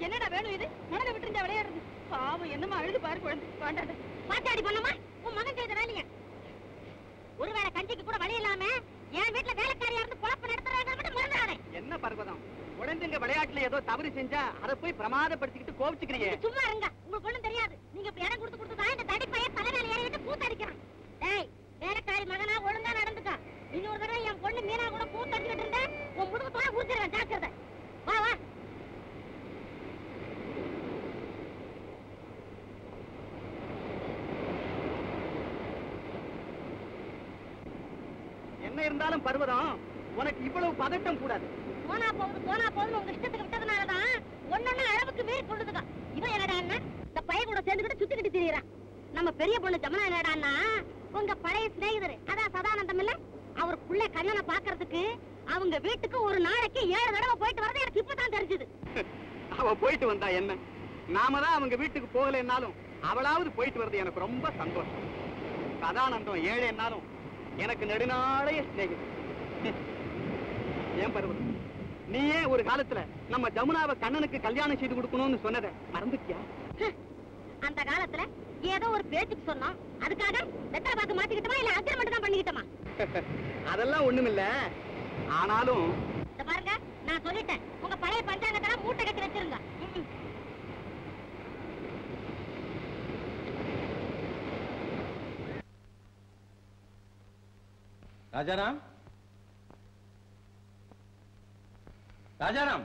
என்னடா வேணும் இது மனதை விட்டு விளையாடுறது பாவம் என்னமா அழுது பாரு குழந்தை வேண்டாட பாத்தாடி பொண்ணுமா உன் மகன் செய்த வேலைய ஒருவேளை கஞ்சிக்கு கூட வழி இல்லாம என் வீட்டுல வேலைக்காரியா இருந்து குழப்பம் நடத்துறாங்க மட்டும் மறந்துடாதே என்ன பர்வதம் குழந்தைங்க விளையாட்டுல ஏதோ தவறு செஞ்சா அதை போய் பிரமாதப்படுத்திக்கிட்டு கோவிச்சுக்கிறீங்க நீங்க சும்மா இருங்க உங்களுக்கு ஒண்ணும் தெரியாது நீங்க இப்படி இடம் கொடுத்து கொடுத்து தான் இந்த தடி பையன் தலைமையில ஏறி விட்டு கூத்தடிக்கிறான் டேய் வேலைக்காரி மகனா ஒழுங்கா நடந்துக்க இன்னொரு தடவை என் பொண்ணு மீனா கூட கூத்தடிக்கிட்டு இருந்தா உன் முதுகு தோட ஊத்திடுவேன் ஜாக்கிரதை வா வா என்ன இருந்தாலும் பர்வதம் உனக்கு இவ்வளவு பதட்டம் கூடாது போனா போகுது போனா போகுதுன்னு உங்க இஷ்டத்துக்கு விட்டதுனாலதான் ஒன்னொன்னு அளவுக்கு மீறி கொள்ளுதுங்க இவன் என்னடா இந்த பையன் கூட சேர்ந்துக்கிட்டு சுத்திக்கிட்டு திரியறான் நம்ம பெரிய பொண்ணு ஜமுனா என்னடான்னா உங்க பழைய சிநேகிதர் அதான் சதானந்தம் இல்ல அவர் புள்ள கண்ணனை பாக்குறதுக்கு அவங்க வீட்டுக்கு ஒரு நாளைக்கு ஏழு தடவை போயிட்டு வரது எனக்கு இப்பதான் தெரிஞ்சது அவ போயிட்டு வந்தா என்ன நாம தான் அவங்க வீட்டுக்கு போகலைன்னாலும் அவளாவது போயிட்டு வர்றது எனக்கு ரொம்ப சந்தோஷம் சதானந்தம் ஏழைன்னாலும் எனக்கு நெடுநாளைய சிநேகிதம் ஏன் பருவம் நீயே ஒரு காலத்துல நம்ம ஜமுனாவை கண்ணனுக்கு கல்யாணம் செய்து கொடுக்கணும்னு சொன்னதை மறந்துட்டியா அந்த காலத்துல ஏதோ ஒரு பேச்சுக்கு சொன்னோம் அதுக்காக வெத்தலை பார்த்து மாத்திக்கிட்டோமா இல்ல அக்ரிமெண்ட் தான் பண்ணிக்கிட்டோமா அதெல்லாம் ஒண்ணுமில்ல ஆனாலும் இந்த பாருங்க நான் சொல்லிட்டேன் உங்க பழைய பஞ்சாங்கத்தெல்லாம் மூட்டை கட்டி வச்சிருங்க ம்ம். ராஜாராம் ராஜாராம்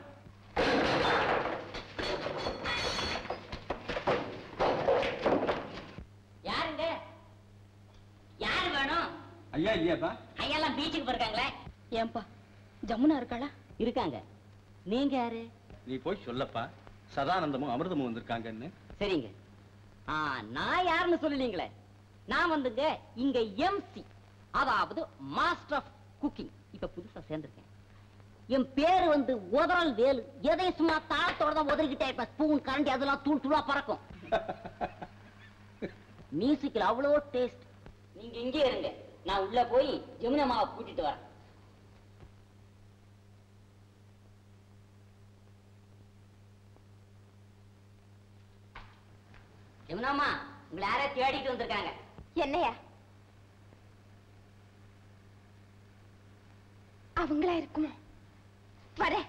யாருங்க யாரு வேணும் ஐயா இல்லையாப்பா ஐயெல்லாம் பீச்சுக்கு போயிருக்காங்களே ஏன்பா ஜமுனா இருக்காளா இருக்காங்க நீங்க யாரு நீ போய் சொல்லப்பா சதானந்தமும் அமிர்தமும் வந்திருக்காங்கன்னு சரிங்க ஆ நான் யாருன்னு சொல்லலீங்களே நான் வந்துங்க இங்க எம்சி அதாவது மாஸ்டர் ஆஃப் குக்கிங் இப்ப புதுசா சேர்ந்திருக்கேன் என் பேரு வந்து உதறல் வேலு எதையும் சும்மா தாளத்தோட தான் உதறிக்கிட்டே இருப்பேன் ஸ்பூன் கரண்டி அதெல்லாம் தூள் தூளா பறக்கும் மியூசிக்ல அவ்வளோ டேஸ்ட் நீங்க இங்கே இருங்க நான் உள்ள போய் ஜமுனா மாவை கூட்டிட்டு வரேன் ஜமுனாமா உங்களை யாரோ தேடிட்டு வந்திருக்காங்க என்னையா அவங்களா இருக்குமோ வரேன்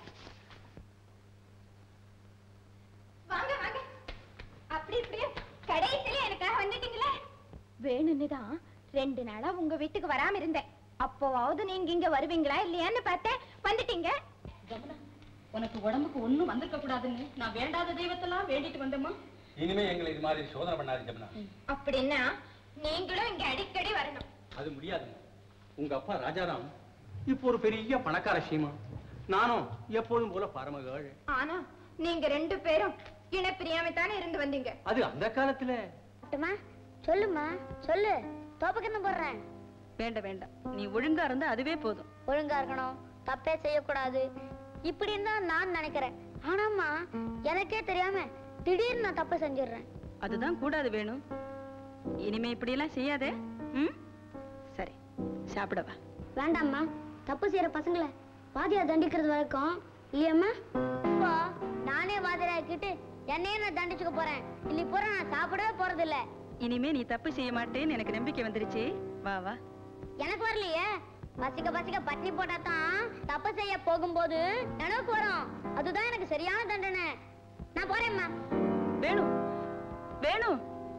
வாங்க வாங்க அப்படி இப்படி கடைசியில எனக்காக வந்துட்டீங்களே வேணும்னு தான் ரெண்டு நாளா உங்க வீட்டுக்கு வராம இருந்தேன் அப்போவாவது நீங்க இங்க வருவீங்களா இல்லையான்னு பார்த்தேன் வந்துட்டீங்க உனக்கு உடம்புக்கு ஒண்ணும் வந்திருக்க கூடாதுன்னு நான் வேண்டாத தெய்வத்தெல்லாம் வேண்டிட்டு வந்தேம்மா இனிமே எங்களை இது மாதிரி சோதனை பண்ணாது ஜமுனா அப்படின்னா நீங்களும் இங்க அடிக்கடி வரணும் அது முடியாது உங்க அப்பா ராஜாராம் இப்போ ஒரு பெரிய பணக்கார சீமா நானும் எப்போதும் போல பரம ஏழை ஆனா நீங்க ரெண்டு பேரும் இனப்பிரியாம தானே இருந்து வந்தீங்க அது அந்த காலத்துல சொல்லுமா சொல்லு தோப்பக்கண்ணு போடுறேன் வேண்டாம் வேண்டாம் நீ ஒழுங்கா இருந்தா அதுவே போதும் ஒழுங்கா இருக்கணும் தப்பே செய்யக்கூடாது இப்படின்னு தான் நான் நினைக்கிறேன் ஆனாம்மா எனக்கே தெரியாம திடீர்னு நான் தப்பு செஞ்சிடுறேன் அதுதான் கூடாது வேணும் இனிமே இப்படி எல்லாம் செய்யாதே ம் சரி சாப்பிடவா வேண்டாம்மா தப்பு செய்யற பசங்களை வாதியா தண்டிக்கிறது வழக்கம் இல்லையம்மா இப்போ நானே வாதியாக்கிட்டு என்னையே நான் தண்டிச்சுக்க போறேன் இல்லை பூரா நான் சாப்பிடவே போறது இல்ல இனிமே நீ தப்பு செய்ய மாட்டேன்னு எனக்கு நம்பிக்கை வந்துருச்சு வா வா எனக்கு வரலையே பசிக்க பசிக்க பட்னி போட்டா தான் தப்பு செய்ய போகும்போது நினைவுக்கு வரும் அதுதான் எனக்கு சரியான தண்டனை நான் போறேம்மா வேணும் வேணும்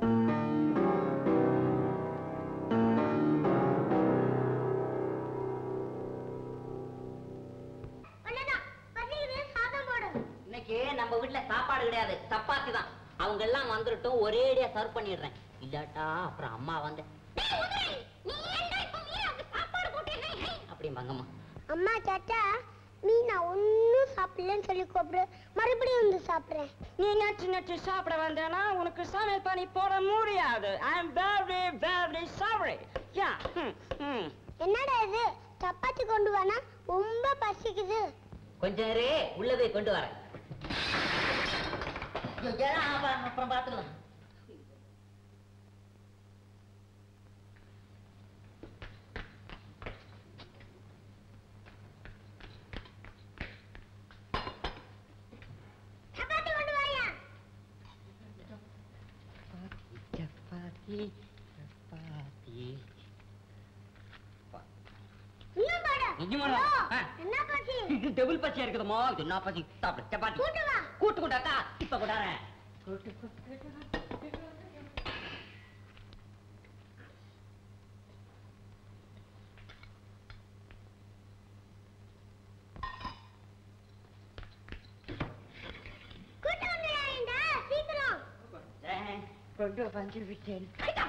இன்னைக்கு நம்ம வீட்ல சாப்பாடு கிடையாது சப்பாத்தி தான் அவங்க எல்லாம் வந்துட்டோம் ஒரேடியா சர்வ் பண்ணிடுறேன் இல்லாட்டா அப்புறம் அம்மா வந்து அப்படிம்பாங்கம்மா அம்மா சாச்சா நீ நான் ஒன்னும் சாப்பிடலன்னு சொல்லி கூப்பிடு மறுபடியும் வந்து சாப்பிடுறேன் நீ நச்சு நச்சு சாப்பிட வந்தேனா உனக்கு சமையல் பண்ணி போட முடியாது I am very very sorry யா என்னடா இது சப்பாத்தி கொண்டு வானா ரொம்ப பசிக்குது கொஞ்சம் இரு உள்ள போய் கொண்டு வரேன் ஐயோ, ஏடா, அப்புறம் அப்புறம் பார்த்துக்கலாம் சப்பாத்தி கொண்டு வாயா சப்பாத்தி சப்பாத்தி இன்னும் பாடு நிஜமாடா? ஆ. என்ன பாட்டி இது டபுள் பச்சையா இருக்குதுமா இது என்ன பச்சி சாப்பிடு சப்பாத்தி கூட்டு வா. கூட்டு கொண்டாக்கா இப்ப கொண்டாறேன் கூட்டு கூட்டு கூட்டு வந்துடாதீங்க சீக்கிரம் கொண்டு வந்து விட்டேன்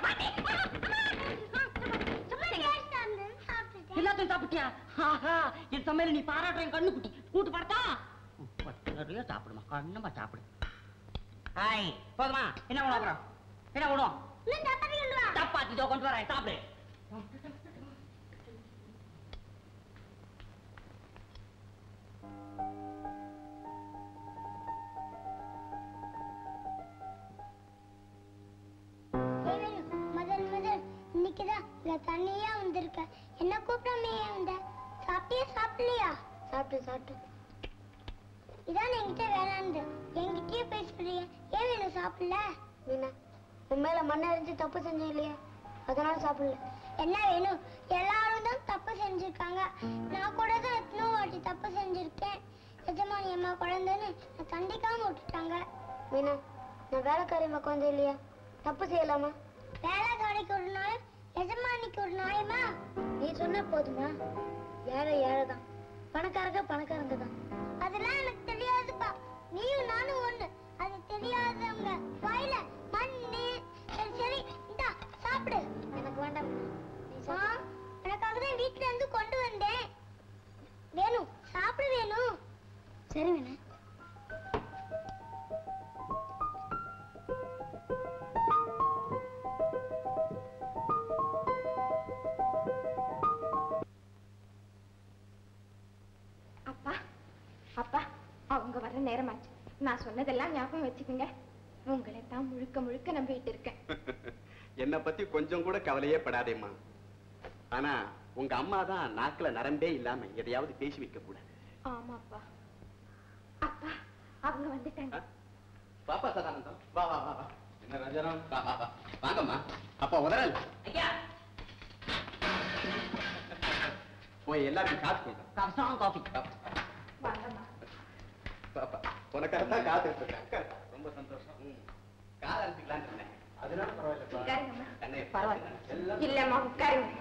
எல்லாத்தையும் சாப்பிட்டியா ஆஹா என் சமையல் நீ பாராட்டுற என் கண்ணு குட்டி கூட்டு பார்த்தா நிறைய சாப்பிடுமா கண்ணமா சாப்பிடு ஹாய் போதுமா என்ன பண்ணுவோம் அப்புறம் என்ன பண்ணுவோம் சப்பாத்தி இதோ கொண்டு வரேன் சாப்பிடு முதல் முதல் இன்னைக்குதான் இங்க தனியா வந்திருக்க என்ன கூப்பிடாம ஏன் வந்த சாப்பிட்டியா சாப்பிடலையா சாப்பிட்டு சாப்பிட்டு இதான் என்கிட்ட வேணாந்து என்கிட்டயே போய் சொல்றீங்க ஏன் வேணும் சாப்பிடல மீனா உன் மேல மண்ணை எரிஞ்சு தப்பு செஞ்சேன் இல்லையா அதனால சாப்பிடல என்ன வேணும் எல்லாரும் தான் தப்பு செஞ்சிருக்காங்க நான் கூட தான் எத்தனோ வாட்டி தப்பு செஞ்சிருக்கேன் எஜமானி அம்மா குழந்தைன்னு நான் கண்டிக்காம விட்டுட்டாங்க மீனா நான் வேலைக்காரி குழந்தை இல்லையா தப்பு செய்யலாமா வேலைக்காரிக்கு ஒரு நாள் எஜமானிக்கு ஒரு நாயமா நீ சொன்ன போதுமா ஏழை ஏழை தான் பணக்காரங்க பணக்காரங்க தான் அதெல்லாம் எனக்கு தெரியாதுப்பா நீயும் நானும் ஒண்ணு அது தெரியாதவங்க வாயில மண்ணு சரி சரி இந்தா சாப்பிடு எனக்கு வேண்டாம் ஆ, எனக்காக தான் வீட்டுல இருந்து கொண்டு வந்தேன் வேணும் சாப்பிட வேணும் சரி வேணும் அப்பா அப்பா அவங்க வர நேரமாச்சு நான் சொன்னதெல்லாம் ஞாபகம் வச்சுக்கோங்க உங்களை தான் முழுக்க முழுக்க நம்பிட்டு இருக்கேன் என்னை பத்தி கொஞ்சம் கூட கவலையே படாதேம்மா ஆனா உங்க அம்மா தான் நாக்குல நரம்பே இல்லாம எதையாவது பேசி வைக்க கூடாது ஆமாப்பா அப்பா அவங்க வந்துட்டாங்க பாப்பா சதானந்தம் வா வா வா வா என்ன ராஜாராம் வா வா வா வாங்கம்மா அப்பா உதறல் ஐயா போய் எல்லாருக்கும் காசு கொண்டா கப்சாங் காஃபி வாங்கம்மா பாப்பா உனக்காக தான் காத்துட்டு இருக்கேன் ரொம்ப சந்தோஷம் ம். கார் அனுப்பிக்கலான்னு இருந்தேன் அதனால பரவாயில்ல உட்காருங்கம்மா கண்ணே பரவாயில்ல இல்லம்மா உட்காருங்க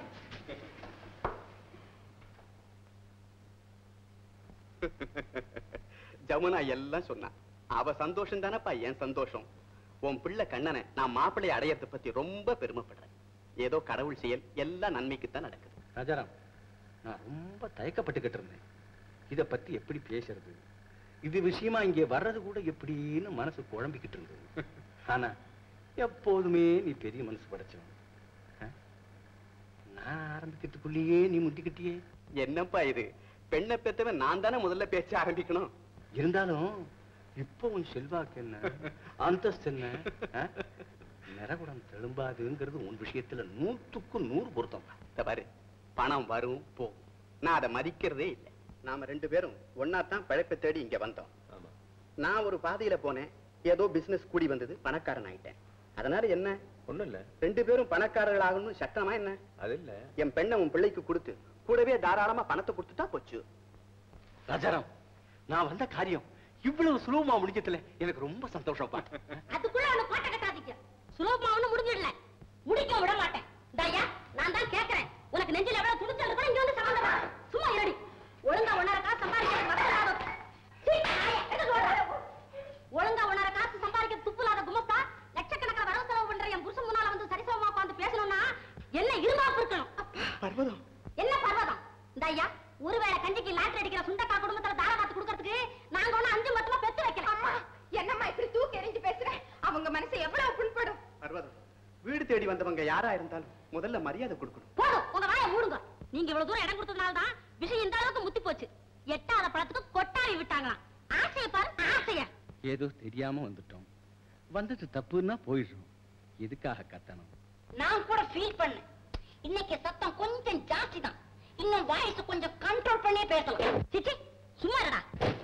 ஜமுனா எல்லாம் சொன்னான் அவ சந்தோஷம் தானப்பா என் சந்தோஷம் உன் பிள்ளை கண்ணனை நான் மாப்பிள்ளைய அடையறத பத்தி ரொம்ப பெருமைப்படுறேன் ஏதோ கடவுள் செயல் எல்லாம் நன்மைக்குத்தான் நடக்குது ராஜாராம் நான் ரொம்ப தயக்கப்பட்டுக்கிட்டு இருந்தேன் இத பத்தி எப்படி பேசுறது இது விஷயமா இங்கே வர்றது கூட எப்படின்னு மனசு குழம்பிக்கிட்டு இருந்தது ஆனா எப்போதுமே நீ பெரிய மனசு படைச்சவன் ஆ? நான் ஆரம்பிக்கிறதுக்குள்ளேயே நீ முட்டிக்கிட்டியே என்னப்பா இது பெண்ணை பெத்தவன் நான் தானே முதல்ல பேச ஆரம்பிக்கணும் இருந்தாலும் இப்போ உன் செல்வாக்கு என்ன அந்தஸ்து என்ன ஆ? நிறகுடம் தெளும்பாதுங்கிறது உன் விஷயத்துல நூற்றுக்கு நூறு பொருத்தம் இத பாரு பணம் வரும் போ நான் அதை மதிக்கிறதே இல்லை நாம ரெண்டு பேரும் ஒன்னா தான் பழைப்பை தேடி இங்க வந்தோம் நான் ஒரு பாதையில போனேன் ஏதோ பிசினஸ் கூடி வந்தது பணக்காரன் ஆயிட்டேன் அதனால என்ன ஒண்ணும் இல்ல ரெண்டு பேரும் பணக்காரர்கள் ஆகணும்னு சட்டமா என்ன அது இல்ல என் பெண்ணை உன் பிள்ளைக்கு கொடுத்து கூடவே தாராளமா பணத்தை கொடுத்துட்டா போச்சு ராஜாராம் நான் வந்த காரியம் இவ்வளவு சுலபமா முடிஞ்சதுல எனக்கு ரொம்ப சந்தோஷம்ப்பா அதுக்குள்ள அவனை கோட்டை கட்டாதீங்க சுலபமா ஒண்ணும் முடிஞ்சிடல முடிக்க விட மாட்டேன் தாயா நான் தான் கேக்குறேன் உனக்கு நெஞ்சில எவ்வளவு துணிச்சல் இருக்கோ இங்க வந்து சம்பந்தமா சும்மா இருடி ஒழுங்கா ஒன்னரை காசு சம்பாதிக்க வசலாத சீ, நாயே, எதுக்கு ஓடுற? ஒழுங்கா ஒன்னரை காசு சம்பாதிக்க துப்புலாத குமஸ்தா லட்சக்கணக்கில் வரவு செலவு பண்ற என் புருஷன் முன்னால வந்து சரிசமமா உட்காந்து பேசணும்னா என்ன இருமாப்பு இருக்கணும் பர்வதம் என்ன பர்வதம் இந்த ஐயா ஒருவேளை கஞ்சிக்கு லாட்டரி அடிக்கிற சுண்டக்கா குடும்பத்துல தார காத்து கொடுக்கறதுக்கு நாங்க ஒண்ணு அஞ்சு மொத்தமா பெத்து வைக்கலாம் அம்மா என்னம்மா இப்படி தூக்கி எறிஞ்சு பேசுற அவங்க மனசு எவ்வளவு புண்படும் பர்வதம் வீடு தேடி வந்தவங்க யாரா இருந்தாலும் முதல்ல மரியாதை கொடுக்கணும் போதும் உங்க வாயை மூடுங்க நீங்க இவ்வளவு தூரம் இடம் கொடுத்ததுனால தான் விஷயம் இந்த அளவுக்கு முத்தி போச்சு எட்டாத பழத்துக்கு கொட்டாவி விட்டாங்களாம் ஆசைய பாரு ஆசைய ஏதோ தெரியாம வந்துட்டோம் வந்தது தப்புன்னா போயிடுறோம் எதுக்காக கத்தணும் நான் கூட ஃபீல் பண்ணேன் இன்னைக்கு சத்தம் கொஞ்சம் ஜாஸ்தி தான் இன்னும் வாய்ஸ் கொஞ்சம் கண்ட்ரோல் பண்ணி பேசலாம் சிச்சி சும்மா இருடா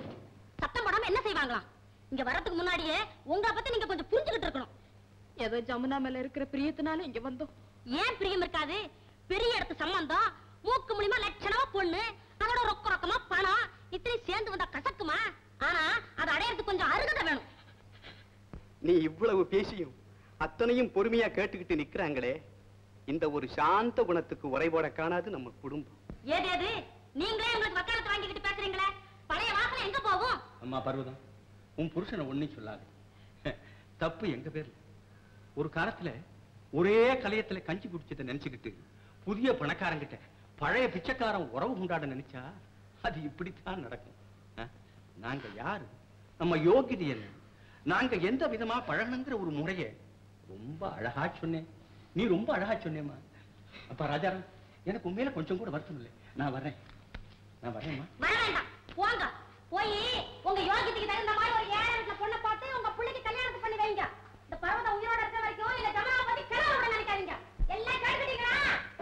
சத்தம் போடாம என்ன செய்வாங்களாம் இங்க வர்றதுக்கு முன்னாடியே உங்களை பத்தி நீங்க கொஞ்சம் புரிஞ்சுக்கிட்டு இருக்கணும் ஏதோ யமுனா மேல இருக்கிற பிரியத்தினால இங்க வந்தோம் ஏன் பிரியம் இருக்காது பெரிய இடத்து சம்பந்தம் மூக்கு மூலியமா லட்சணமா பொண்ணு அதோட ரொக்க ரொக்கமா பணம் இத்தனை சேர்ந்து வந்தா கசக்குமா ஆனா அதை அடையறதுக்கு கொஞ்சம் அருகதை வேணும் நீ இவ்வளவு பேசியும் அத்தனையும் பொறுமையா கேட்டுக்கிட்டு நிக்கிறாங்களே இந்த ஒரு சாந்த குணத்துக்கு உரைபோட காணாது நம்ம குடும்பம் ஏது ஏது நீங்களே உங்களுக்கு வக்காலத்து வாங்கிக்கிட்டு பேசுறீங்களே பழைய வாசனை எங்க போகும் அம்மா பர்வதம் உன் புருஷனை ஒன்னும் சொல்லாது தப்பு எங்க பேர்ல ஒரு காலத்துல ஒரே கலையத்துல கஞ்சி குடிச்சதை நினைச்சுக்கிட்டு புதிய பணக்காரங்கிட்ட பழைய பிச்சைக்காரன் உறவு கொண்டாட நினைச்சா அது இப்படித்தான் நடக்கும் ஆ? நாங்க யாரு நம்ம யோகிதை என்ன நாங்க எந்த விதமா பழகணுங்கிற ஒரு முறைய ரொம்ப அழகா சொன்னேன் நீ ரொம்ப அழகா சொன்னேம்மா அப்பா ராஜாராம் எனக்கு உண்மையில கொஞ்சம் கூட வருத்தம் இல்லை நான் வர்றேன் நான் வரேம்மா வர வேண்டாம் போங்க போய் உங்க யோகியத்துக்கு தகுந்த மாதிரி ஒரு ஏழை வீட்டுல பொண்ணை பார்த்து உங்க பிள்ளைக்கு கல்யாணத்தை பண்ணி வைங்க இந்த பர்வதம் உயிரோட இருக்க வரைக்கும் இந்த ஜமாவை பத்தி கிளம்ப விட நினைக்காதீங்க எல்லாம் கேட்டுட்டீங்களா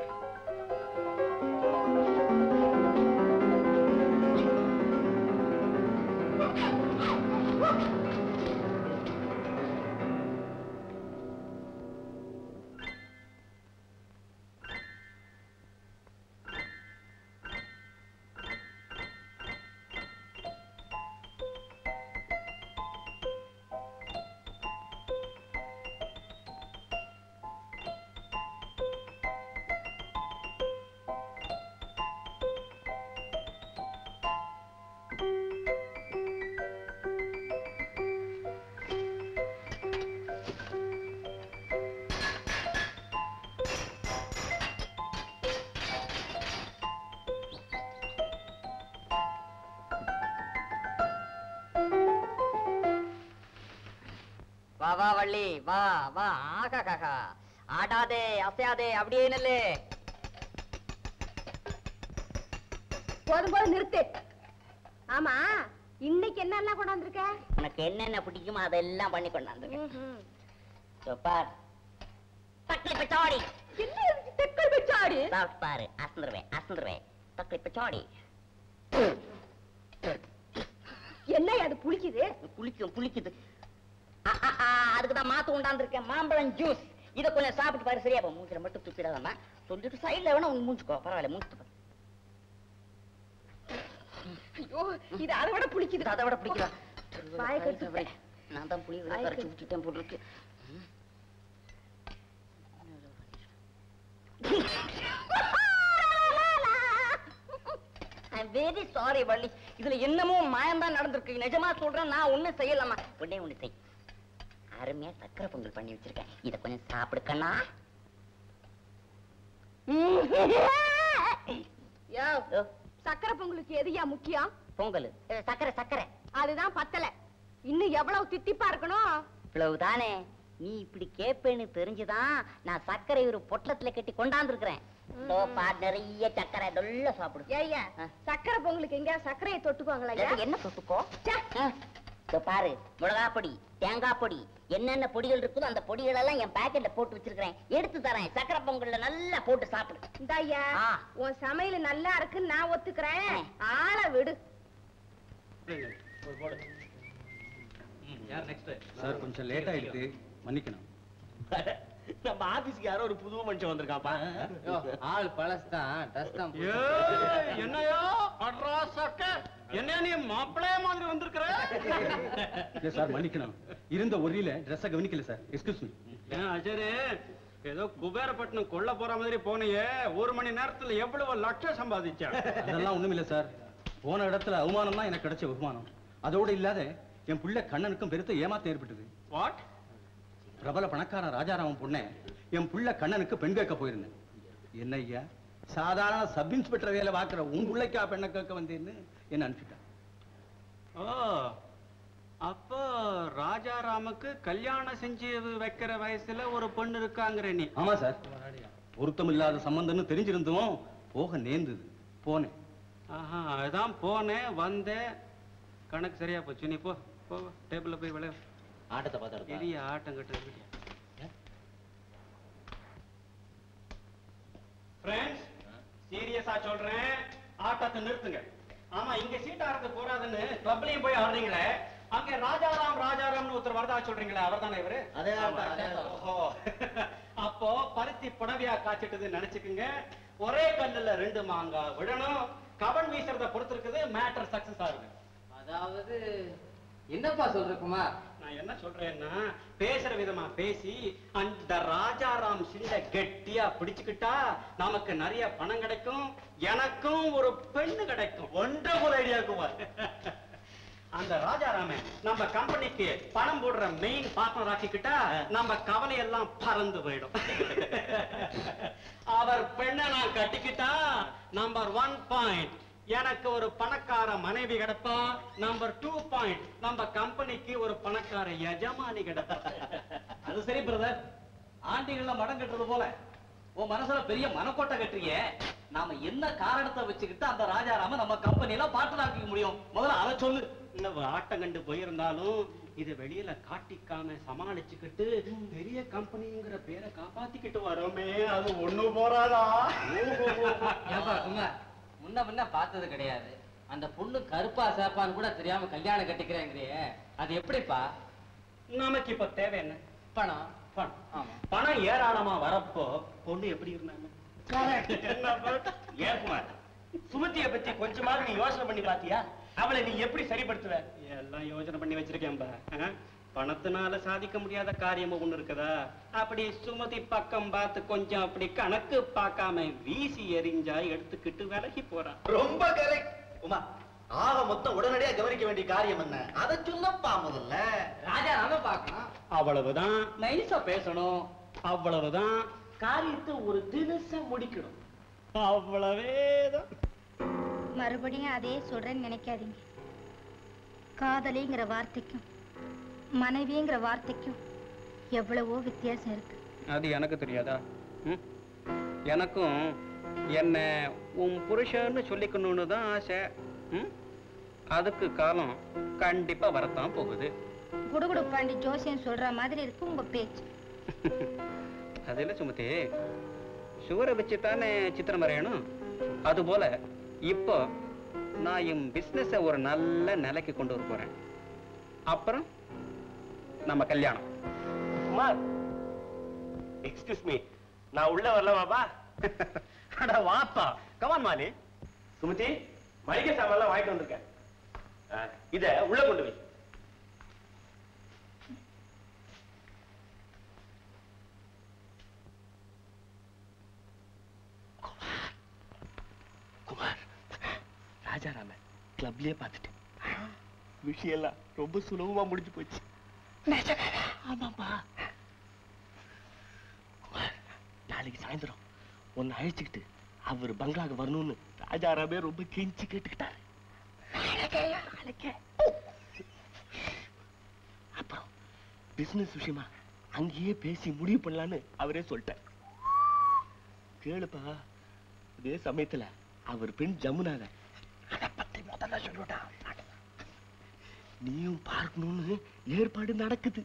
வா வா வள்ளி வா வா ஆகா காக்கா ஆடாதே அசையாதே அப்படியே நில்லு போதும் போதும் நிறுத்து ஆமா இன்னைக்கு என்னெல்லாம் கொண்டாந்துருக்க உனக்கு என்னென்ன பிடிக்குமோ அதெல்லாம் பண்ணி கொண்டாந்துருக்கேன் இதோ பார் தக்கலி பச்சாடி என்ன தெக்கல் வச்சாடு சாப்பிட்டு பாரு அசந்துருவேன் அசந்துருவேன் தக்கலி பச்சாடி என்ன அது புளிக்குது புளிக்கும் புளிக்குது அதுக்கு தான் மாத்து உண்டாந்துருக்கேன் மாம்பழம் ஜூஸ் இதை கொஞ்சம் சாப்பிட்டு பாரு சரியா போகும் மூஞ்சில மட்டும் துப்பிடாதம்மா சொல்லிட்டு சைடுல வேணா உன் மூஞ்சுக்கோ பரவாயில்ல மூஞ்சி துப்பு ஐயோ இது அதை விட புளிக்குது அதை விட பிடிக்கல வாயை கடிச்சு நான் தான் புளி வாயை கரைச்சி கடிச்சு. விட்டுட்டேன் போல இருக்கு வெரி சாரி வள்ளி இதுல என்னமோ மாயம் தான் நடந்திருக்கு நிஜமா சொல்றேன் நான் ஒண்ணும் செய்யலாமா உடனே ஒண்ணு செய் அருமையா சக்கரை பொங்கல் பண்ணி வச்சிருக்கேன் இத கொஞ்சம் சாப்பிடு கண்ணா யோ இதோ, சக்கரை பொங்கலுக்கு எதுயா முக்கியம் பொங்கல் அஹ், சக்கரை சக்கரை அதுதான் பத்தல இன்னும் எவ்வளவு தித்திப்பா இருக்கணும் இவ்வளவுதானே நீ இப்படி கேப்பேன்னு தெரிஞ்சுதான் நான் சர்க்கரை ஒரு பொட்டலத்துல கட்டி கொண்டாந்துருக்கிறேன் நிறைய சக்கரை டொல்ல சாப்பிடு ஏய்யா ஆ. சக்கரை பொங்கலுக்கு எங்க சர்க்கரையை தொட்டுக்குவாங்களா எனக்கு என்ன சொத்துக்கோ இதோ பாரு மிளகா பொடி தேங்காய் பொடி என்னென்ன பொடிகள் இருக்குதோ அந்த பொடிகள் எல்லாம் என் பாக்கெட்ல போட்டு வச்சிருக்கிறேன் எடுத்து தரேன் சக்கரை பொங்கல்ல நல்லா போட்டு சாப்பிடு இந்தாய்யா ஆ. உன் சமையல் நல்லா இருக்குன்னு நான் ஒத்துக்கிறேன் ஆ. ஆளை விடு சார் கொஞ்சம் லேட் ஆயிடுது மன்னிக்கணும் நம்ம ஆபீஸ்க்கு யாரோ ஒரு புது மனுஷன் வந்திருக்காப்பா ஆள் பழசுதான் டஸ்ட் தான் என்னையோ அட்ரா சக்க என்ன நீ மாப்பிளைய மாதிரி வந்திருக்கிற இல்ல சார் மன்னிக்கணும் இருந்த ஒரியில ட்ரெஸ்ஸை கவனிக்கல சார் எக்ஸ்கியூஸ் மீ ஏன் அஜரு ஏதோ குபேரப்பட்டினம் கொல்ல போற மாதிரி போனியே ஒரு மணி நேரத்துல எவ்வளவு லட்சம் சம்பாதிச்ச அதெல்லாம் ஒண்ணுமில்ல சார் போன இடத்துல அவமானம் தான் எனக்கு கிடைச்ச பகுமானம் அதோட இல்லாத என் புள்ள கண்ணனுக்கும் பெருத்த ஏமாத்தம் ஏற்பட்டது வாட் பிரபல பணக்காரன் ராஜாராமன் பொண்ணை என் புள்ள கண்ணனுக்கு பெண் கேட்க போயிருந்தேன் என்ன ஐயா சாதாரண சப் இன்ஸ்பெக்டர் வேலை பார்க்கிற உன் பிள்ளைக்கா பெண்ணை கேட்க வந்தேன்னு என்ன அனுப்பிச்சிட்டான் ஓ அப்போ ராஜாராமுக்கு கல்யாணம் செஞ்சு வைக்கிற வயசுல ஒரு பொண்ணு இருக்காங்கிற நீ ஆமா சார் பொருத்தம் இல்லாத சம்பந்தம்னு தெரிஞ்சிருந்தும் போக நேர்ந்தது போனேன் ஆஹா அதான் போனேன் வந்தேன் கணக்கு சரியா போச்சு நீ போ போ டேபிள்ல போய் விளையாடு ஆட்டத்தை பார்த்தா பெரிய ஆட்டம் கட்டுறது ஃப்ரெண்ட்ஸ் சீரியஸா சொல்றேன் ஆட்டத்தை நிறுத்துங்க ஆமா இங்க சீட் ஆடுறது போறாதுன்னு கிளப்லயும் போய் ஆடுறீங்களே அங்க ராஜாராம் ராஜாராம்னு ஒருத்தர் வரதா சொல்றீங்களே அவர்தானே இவரு அதே ஆமா, ஓஹோ அப்போ பருத்தி புடவையா காய்ச்சிட்டது நினைச்சுக்குங்க ஒரே கல்லுல ரெண்டு மாங்காய் விடணும் கவன் வீசுறத பொறுத்து இருக்குது மேட்டர் சக்சஸ் ஆகுது அதாவது என்னப்பா சொல்ற குமார் நான் என்ன சொல்றேன்னா பேசுற விதமா பேசி அந்த ராஜாராம் சிண்ட கெட்டியா பிடிச்சுக்கிட்டா நமக்கு நிறைய பணம் கிடைக்கும் எனக்கும் ஒரு பெண்ணு கிடைக்கும் ஒன்றபுல் ஐடியா குமார் அந்த ராஜாராமன் நம்ம கம்பெனிக்கு பணம் போடுற மெயின் பார்ட்னர் ஆக்கிக்கிட்டா நம்ம கவலை எல்லாம் பறந்து போயிடும் அவர் பெண்ணை நான் கட்டிக்கிட்டா நம்பர் ஒன் பாயிண்ட் எனக்கு ஒரு பணக்கார மனைவி கிடைப்பா நம்பர் டூ பாயிண்ட் நம்ம கம்பெனிக்கு ஒரு பணக்கார எஜமானி கிடைப்பா அது சரி பிரதர் ஆண்டிகள்ல மடம் கட்டுறது போல உன் மனசுல பெரிய மனக்கோட்டை கட்டுறீங்க நாம என்ன காரணத்தை வச்சுக்கிட்டு அந்த ராஜாராம நம்ம கம்பெனில பாட்டு ஆக்கிக்க முடியும் முதல்ல அதை சொல்லு நம்ம ஆட்டம் கண்டு போயிருந்தாலும் இத வெளியில காட்டிக்காம சமாளிச்சுக்கிட்டு பெரிய கம்பெனிங்கிற பேரை காப்பாத்திக்கிட்டு வரோமே அது ஒண்ணு போறாதா ஏப்பா குமார் முன்ன முன்ன பார்த்தது கிடையாது அந்த பொண்ணு கருப்பா சேப்பான்னு கூட தெரியாம கல்யாணம் கட்டிக்கிறேங்கிறியே அது எப்படிப்பா நமக்கு இப்ப தேவை என்ன பணம் பணம் ஆமா பணம் ஏராளமா வரப்போ பொண்ணு எப்படி இருந்தாங்க ஏன் குமார் சுமதியை பத்தி கொஞ்சமாவது நீ யோசனை பண்ணி பாத்தியா அவளை நீ எப்படி சரிப்படுத்துவ எல்லாம் யோசனை பண்ணி வச்சிருக்கேன்பா ஆ? பணத்தினால சாதிக்க முடியாத காரியம் ஒண்ணு இருக்குதா அப்படி சுமதி பக்கம் பார்த்து கொஞ்சம் அப்படி கணக்கு பார்க்காம வீசி எறிஞ்சா எடுத்துக்கிட்டு விலகி போறான் ரொம்ப கரெக்ட் உமா ஆக மொத்தம் உடனடியா கவனிக்க வேண்டிய காரியம் என்ன அதை சொல்லப்பா முதல்ல ராஜாராம பார்க்கணும் அவ்வளவுதான் நைஸா பேசணும் அவ்வளவுதான் காரியத்தை ஒரு தினசா முடிக்கணும் அவ்வளவேதான் மறுபடியும் அதே சொல்றேன்னு நினைக்காதீங்க காதலிங்கிற வார்த்தைக்கும் மனைவிங்கிற வார்த்தைக்கும் எவ்வளவோ வித்தியாசம் இருக்கு அது எனக்கு தெரியாதா ம்? எனக்கும் என்ன உன் புருஷன்னு சொல்லிக்கணும்னு தான் ஆசை ம்? அதுக்கு காலம் கண்டிப்பா வரத்தான் போகுது குடுகுடு பாண்டி ஜோசியம் சொல்ற மாதிரி இருக்கு உங்க பேச்சு அது இல்ல சுமதி சுவரை வச்சு தானே சித்திரம் வரையணும் அதுபோல இப்போ நான் என் பிசினஸ ஒரு நல்ல நிலைக்கு கொண்டு வர போறேன் அப்புறம் நம்ம கல்யாணம் குமார் எக்ஸ்கியூஸ் மீ நான் உள்ள வரலாமாப்பா அட வாப்பா கமான் மாலி சுமதி மளிகை சாமான்லாம் வாங்கிட்டு வந்திருக்கேன் ஆ, இத உள்ள கொண்டு வை குமார் ராஜாராம கிளப்லயே பார்த்துட்டு விஷயம் எல்லாம் ரொம்ப சுலபமா முடிஞ்சு போச்சு ஆமாப்பா குமார், நாளைக்கு சாயந்தரம் உன்னை அழைச்சுக்கிட்டு அவர் பங்களாக்கு வரணும்னு ராஜாராமே ரொம்ப கெஞ்சி கேட்டுக்கிட்டாரு நாளைக்கே. அப்புறம் பிசினஸ் விஷயமா அங்கேயே பேசி முடிவு பண்ணலான்னு அவரே சொல்லிட்டார் கேளுப்பா அதே சமயத்துல அவர் பெண் ஜமுனாத அதை பத்தி முதல்ல சொல்லுடா நீயும் பார்க்கணும்னு ஏற்பாடு நடக்குது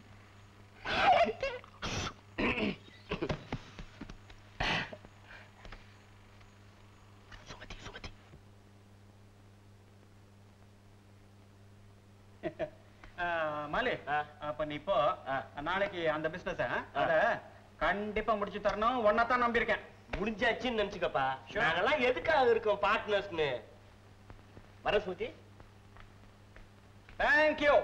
சுமதி சுமதி மாலி அப்ப நீ இப்போ நாளைக்கு அந்த பிசினஸ் அத கண்டிப்பா முடிச்சு தரணும் ஒன்னதான் நம்பியிருக்கேன் முடிஞ்சாச்சுன்னு நினைச்சுக்கப்பா நாங்கெல்லாம் எதுக்காக இருக்கோம் பார்ட்னர்ஸ்னு வர சுமதி தேங்க்யூ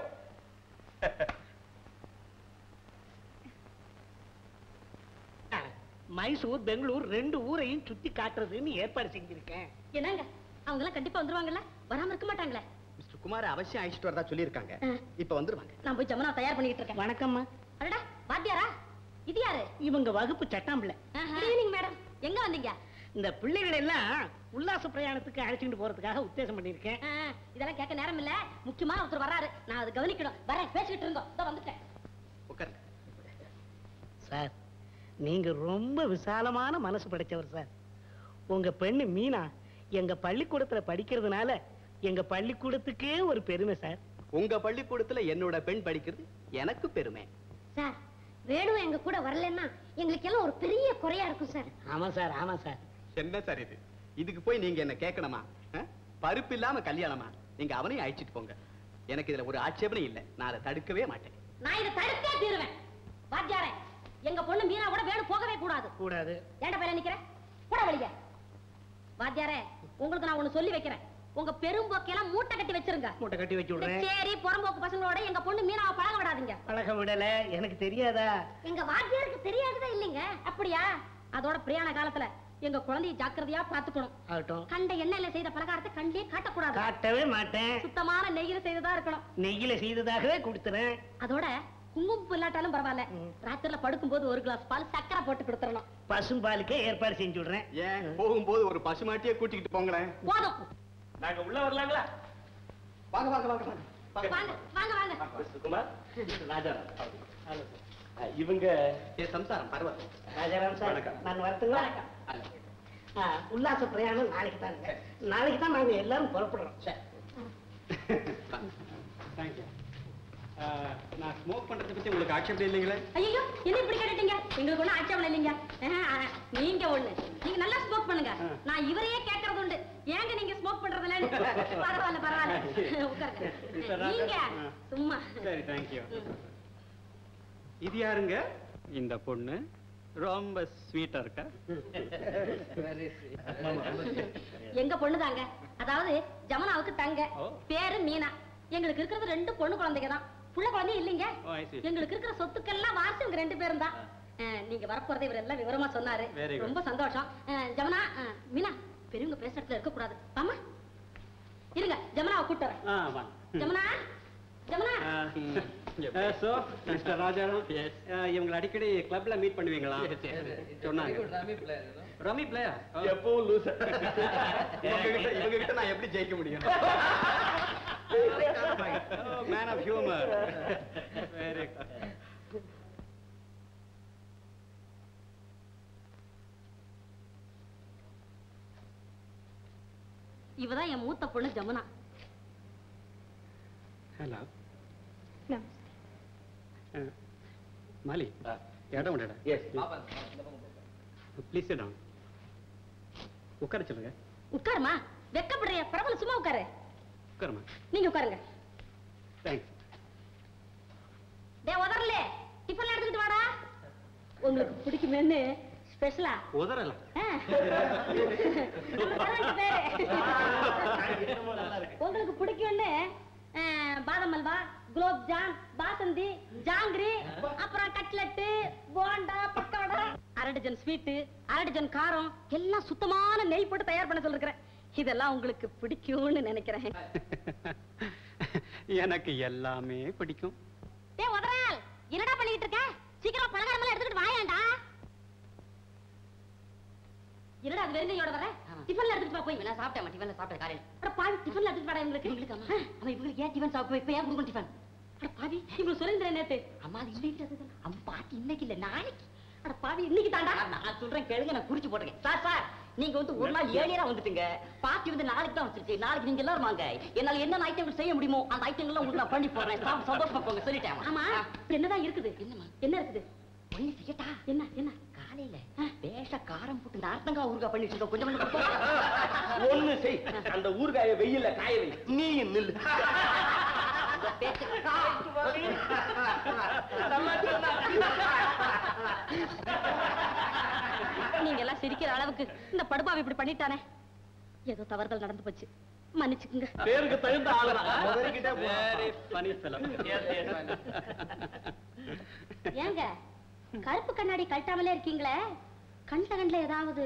மைசூர் பெங்களூர் ரெண்டு ஊரையும் சுத்தி காட்டுறதுன்னு ஏற்பாடு செஞ்சிருக்கேன் என்னங்க அவங்க எல்லாம் கண்டிப்பா வந்துருவாங்கல்ல வராம இருக்க மாட்டாங்களே மிஸ்டர் குமார் அவசியம் அழைச்சிட்டு வரதா சொல்லியிருக்காங்க இப்ப வந்துருவாங்க நான் போய் ஜமுனா தயார் பண்ணிட்டு இருக்கேன் வணக்கம்மா அடடா வாத்தியாரா இது யாரு இவங்க வகுப்பு சட்டாம்பிள்ளை குட் ஈவினிங் மேடம் எங்க வந்தீங்க இந்த பிள்ளைகளை எல்லாம் உல்லாச பிரயாணத்துக்கு அழைச்சிட்டு போறதுக்காக உத்தேசம் பண்ணிருக்கேன் ஆ, இதெல்லாம் கேட்க நேரம் இல்ல முக்கியமா ஒருத்தர் வராரு நான் அதை கவனிக்கணும் வரேன் பேசிக்கிட்டு இருந்தோம் இதோ வந்துட்டேன் உட்காருங்க சார் நீங்க ரொம்ப விசாலமான மனசு படைச்சவர் சார் உங்க பெண்ணு மீனா எங்க பள்ளிக்கூடத்துல படிக்கிறதுனால எங்க பள்ளிக்கூடத்துக்கே ஒரு பெருமை சார் உங்க பள்ளிக்கூடத்துல என்னோட பெண் படிக்கிறது எனக்கு பெருமை சார் வேணு எங்க கூட வரலன்னா எங்களுக்கு எல்லாம் ஒரு பெரிய குறையா இருக்கும் சார் ஆமா சார் ஆமா சார் என்ன சார் இது இதுக்கு போய் நீங்க என்ன கேட்கணுமா ஆ? பருப்பு இல்லாம கல்யாணமா நீங்க அவனையும் அழைச்சிட்டு போங்க எனக்கு இதுல ஒரு ஆட்சேபனை இல்லை நான் அதை தடுக்கவே மாட்டேன் நான் இதை தடுத்தே தீருவேன் வாத்தியாரே எங்க பொண்ணு மீனா கூட வேணும் போகவே கூடாது கூடாது ஏன்டா பையன் நிக்கிற கூட வெளிய வாத்தியாரே உங்களுக்கு நான் ஒண்ணு சொல்லி வைக்கிறேன் உங்க பெரும்போக்கையெல்லாம் மூட்டை கட்டி வச்சிருங்க மூட்டை கட்டி வச்சு இந்த விடுறேன் சேரி புறம்போக்கு பசங்களோட எங்க பொண்ணு மீனாவை பழக விடாதீங்க பழக விடல எனக்கு தெரியாதா எங்க வாத்தியாருக்கு தெரியாததா இல்லைங்க அப்படியா அதோட பிரியாண காலத்துல எங்க குழந்தைய ஜாக்கிரதையா பாத்துக்கணும் ஆகட்டும் கண்ட எண்ணெயில செய்த பலகாரத்தை கண்ணிலே காட்டக்கூடாது காட்டவே மாட்டேன் சுத்தமான நெய்யில செய்ததா இருக்கணும் நெய்யில செய்ததாகவே கொடுத்துறேன் அதோட குங்குமம் இல்லாட்டாலும் பரவாயில்ல ராத்திரில படுக்கும்போது ஒரு கிளாஸ் பால் சக்கரை போட்டு கொடுத்துடணும் பசும்பாலுக்கே ஏற்பாடு செஞ்சு விடுறேன் ஏன் போகும்போது ஒரு பசுமாட்டியே கூட்டிக்கிட்டு போங்களேன் போதும் நாங்க உள்ள வரலாங்களா வாங்க வாங்க வாங்க வாங்க வாங்க வாங்க வாங்க சுகுமார் ராஜாராம் அஹ், இவங்க என் சம்சாரம் பரவாயில்ல ராஜாராம் சார் வணக்கம். நான் வரட்டுங்களா ஆ, உல்லாச பிரயாணம் நாளைக்கு தானுங்க நாளைக்கு தான் நாங்க எல்லாரும் புறப்படுறோம் தேங்க்யூ நான் ஸ்மோக் பண்றதை பத்தி உங்களுக்கு ஆட்சேபம் இல்லைங்களே ஐயோ என்ன இப்படி கேட்டுட்டீங்க எங்களுக்கு ஒண்ணும் ஆட்சேபம் இல்லைங்க ஆஹா, ஆஹா, நீங்க ஒண்ணு நீங்க நல்லா ஸ்மோக் பண்ணுங்க நான் இவரையே கேட்கறது உண்டு ஏங்க நீங்க ஸ்மோக் பண்றதுல பரவாயில்ல பரவாயில்ல உட்காருங்க நீங்க சும்மா சரி தேங்க்யூ இது யாருங்க இந்த பொண்ணு ரொம்ப ஸ்வீட்டா இருக்கா எங்க பொண்ணுதாங்க அதாவது ஜமுனாவுக்கு தங்க ஓ. பேரு மீனா எங்களுக்கு இருக்கிறது ரெண்டு பொண்ணு குழந்தைங்க தான் புள்ள குழந்தையும் இல்லைங்க ஓ, I see. எங்களுக்கு இருக்கிற சொத்துக்கெல்லாம் வாரிசு இவங்க ரெண்டு பேரும் தான் அஹ், நீங்க வரப்போறதை இவர் எல்லாம் விவரமா சொன்னாரு Very good. ரொம்ப சந்தோஷம் அஹ், ஜமுனா அஹ், மீனா பெரியவங்க பேசுற இடத்துல இருக்க கூடாது ஆமா இருங்க ஜமுனாவை கூட்டு வரேன் ஆ வாங்க ஜமுனா ஜமுனா சோ மிஸ்டர் ராஜாராம் இவங்களை அடிக்கடி கிளப்ல மீட் பண்ணுவீங்களா சொன்னாங்க ரமி பிளேயர் எப்பவும் லூச இவங்க கிட்ட நான் எப்படி ஜெயிக்க முடியும் மேன் ஆஃப் ஹியூமர் வெரி இவதான் என் மூத்த பொண்ணு ஜமுனா ஹலோ மாலி இடம் விடடா எஸ் ப்ளீஸ் டவுன் உட்கார சொல்லுங்க உட்காருமா வெக்கப்படுறிய பரவாயில்ல சும்மா உட்காரு உட்காருமா நீங்க உட்காருங்க தேங்க்ஸ் டே உதறல டிஃபன் எடுத்துக்கிட்டு வாடா உங்களுக்கு பிடிக்குமேன்னு ஸ்பெஷலா உதறலாம் உங்களுக்கு பிடிக்கும்னு அஹ், பாதாம் அல்வா குலோப் ஜாம் பாசந்தி ஜாங்கிரி அப்புறம் கட்லெட்டு போண்டா பக்கோடா அரை டஜன் ஸ்வீட்டு அரை டஜன் காரம் எல்லாம் சுத்தமான நெய் போட்டு தயார் பண்ண சொல்லிருக்கிறேன் இதெல்லாம் உங்களுக்கு பிடிக்கும்னு நினைக்கிறேன் எனக்கு எல்லாமே பிடிக்கும் டேய் உதறால் என்னடா பண்ணிட்டு இருக்க சீக்கிரம் பலகாரம் எல்லாம் எடுத்துக்கிட்டு வாயாண்டா என்னடா அது வெறுங்கையோட வர டிஃபன்ல எடுத்துட்டு வா போய் நான் சாப்பிட்டேன் டிஃபன்ல சாப்பிட்டேன் காலையில் அட பாவி டிஃபன்ல எடுத்துட்டு வாடா எங்களுக்கு உங்களுக்கு அம்மா அம்மா இவங்களுக்கு ஏன் டிஃபன் சாப்பிட்டு இப்ப ஏன் கொடுக்கணும் டிஃபன் அட பாவி இவங்களுக்கு சொல்லிருந்தேன் நேத்து அம்மா அது இன்னைக்கு அது அம்மா பாட்டி இன்னைக்கு இல்ல நாளைக்கு அட பாவி இன்னைக்கு தாண்டா நான் சொல்றேன் கேளுங்க நான் குறிச்சு போட்டிருக்கேன் சார் சார் நீங்க வந்து ஒரு நாள் ஏழியரா வந்துட்டுங்க பாட்டி வந்து நாளைக்கு தான் வந்துருச்சு நாளைக்கு நீங்க எல்லாரும் வாங்க என்னால என்னென்ன ஐட்டங்கள் செய்ய முடியுமோ அந்த ஐட்டங்கள்லாம் உங்களுக்கு நான் பண்ணி போடுறேன் சாப்பிட்டு சந்தோஷமா போங்க சொல்லிட்டேன் ஆமா என்னதான் இருக்குது என்னம்மா என்ன இருக்குது ஒண்ணு செய்யட்டா என்ன என்ன காலையில வேஷ காரம் போட்டு நார்த்தங்கா ஊறுகாய் பண்ணி வச்சிருக்கோம் கொஞ்சம் கொஞ்சம் கொடுப்போமா? ஒண்ணு செய் அந்த ஊறுகாய வெயில்ல காய வை நீ நில்லு உங்க பேச்சு நீங்க எல்லாம் சிரிக்கிற அளவுக்கு இந்த படுபாவை இப்படி பண்ணிட்டானே ஏதோ தவறுதல் நடந்து போச்சு மன்னிச்சுக்குங்க பேருக்கு தகுந்த ஆளுதான் வெரி ஃபனி ஃபெலோ ஏங்க கருப்பு கண்ணாடி கழட்டாமலே இருக்கீங்களே கண்ல கண்ல ஏதாவது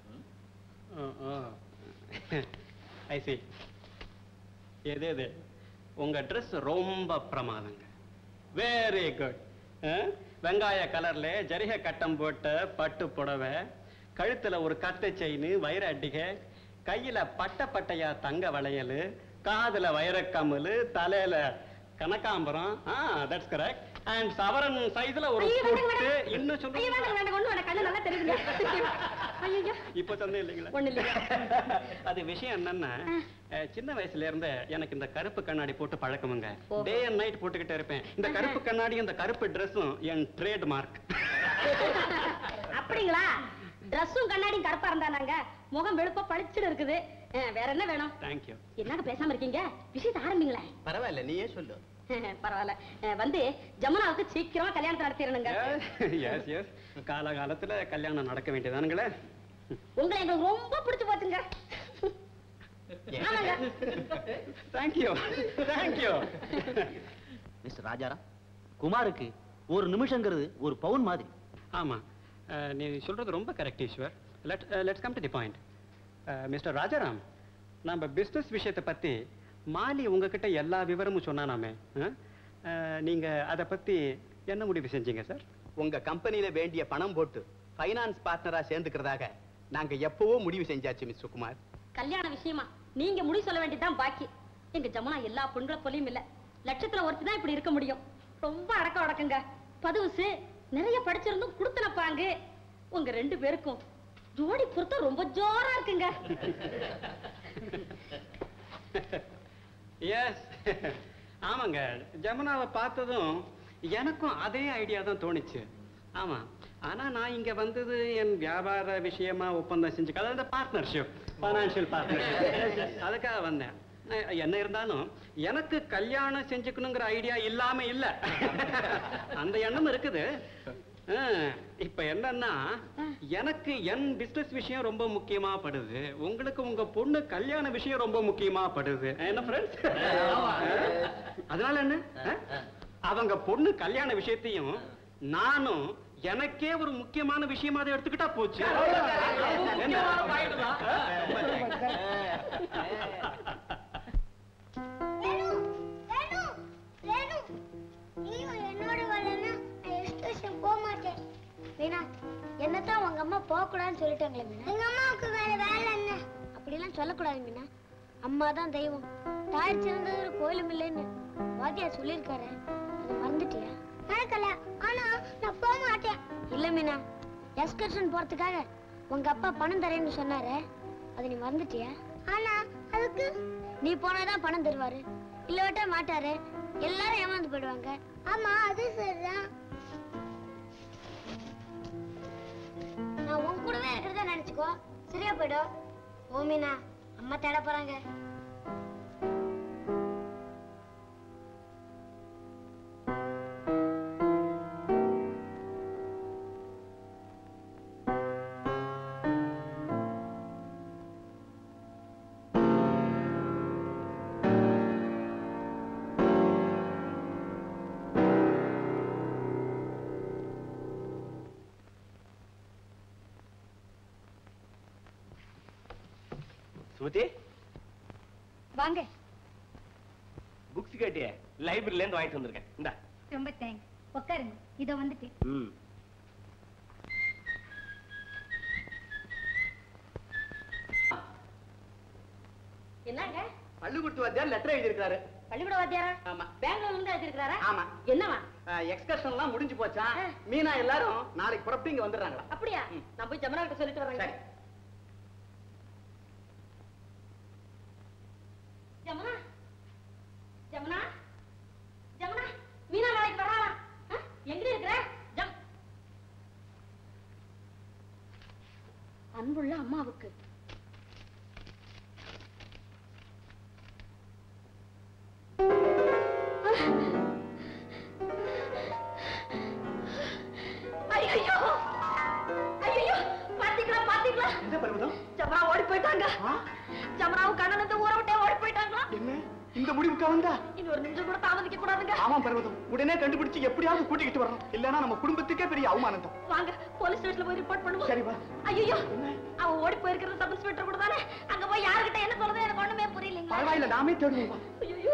ஐ சி எது எது உங்க ட்ரெஸ் ரொம்ப பிரமாதங்க வெரி குட் வெங்காய கலர்ல ஜரிகை கட்டம் போட்ட பட்டு புடவை கழுத்துல ஒரு கத்தை செயின் வைர அட்டிகை கையில பட்ட பட்டையா தங்க வளையல் காதுல வைரக்கம்மல் தலையில கனகாம்பரம் ஆ தட்ஸ் கரெக்ட் அண்ட் சவரன் சைஸ்ல ஒரு ஐயோ, வேண்டாம், பொட்டு வேண்டாம். இன்னும் ஐயோ, சொல்லுங்க வேண்டாம், வேண்டாம், ஒண்ணும் வேண்டாம், கண்ணு நல்லா தெரியுதுங்க. ஐயையோ, இப்ப சொன்னேன் இல்லைங்களா ஒண்ணும் இல்லைங்க. அது விஷயம் என்னன்னா அஹ், சின்ன வயசுல இருந்து எனக்கு இந்த கருப்பு கண்ணாடி போட்டு பழக்கமுங்க ஓஹோ. டே அண்ட் நைட் போட்டுக்கிட்டே இருப்பேன் இந்த கருப்பு கண்ணாடி இந்த கருப்பு ட்ரெஸ்ஸும் என் ட்ரேட் மார்க் அப்படிங்களா ட்ரெஸ்ஸும் கண்ணாடியும் கருப்பா இருந்தானாங்க முகம் வெளுப்பா பளிச்சுன்னு இருக்குது அஹ், வேற என்ன வேணும் தேங்க்யூ என்னங்க பேசாம இருக்கீங்க விஷயத்தை ஆரம்பிங்களேன் பரவாயில்ல நீயே சொல்லு பரவாயில்ல அஹ், வந்து ஜமுனாவுக்கு சீக்கிரமா கல்யாணத்தை நடத்திடணுங்க எஸ் எஸ் காலகாலத்துல கல்யாணம் நடக்க வேண்டியதானுங்களே உங்களை எங்களுக்கு ரொம்ப பிடிச்சு போச்சுங்க ஆமாங்க தேங்க்யூ தேங்க்யூ மிஸ்டர் ராஜாராம் குமாருக்கு ஒரு நிமிஷங்கிறது ஒரு பவுன் மாதிரி ஆமா அஹ், நீ சொல்றது ரொம்ப correct Eswar let let's come to the point Mr Rajaram நம்ம பிஸ்னஸ் விஷயத்தை பத்தி மாலி உங்ககிட்ட எல்லா விவரமும் சொன்னானாமே அஹ்? அஹ், நீங்க அதை பத்தி என்ன முடிவு செஞ்சீங்க சார் உங்க கம்பெனில வேண்டிய பணம் போட்டு ஃபைனான்ஸ் பார்ட்னரா சேர்ந்துக்கிறதாக நாங்க எப்பவோ முடிவு செஞ்சாச்சு மிஸ்டர் குமார் கல்யாண விஷயமா நீங்க முடிவு சொல்ல வேண்டியதுதான் பாக்கி எங்க ஜமுனா எல்லா பெண்களை போலயும் இல்ல லட்சத்துல ஒருத்தி தான் இப்படி இருக்க முடியும் ரொம்ப அடக்க அடக்குங்க பதுவுசு நிறைய படிச்சிருந்தும் குடுத்தனப்பாங்க உங்க ரெண்டு பேருக்கும் ஜோடி பொருத்தம் ரொம்ப ஜோரா இருக்குங்க எஸ் ஆமாங்க ஜமுனாவை பார்த்ததும் எனக்கும் அதே ஐடியா தான் தோணுச்சு ஆமா ஆனா நான் இங்க வந்தது என் வியாபார விஷயமா ஒப்பந்தம் செஞ்சு அதாவது பார்ட்னர்ஷிப் ஃபைனான்சியல் பார்ட்னர்ஷிப் அதுக்காக வந்தேன் அஹ் என்ன இருந்தாலும் எனக்கு கல்யாணம் செஞ்சுக்கணுங்கிற ஐடியா இல்லாம இல்ல அந்த எண்ணம் இருக்குது அஹ், இப்ப என்னன்னா எனக்கு என் பிசினஸ் விஷயம் ரொம்ப முக்கியமா படுது உங்களுக்கு உங்க பொண்ணு கல்யாண விஷயம் ரொம்ப முக்கியமா படுது என்ன ஃப்ரெண்ட்ஸ் அதனால என்ன அஹ்? அவங்க பொண்ணு கல்யாண விஷயத்தையும் நானும் எனக்கே ஒரு முக்கியமான விஷயமா அதை எடுத்துக்கிட்டா போச்சு என்ன? ரேணு ரேணு நீயும் என்னோட வரலன்னா நான் எக்ஸ்கர்ஷன் போக மாட்டேன் வீணா என்னத்தான் உங்க அம்மா போக கூடாதுன்னு சொல்லிட்டாங்களே மீனா எங்க அம்மாவுக்கு வேற வேலை என்ன அப்படிலாம் சொல்லக்கூடாது மீனா அம்மா தான் தெய்வம் தாய் சிறந்தது ஒரு கோயிலும் இல்லைன்னு வாத்தியார் சொல்லியிருக்காரு அதை மறந்துட்டியா மறக்கல ஆனா நான் போக மாட்டேன் இல்ல மீனா எக்ஸ்கர்ஷன் போறதுக்காக உங்க அப்பா பணம் தரேன்னு சொன்னாரு அதை நீ மறந்துட்டியா ஆனா அதுக்கு நீ போனாதான் பணம் தருவாரு இல்லவட்ட மாட்டாரு எல்லாரும் ஏமாந்து போயிடுவாங்க ஆமா அது சரிதான் நான் உன் கூடவே இருக்கிறதா நினைச்சுக்கோ சரியா போயிடும் ஓமினா அம்மா தேட போறாங்க சுமதி வாங்க புக்ஸ் கேட்டியே லைப்ரரியில இருந்து வாங்கிட்டு வந்திருக்கேன் இந்தா ரொம்ப தேங்க்ஸ் உட்காருங்க இதோ வந்துட்டேன் ம் என்னங்க பள்ளிக்கூட்டு வாத்தியார் லெட்டர் எழுதியிருக்காரு பள்ளிக்கூட வாத்தியாரா ஆமா பெங்களூர்ல இருந்து எழுதிருக்காரா ஆமா என்னவா எக்ஸ்கர்ஷன் எல்லாம் முடிஞ்சு போச்சான் மீனா எல்லாரும் நாளைக்கு புறப்பட்டு இங்க வந்துடுறாங்களா அப்படியா நான் போய் ஜமுனா கிட்ட சொல்லிட்டு வரேங்க சரி ஜமுனா ஜமுனா ஜமுனா மீனா நாளைக்கு வராளா ஆ? எங்க இருக்கிற ஜம் அன்புள்ள அம்மாவுக்கு ஐயோ ஐயோ பாத்தீங்களா பாத்தீங்களா இந்த பருவதம் ஜமுனா ஓடி போயிட்டாங்க ஜமுனாவும் கண்ணன் இந்த ஊரை விட்டே ஓடி போயிட்டாங்களா என்ன இந்த முடிவுக்கா வந்தா இனி ஒரு நிமிஷம் கூட தாமதிக்க கூடாதுங்க ஆமா பர்வதம் உடனே கண்டுபிடிச்சு எப்படியாவது கூட்டிக்கிட்டு வரணும் இல்லனா நம்ம குடும்பத்துக்கே பெரிய அவமானம் தான் வாங்க போலீஸ் ஸ்டேஷன்ல போய் ரிப்போர்ட் பண்ணுவோம் சரி, வா. ஐயோ அவ ஓடி போயிருக்கிறது சப் இன்ஸ்பெக்டர் கூட தானே அங்க போய் யாருகிட்ட என்ன சொல்றது எனக்கு ஒண்ணுமே புரியலைங்க பரவாயில்ல நாமே தேடுவோம் வா. ஐயோ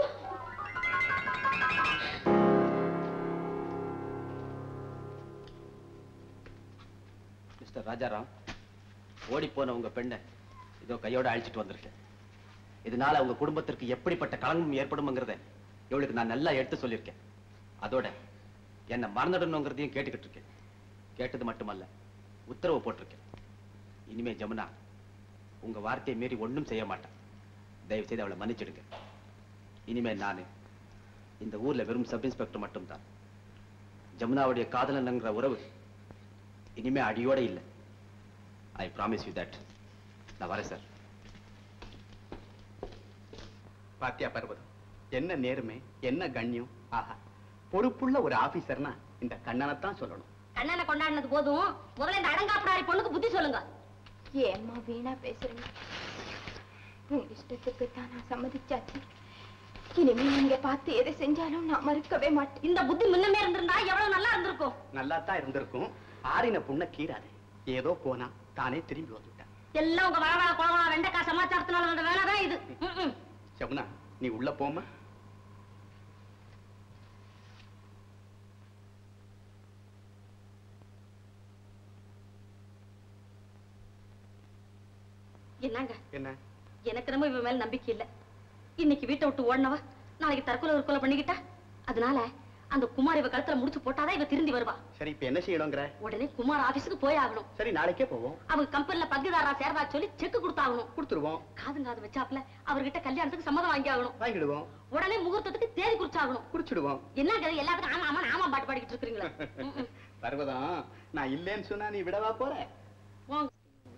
மிஸ்டர் ராஜாராம் ஓடி போன உங்க பெண்ணை இதோ கையோட அழிச்சிட்டு வந்திருக்கேன் இதனால உங்க குடும்பத்திற்கு எப்படிப்பட்ட களங்கம் ஏற்படும்ங்கிறத இவளுக்கு நான் நல்லா எடுத்து சொல்லியிருக்கேன் அதோட என்ன மறந்துடணுங்கிறதையும் கேட்டுக்கிட்டு இருக்கேன் கேட்டது மட்டுமல்ல உத்தரவு போட்டிருக்கேன் இனிமே ஜமுனா உங்க வார்த்தையை மீறி ஒண்ணும் செய்ய மாட்டேன் தயவு செய்து அவளை மன்னிச்சிடுங்க இனிமே நானு இந்த ஊர்ல வெறும் சப் இன்ஸ்பெக்டர் மட்டும்தான் ஜமுனாவுடைய காதலன்ங்கிற உறவு இனிமே அடியோட இல்லை ஐ ப்ராமிஸ் யூ தட் நான் வரேன் சார் பாத்தியா பர்வதம் என்ன நேர்மை என்ன கண்ணியம் ஆஹா பொறுப்புள்ள ஒரு ஆபீசர்னா இந்த கண்ணனைத்தான் சொல்லணும் கண்ணனை கொண்டாடினது போதும் முதல்ல இந்த அடங்காப்பிடாரி பொண்ணுக்கு புத்தி சொல்லுங்க ஏம்மா வீணா பேசுறீங்க உங்க இஷ்டத்துக்கு தான் நான் சம்மதிச்சாச்சு இனிமே நீங்க பார்த்து எதை செஞ்சாலும் நான் மறுக்கவே மாட்டேன் இந்த புத்தி முன்னமே இருந்திருந்தா எவ்வளவு நல்லா இருந்திருக்கும் நல்லா தான் இருந்திருக்கும் ஆறின புண்ண கீறாது ஏதோ போனா தானே திரும்பி வந்துட்டான் எல்லாம் உங்க வளவள குளவள வெண்டைக்காய் சமாச்சாரத்தினால வந்த வேலை தான் இது ம், ம். ஜமுனா நீ உள்ள போமா என்னங்க என்ன எனக்கு ரொம்ப இவன் மேல நம்பிக்கை இல்ல இன்னைக்கு வீட்டை விட்டு ஓடினவ நாளைக்கு தற்கொலை ஒரு கொலை பண்ணிக்கிட்டா அதனால அந்த குமார் இவ கழுத்துல முடிச்சு போட்டாதான் இவ திருந்தி வருவா சரி இப்ப என்ன செய்யணுங்கிற உடனே குமார் ஆபீஸுக்கு போய் ஆகணும் சரி நாளைக்கே போவோம் அவங்க கம்பெனில பங்குதாரா சேர்வா சொல்லி செக் கொடுத்தாகணும் கொடுத்துருவோம் காதுங்காது வச்சாப்ல அவர்கிட்ட கல்யாணத்துக்கு சம்மதம் வாங்கி ஆகணும் வாங்கிடுவோம் உடனே முகூர்த்தத்துக்கு தேதி குறிச்சாகணும் குடிச்சிடுவோம் என்னங்க இது எல்லாத்துக்கும் ஆமா ஆமா ஆமா பாட்டு பாடிக்கிட்டு இருக்கிறீங்களா ம், ம். பர்வதம் நான் இல்லைன்னு சொன்னா நீ விடவா போற வாங்க.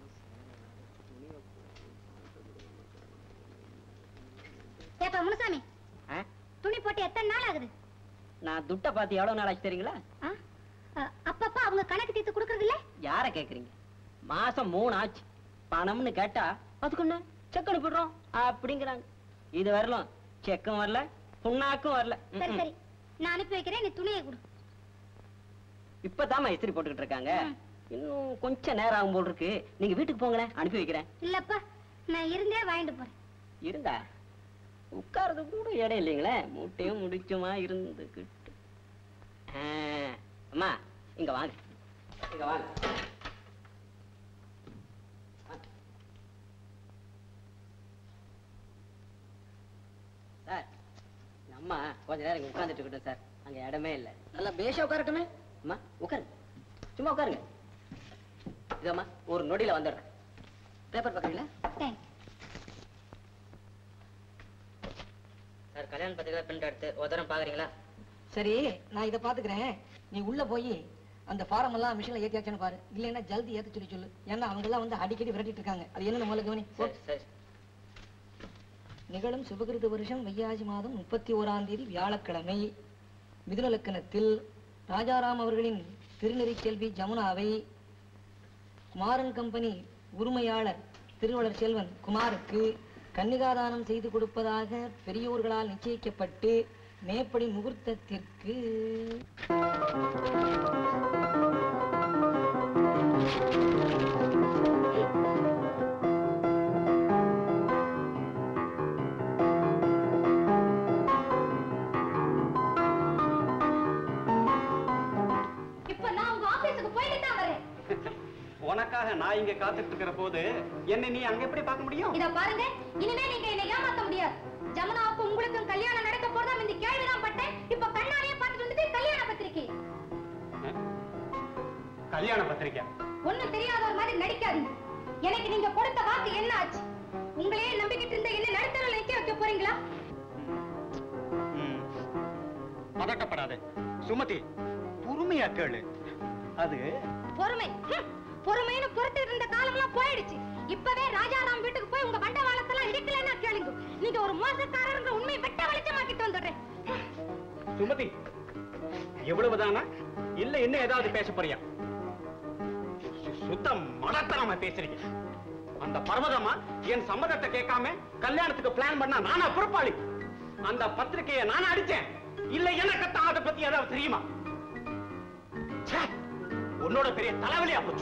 ஏப்பா முனுசாமி துணி போட்டு எத்தனை நாள் ஆகுது நான் துட்டை பார்த்து எவ்வளவு நாள் ஆச்சு தெரியுங்களா ஆ? அ, அப்பப்பா அவங்க கணக்கு தீர்த்து கொடுக்கறது இல்ல யார கேக்குறீங்க மாசம் மூணு ஆச்சு பணம்னு கேட்டா அதுக்கு என்ன செக் அனுப்பிடுறோம் அப்படிங்கிறாங்க இது வரலாம் செக்கும் வரல புண்ணாக்கும் வரல ம், சரி ம். சரி நான் அனுப்பி வைக்கிறேன் நீ துணியை கொடு இப்பதாம்மா இஸ்திரி போட்டுக்கிட்டு இருக்காங்க இன்னும் கொஞ்சம் நேரம் ஆகும் போல் இருக்கு நீங்க வீட்டுக்கு போங்களேன் அனுப்பி வைக்கிறேன் இல்லப்பா நான் இருந்தே வாங்கிட்டு போறேன் இருந்தா உட்கார்றது கூட இடம் இல்லைங்களே மூட்டையும் முடிச்சுமா இருந்துகிட்டு ஆ, அம்மா இங்க வாங்க இங்க வாங்க சார் நம்ம கொஞ்ச நேரம் இங்க உட்கார்ந்துட்டு இருக்கட்டும் சார் அங்க இடமே இல்ல நல்லா பேஷா உட்காரட்டுமே அம்மா உட்காருங்க சும்மா உட்காருங்க இதம்மா ஒரு நொடியில வந்துடுறேன் பேப்பர் பார்க்குறீங்களா தேங்க்ஸ் சார் கல்யாண பத்திரிக்கை பிரிண்ட் எடுத்து ஒரு தரம் பாக்குறீங்களா சரி நான் இதை பாத்துக்கிறேன் நீ உள்ள போய் அந்த ஃபார்ம் எல்லாம் மிஷின்ல ஏத்தியாச்சுன்னு பாரு இல்லைன்னா ஜல்தி ஏத்த சொல்லி சொல்லு ஏன்னா அவங்க எல்லாம் வந்து அடிக்கடி விரட்டிட்டு இருக்காங்க அது என்னன்னு முதல்ல கவனி போ. சரி சரி நிகழும் சுபகிருத வருஷம் வையாசி மாதம் முப்பத்தி ஓராம் தேதி வியாழக்கிழமை மிதுன லக்கணத்தில் ராஜாராம் அவர்களின் திருநெறி செல்வி ஜமுனாவை குமாரன் கம்பெனி உரிமையாளர் திருவளர் செல்வன் குமாருக்கு கன்னிகாதானம் செய்து கொடுப்பதாக பெரியோர்களால் நிச்சயிக்கப்பட்டு மேப்படி முகூர்த்தத்திற்கு இப்ப நான் உங்க ஆபீஸுக்கு போயிட்டு தான் வரேன் உனக்காக நான் இங்க காத்துட்டு இருக்கிற போது என்ன நீ அங்க எப்படி பார்க்க முடியும் இத பாருங்க இனிமே நீங்க என்னை ஏமாத்த முடியாது ஜமுனாவுக்கும் உங்களுக்கும் கல்யாணம் நடக்க போறதா இந்த கேள்விதான் பட்டேன் இப்ப கண்ணாலேயே பார்த்துட்டு வந்துட்டு கல்யாண பத்திரிக்கை கல்யாண பத்திரிக்கை ஒண்ணும் தெரியாத ஒரு மாதிரி நடிக்காதீங்க எனக்கு நீங்க கொடுத்த வாக்கு என்ன ஆச்சு உங்களையே நம்பிக்கிட்டு இருந்த என்ன நடுத்தரவில் நிக்க வைக்க போறீங்களா ம். பதட்டப்படாத சுமதி பொறுமையா கேளு அது பொறுமை ஹம், பொறுமைன்னு பொறுத்துட்டு இருந்த காலம்லாம் போயிடுச்சு இப்பவே ராஜாராம் வீட்டுக்கு போய் உங்க வண்டவாளத்தெல்லாம் இடிக்கலன்னா கேளுங்க நீங்க ஒரு மோசக்காரன்ற உண்மையை வெட்ட வெளிச்சமாக்கிட்டு வந்துடுறேன் சுமதி எவ்வளவுதானா இல்ல இன்னும் ஏதாவது பேச போறியா சு- சுத்தம் மடத்தனமா பேசுறீங்க அந்த பர்வதமா என் சம்மதத்தை கேட்காம கல்யாணத்துக்கு பிளான் பண்ணா நானா பொறுப்பாளி அந்த பத்திரிக்கையை நானா அடிச்சேன் இல்ல எனக்குத்தான் அதை பத்தி ஏதாவது தெரியுமா ச்சே, உன்னோட பெரிய தலைவலியா போச்சு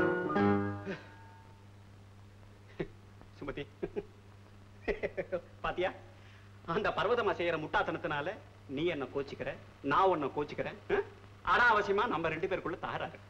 சுமதி பாத்தியா அந்த பர்வதமா செய்யற முட்டாத்தனத்தினால நீ என்ன கோச்சிக்கிற நான் உன்னை கோச்சிக்கிறேன் ஆ? அனாவசியமா நம்ம ரெண்டு பேருக்குள்ள தகராறு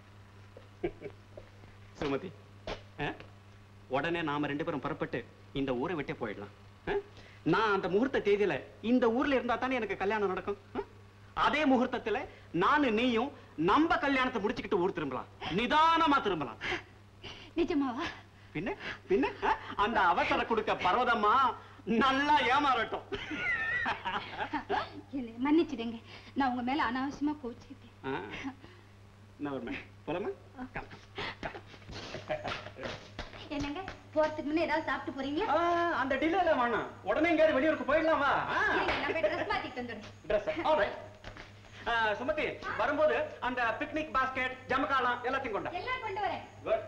சுமதி ஆ? உடனே நாம ரெண்டு பேரும் புறப்பட்டு இந்த ஊரை விட்டே போயிடலாம் ஆ? நான் அந்த முகூர்த்த தேதியில இந்த ஊர்ல இருந்தா தானே எனக்கு கல்யாணம் நடக்கும் ஆ? அதே முகூர்த்தத்துல நானு நீயும் நம்ம கல்யாணத்தை முடிச்சுக்கிட்டு ஊர் திரும்பலாம் நிதானமா திரும்பலாம் நிஜமாவா பின்ன பின்ன ஆ? அந்த அவசர கொடுக்க பர்வதம்மா நல்லா ஏமாறட்டும் என்னை மன்னிச்சிடுங்க நான் உங்க மேல அனாவசியமா கோச்சுக்கிட்டேன் ஆ. என்ன வருமே போலாமா என்னங்க போறதுக்கு முன்ன ஏதாவது சாப்பிட்டு போறீங்களா அந்த டிலேல வேணாம் உடனே எங்கேயாவது வெளியூருக்கு போயிடலாமா இருங்க, நான் போய் ட்ரெஸ் மாத்திட்டு வந்துடுறேன் ட்ரெஸ் ஆல்ரைட் சுமதி வரும்போது அந்த பிக்னிக் பாஸ்கெட் ஜமக்காலம் எல்லாத்தையும் கொண்டா எல்லாம் கொண்டு வரேன் குட்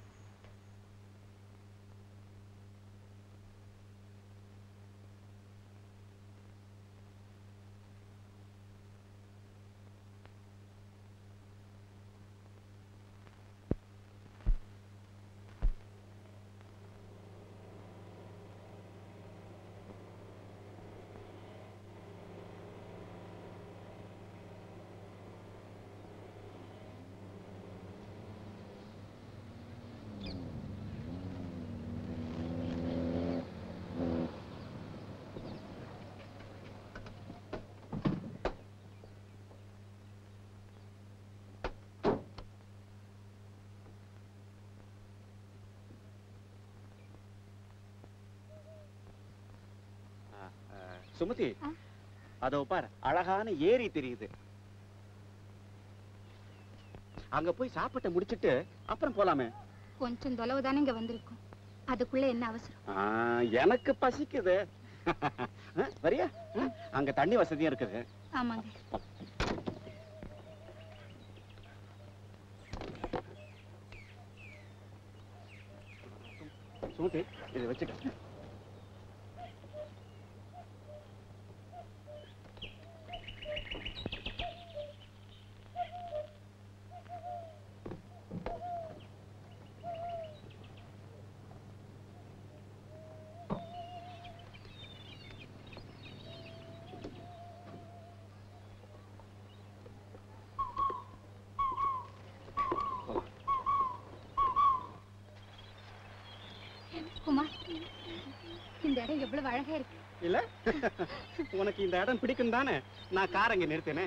சுமதி அதோ பார் அழகான ஏரி தெரியுது அங்க போய் சாப்பிட்ட முடிச்சிட்டு அப்புறம் போலாமே கொஞ்சம் தொலைவு தானே இங்க வந்திருக்கோம் அதுக்குள்ள என்ன அவசரம் ஆ, எனக்கு பசிக்குது ஆ, வரியா ஆ, அங்க தண்ணி வசதியும் இருக்குது ஆமாங்க சுமதி இதை வச்சுக்க குமார் இந்த இடம் எவ்வளவு அழகா இருக்கு இல்ல உனக்கு இந்த இடம் பிடிக்கும் தானே நான் கார் அங்க நிறுத்தினே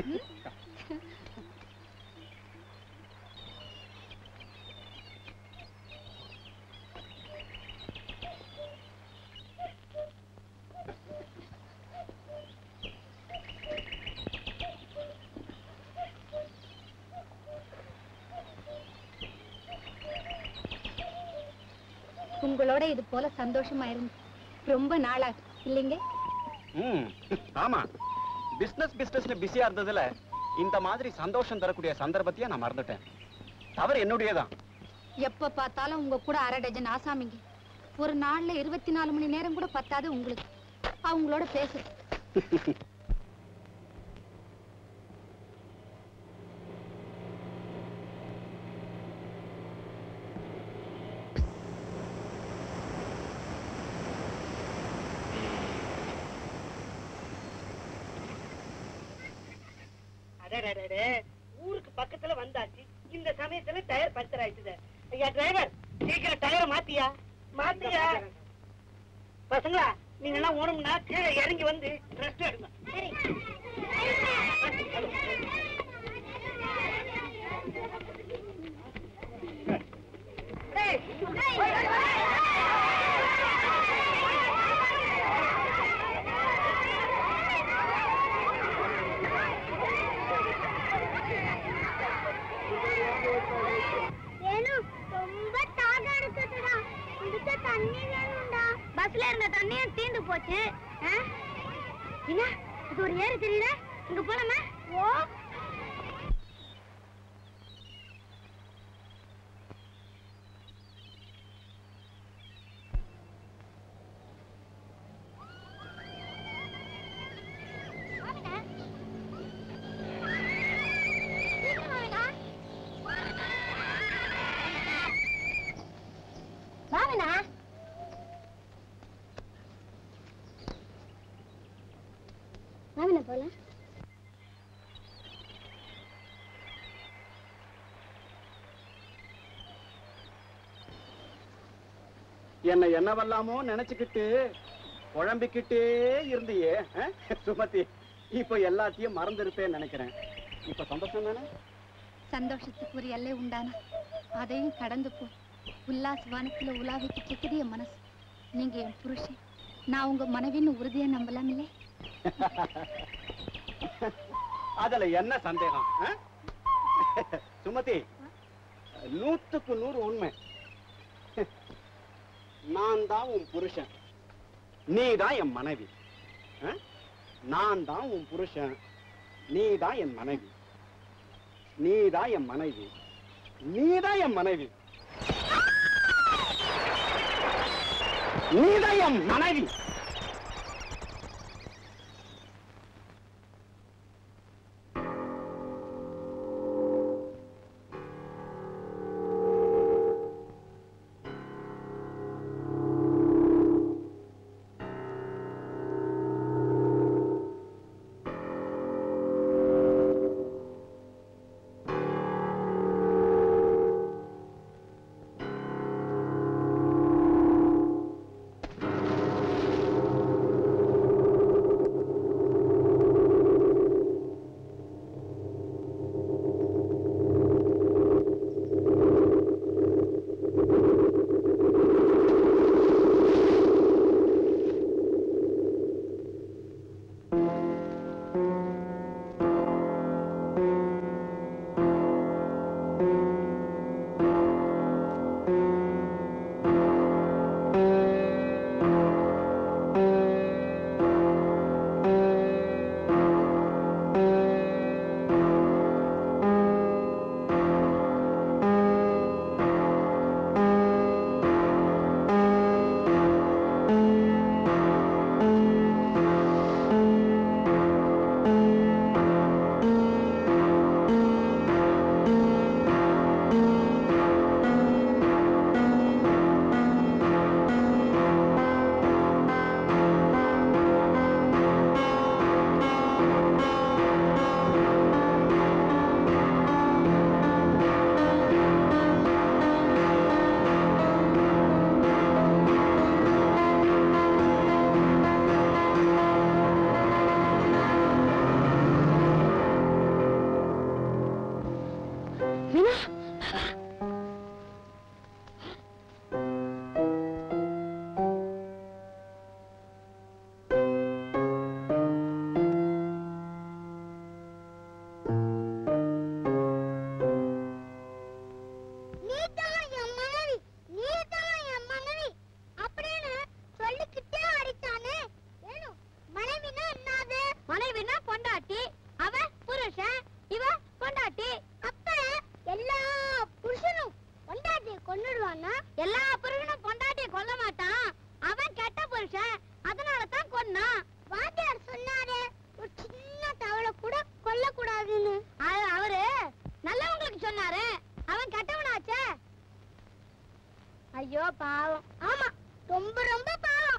உங்களோட இது போல சந்தோஷமா இருந்து ரொம்ப நாளாகுது இல்லைங்க ம் ஆமா பிசினஸ் பிசினஸ்ல பிஸியா இருந்ததுல இந்த மாதிரி சந்தோஷம் தரக்கூடிய சந்தர்ப்பத்தையே நான் மறந்துட்டேன் தவறு என்னுடையதான் எப்ப பார்த்தாலும் உங்க கூட அரை டஜன் ஆசாமிங்க ஒரு நாள்ல இருபத்தி நாலு மணி நேரம் கூட பத்தாது உங்களுக்கு அவங்களோட பேசு அடடடடே, ஊருக்கு பக்கத்துல வந்தாச்சு இந்த சமயத்துல டயர் பஞ்சர் ஆயிடுச்சு ஐயா டிரைவர் சீக்கிரம் டயரை மாத்தியா மாத்தியா பசங்களா நீங்க எல்லாம் ஓணும்னா கீழே இறங்கி வந்து ரெஸ்ட் எடுங்க வேணு ரொம்ப தாகம் இருக்குதுடா குடிக்க தண்ணி வேணும்டா பஸ்ல இருந்த தண்ணியும் தீந்து போச்சு ஆ? என்ன இது ஒரு ஏரி தெரியுதா இங்க போலாமா ஓ மாமனா மாமனா போலாம் என்ன என்னவெல்லாமோ நினைச்சுக்கிட்டு குழம்பிக்கிட்டே இருந்தியே ஆ? சுமதி இப்ப எல்லாத்தையும் மறந்துருப்பேன்னு நினைக்கிறேன் இப்ப சந்தோஷம் தானே சந்தோஷத்துக்கு ஒரு எல்லை உண்டானா அதையும் கடந்து போ உல்லாச வானத்துல உலாவிக்கிட்டு இருக்குது என் மனசு நீங்க என் புருஷன் நான் உங்க மனைவின்னு உறுதியா நம்பலாம் இல்லை அதுல என்ன சந்தேகம் ஆ? சுமதி நூத்துக்கு நூறு உண்மை நான் தான் உன் புருஷன் நீ தான் என் மனைவி ஆ? நான் தான் உன் புருஷன் நீ தான் என் மனைவி நீ தான் என் மனைவி நீ தான் என் மனைவி நீ தான் என் மனைவி நீதான் என் மனைவி நீதான் என் மனைவி அப்படின்னு சொல்லிக்கிட்டே அடித்தானே வேணும் மனைவினா என்னது மனைவினா பொண்டாட்டி அவ புருஷன் இவ பொண்டாட்டி அப்ப எல்லா புருஷனும் பொண்டாட்டியை கொன்னுடுவானா எல்லா புருஷனும் பொண்டாட்டியை கொல்ல மாட்டான் அவன் கெட்ட புருஷன் அதனால தான் கொன்னான் வாத்தியார் சொன்னாரே ஒரு சின்ன தவளை கூட கொல்லக்கூடாதுன்னு அது அவரு நல்லவங்களுக்கு சொன்னாரு அவன் கெட்டவனாச்சே ஐயோ பாவம் ஆமா ரொம்ப ரொம்ப பாவம்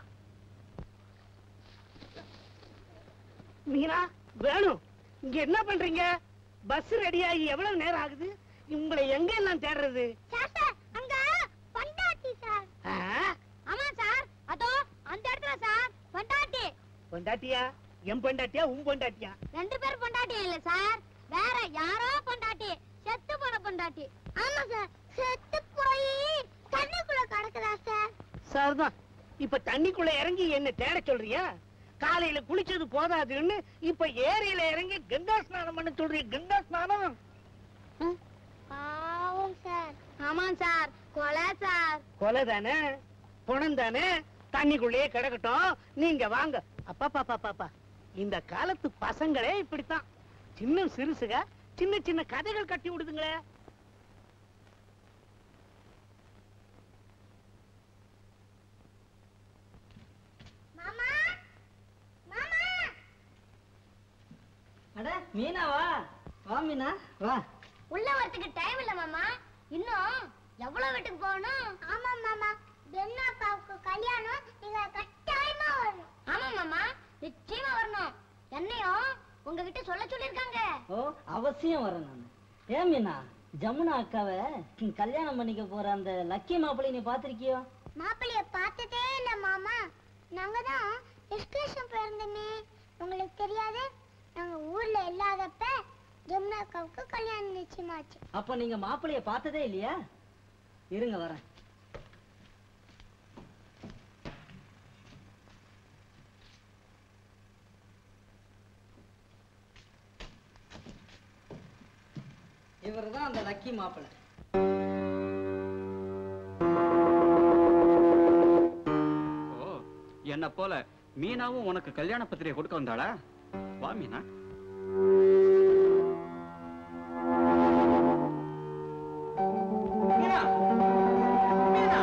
மீனா வேணும் இங்க என்ன பண்றீங்க பஸ் ரெடியாகி எவ்வளவு நேரம் ஆகுது உங்களை எங்க எல்லாம் தேடுறது சார் அங்க பொண்டாட்டி சார் ஆ? ஆமா சார் அதோ அந்த இடத்துல சார் பொண்டாட்டி பொண்டாட்டியா என் பொண்டாட்டியா உன் பொண்டாட்டியா ரெண்டு பேர் பொண்டாட்டி இல்ல சார் வேற யாரோ பொண்டாட்டி செத்து போன பொண்டாட்டி ஆமா சார் செத்து போய் தண்ணிக்குள்ள கிடக்குதா சார் சரிதான் இப்ப தண்ணிக்குள்ள இறங்கி என்ன தேட சொல்றியா காலையில குளிச்சது போதாதுன்னு இப்ப ஏரியில இறங்கி கங்கா ஸ்நானம் பண்ண சொல்றிய கங்கா ஸ்நானம் பாவம் சார் ஆமா சார் கொலை சார் கொலை தானே பணம் தானே தண்ணிக்குள்ளேயே கிடக்கட்டும் நீங்க வாங்க அப்பா பாப்பா பாப்பா இந்த காலத்து பசங்களே இப்படித்தான் சின்ன சிறுசுக சின்ன சின்ன கதைகள் கட்டி விடுதுங்களே மாமா மாமா அட மீனாவா வா மீனா வா உள்ள வரதுக்கு டைம் இல்ல மாமா இன்னும் எவ்வளவு வீட்டுக்கு போகணும் ஆமா மாமா பெண்ணாக்காவுக்கு கல்யாணம் நீங்க கட்டாயமா வரணும் ஆமா மாமா நிச்சயமா வரணும் என்னையும் உங்ககிட்ட சொல்ல சொல்லிருக்காங்க ஓ அவசியம் வரேன் நான் ஏன் மீனா ஜமுனா அக்காவை கல்யாணம் பண்ணிக்க போற அந்த லக்கி மாப்பிள்ளை நீ பாத்திருக்கியோ மாப்பிள்ளைய பார்த்ததே இல்ல மாமா நாங்க தான் எக்ஸ்கர்ஷன் போயிருந்தோமே உங்களுக்கு தெரியாது நாங்க ஊர்ல இல்லாதப்ப ஜமுனாக்காவுக்கு கல்யாணம் நிச்சயமாச்சு அப்ப நீங்க மாப்பிள்ளைய பார்த்ததே இல்லையா இருங்க வரேன் இவர்தான் அந்த லக்கி மாப்பிள்ளை என்ன போல மீனாவும் உனக்கு கல்யாண பத்திரிகை கொடுக்க வந்தாளா வா மீனா மீனா மீனா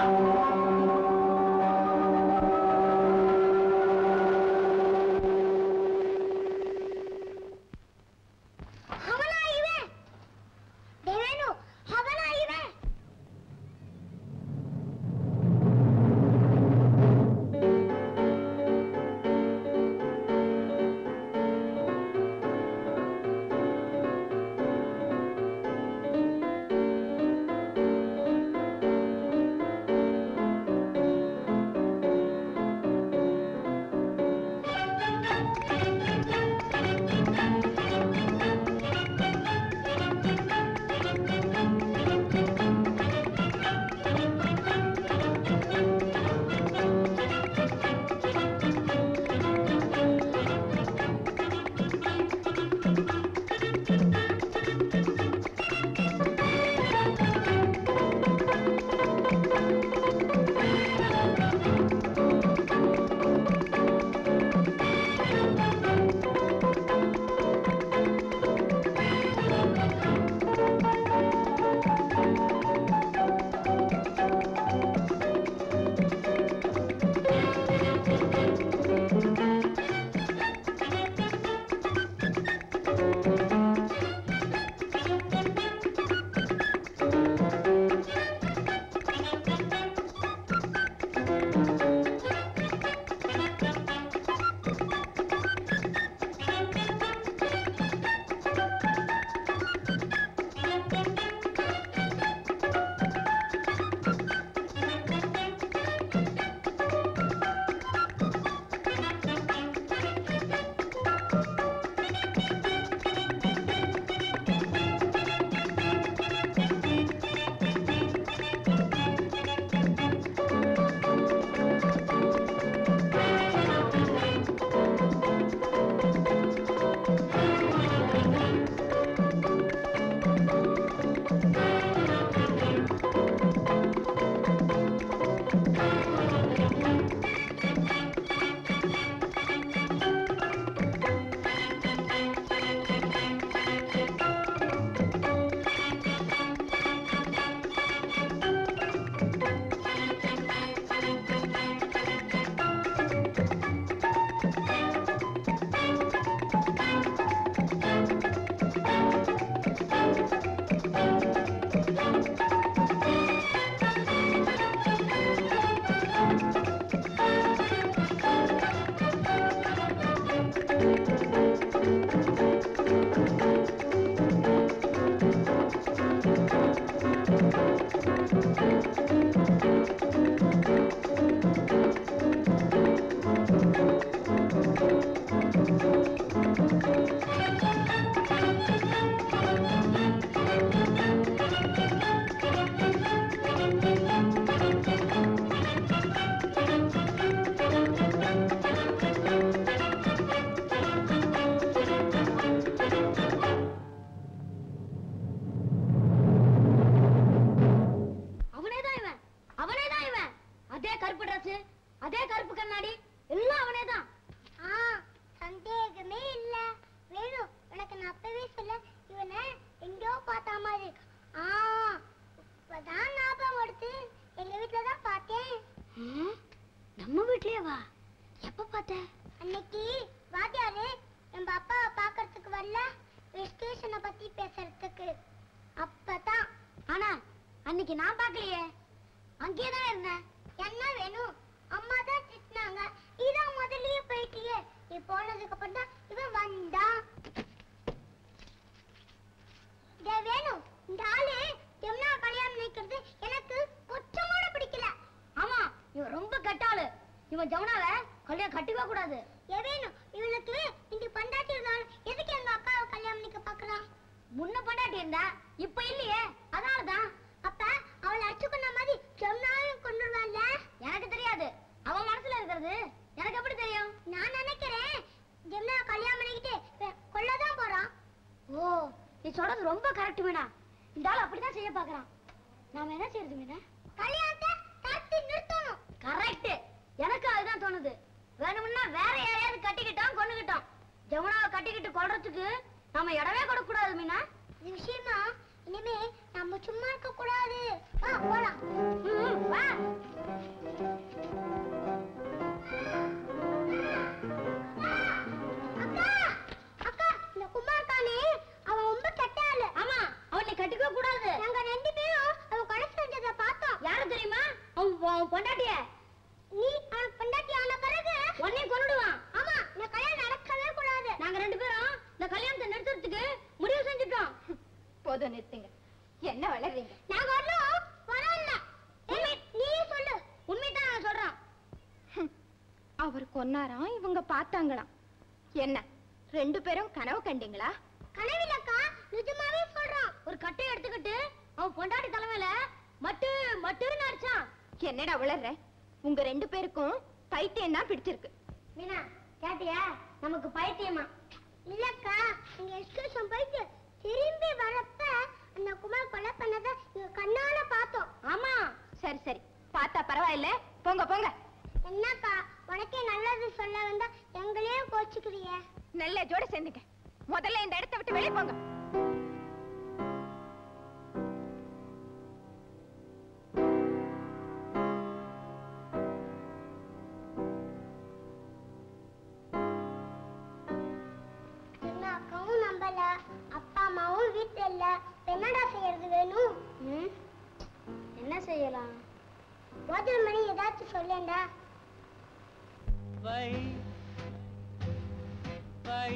அவனா இவன் தேவேனு அவனா இவன் அவனேதான் இவன் அவனேதான் இவன் அதே கருப்பு Dress அதே கருப்பு கண்ணாடி எல்லாம் அவனேதான் ஆ சந்தேகமே இல்ல வேணு உனக்கு நான் அப்பவே சொல்ல இவனை எங்கேயோ பார்த்த மாதிரி இருக்கு. ஆ இப்பதான் ஞாபகம் வருது எங்க வீட்டுல தான் பார்த்தேன் நம்ம வீட்லயே வா எப்ப பார்த்த அன்னைக்கு வாத்தியாரு நம்ம அப்பாவை பார்க்கறதுக்கு வரல வெஸ்டேஷனை பத்தி பேசுறதுக்கு அப்பதான் ஆனா அன்னைக்கு நான் பார்க்கலையே அங்கேயே தான் இருந்தேன் என்ன வேணும் அம்மா தான் திட்டினாங்க இதான் முதல்லயே போயிட்டியே நீ போனதுக்கு அப்புறம் தான் இவன் வந்தான் டேய் வேணு இந்த ஆளு யமுனா கல்யாணம் நினைக்கிறது எனக்கு கொஞ்சம் கூட பிடிக்கல ஆமா இவன் ரொம்ப கெட்டாளு இவன் ஜமுனாவ கல்யாணம் கட்டிக்க கூடாது ஏ வேணு இவனுக்கு இந்த பண்டாட்டி இருந்தாலும் எதுக்கு எங்க அக்காவை கல்யாணம் நிக்க பாக்குறான் முன்ன பண்டாட்டி இருந்தா இப்ப இல்லையே அதனாலதான் அப்ப அவளை அடிச்சு கொண்ட மாதிரி ஜமுனாவையும் கொண்டுருவான்ல எனக்கு தெரியாது அவன் மனசுல இருக்கிறது எனக்கு எப்படி தெரியும் நான் நினைக்கிறேன் ஜமுனா கல்யாணம் பண்ணிக்கிட்டு வே- கொல்லதான் போறான் ஓ நீ சொல்றது ரொம்ப கரெக்ட் மீனா இந்த ஆள் அப்படிதான் செய்ய பாக்குறான் நாம என்ன செய்யறது மீனா கல்யாணத்தை தடுத்து நிறுத்தணும் கரெக்ட் எனக்கு அதுதான் தோணுது வேணும்னா வேற யாரையாவது கட்டிக்கிட்டோம் கொண்டுகிட்டோம் ஜமுனாவை கட்டிக்கிட்டு கொல்றதுக்கு நாம இடமே கொடுக்க கூடாது மீனா இது விஷயமா இனிமே நம்ம சும்மா இருக்க கூடாது வா போலாம் ம், வா அக்கா அக்கா இந்த குமார் கானே அவன் ரொம்ப கெட்ட ஆளு ஆமா அவனை கட்டிக்க கூடாது நாங்க ரெண்டு பேரும் அவன் கொலை செஞ்சத பார்த்தோம் யாரு தெரியுமா அவன் அவன் பொண்டாட்டிய நீ அவன் பொண்டாட்டி ஆன பிறகு உன்னை கொன்னுடுவான் ஆமா இந்த கல்யாணம் நடக்கவே கூடாது நாங்க ரெண்டு பேரும் இந்த கல்யாணத்தை நிறுத்துறதுக்கு முடிவு செஞ்சுட்டோம் போதும் நிறுத்துங்க என்ன வளர்றீங்க நாங்க ஒண்ணும் வரல நீ சொல்லு உண்மைதான் நான் சொல்றேன் அவர் கொன்னாராம் இவங்க பார்த்தாங்களாம் என்ன ரெண்டு பேரும் கனவு கண்டீங்களா கனவிலக்கா நிஜமாவே சொல்றான் ஒரு கட்டை எடுத்துக்கிட்டு அவன் பொண்டாட்டி தலைமையில மட்டு மட்டுன்னு அடிச்சான் என்னடா வளர்ற உங்க ரெண்டு பேருக்கும் பைத்தியம் தான் பிடிச்சிருக்கு மீனா கேட்டியா நமக்கு பைத்தியமா இல்லக்கா எங்க எக்ஸ்கர்ஷன் போயிட்டு திரும்பி வரப்ப அந்த குமார் கொலை பண்ணதை எங்க கண்ணால பார்த்தோம் ஆமா சரி சரி பார்த்தா பரவாயில்ல போங்க போங்க என்னக்கா உனக்கே நல்லது சொல்ல வந்தா எங்களையே கோச்சுக்கிறியே நல்ல ஜோட சேர்ந்துங்க முதல்ல இந்த இடத்தை விட்டு வெளியே போங்க என்ன அக்காவும் நம்பல அப்பா அம்மாவும் வீட்டுல இல்ல இப்ப என்னடா செய்யறது வேணும் என்ன செய்யலாம் போதல் மணி ஏதாச்சும் சொல்லேன்டா வை வை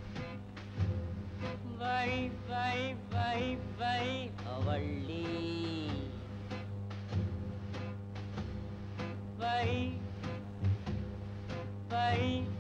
வை வை வை வை அவள்ளி வை வை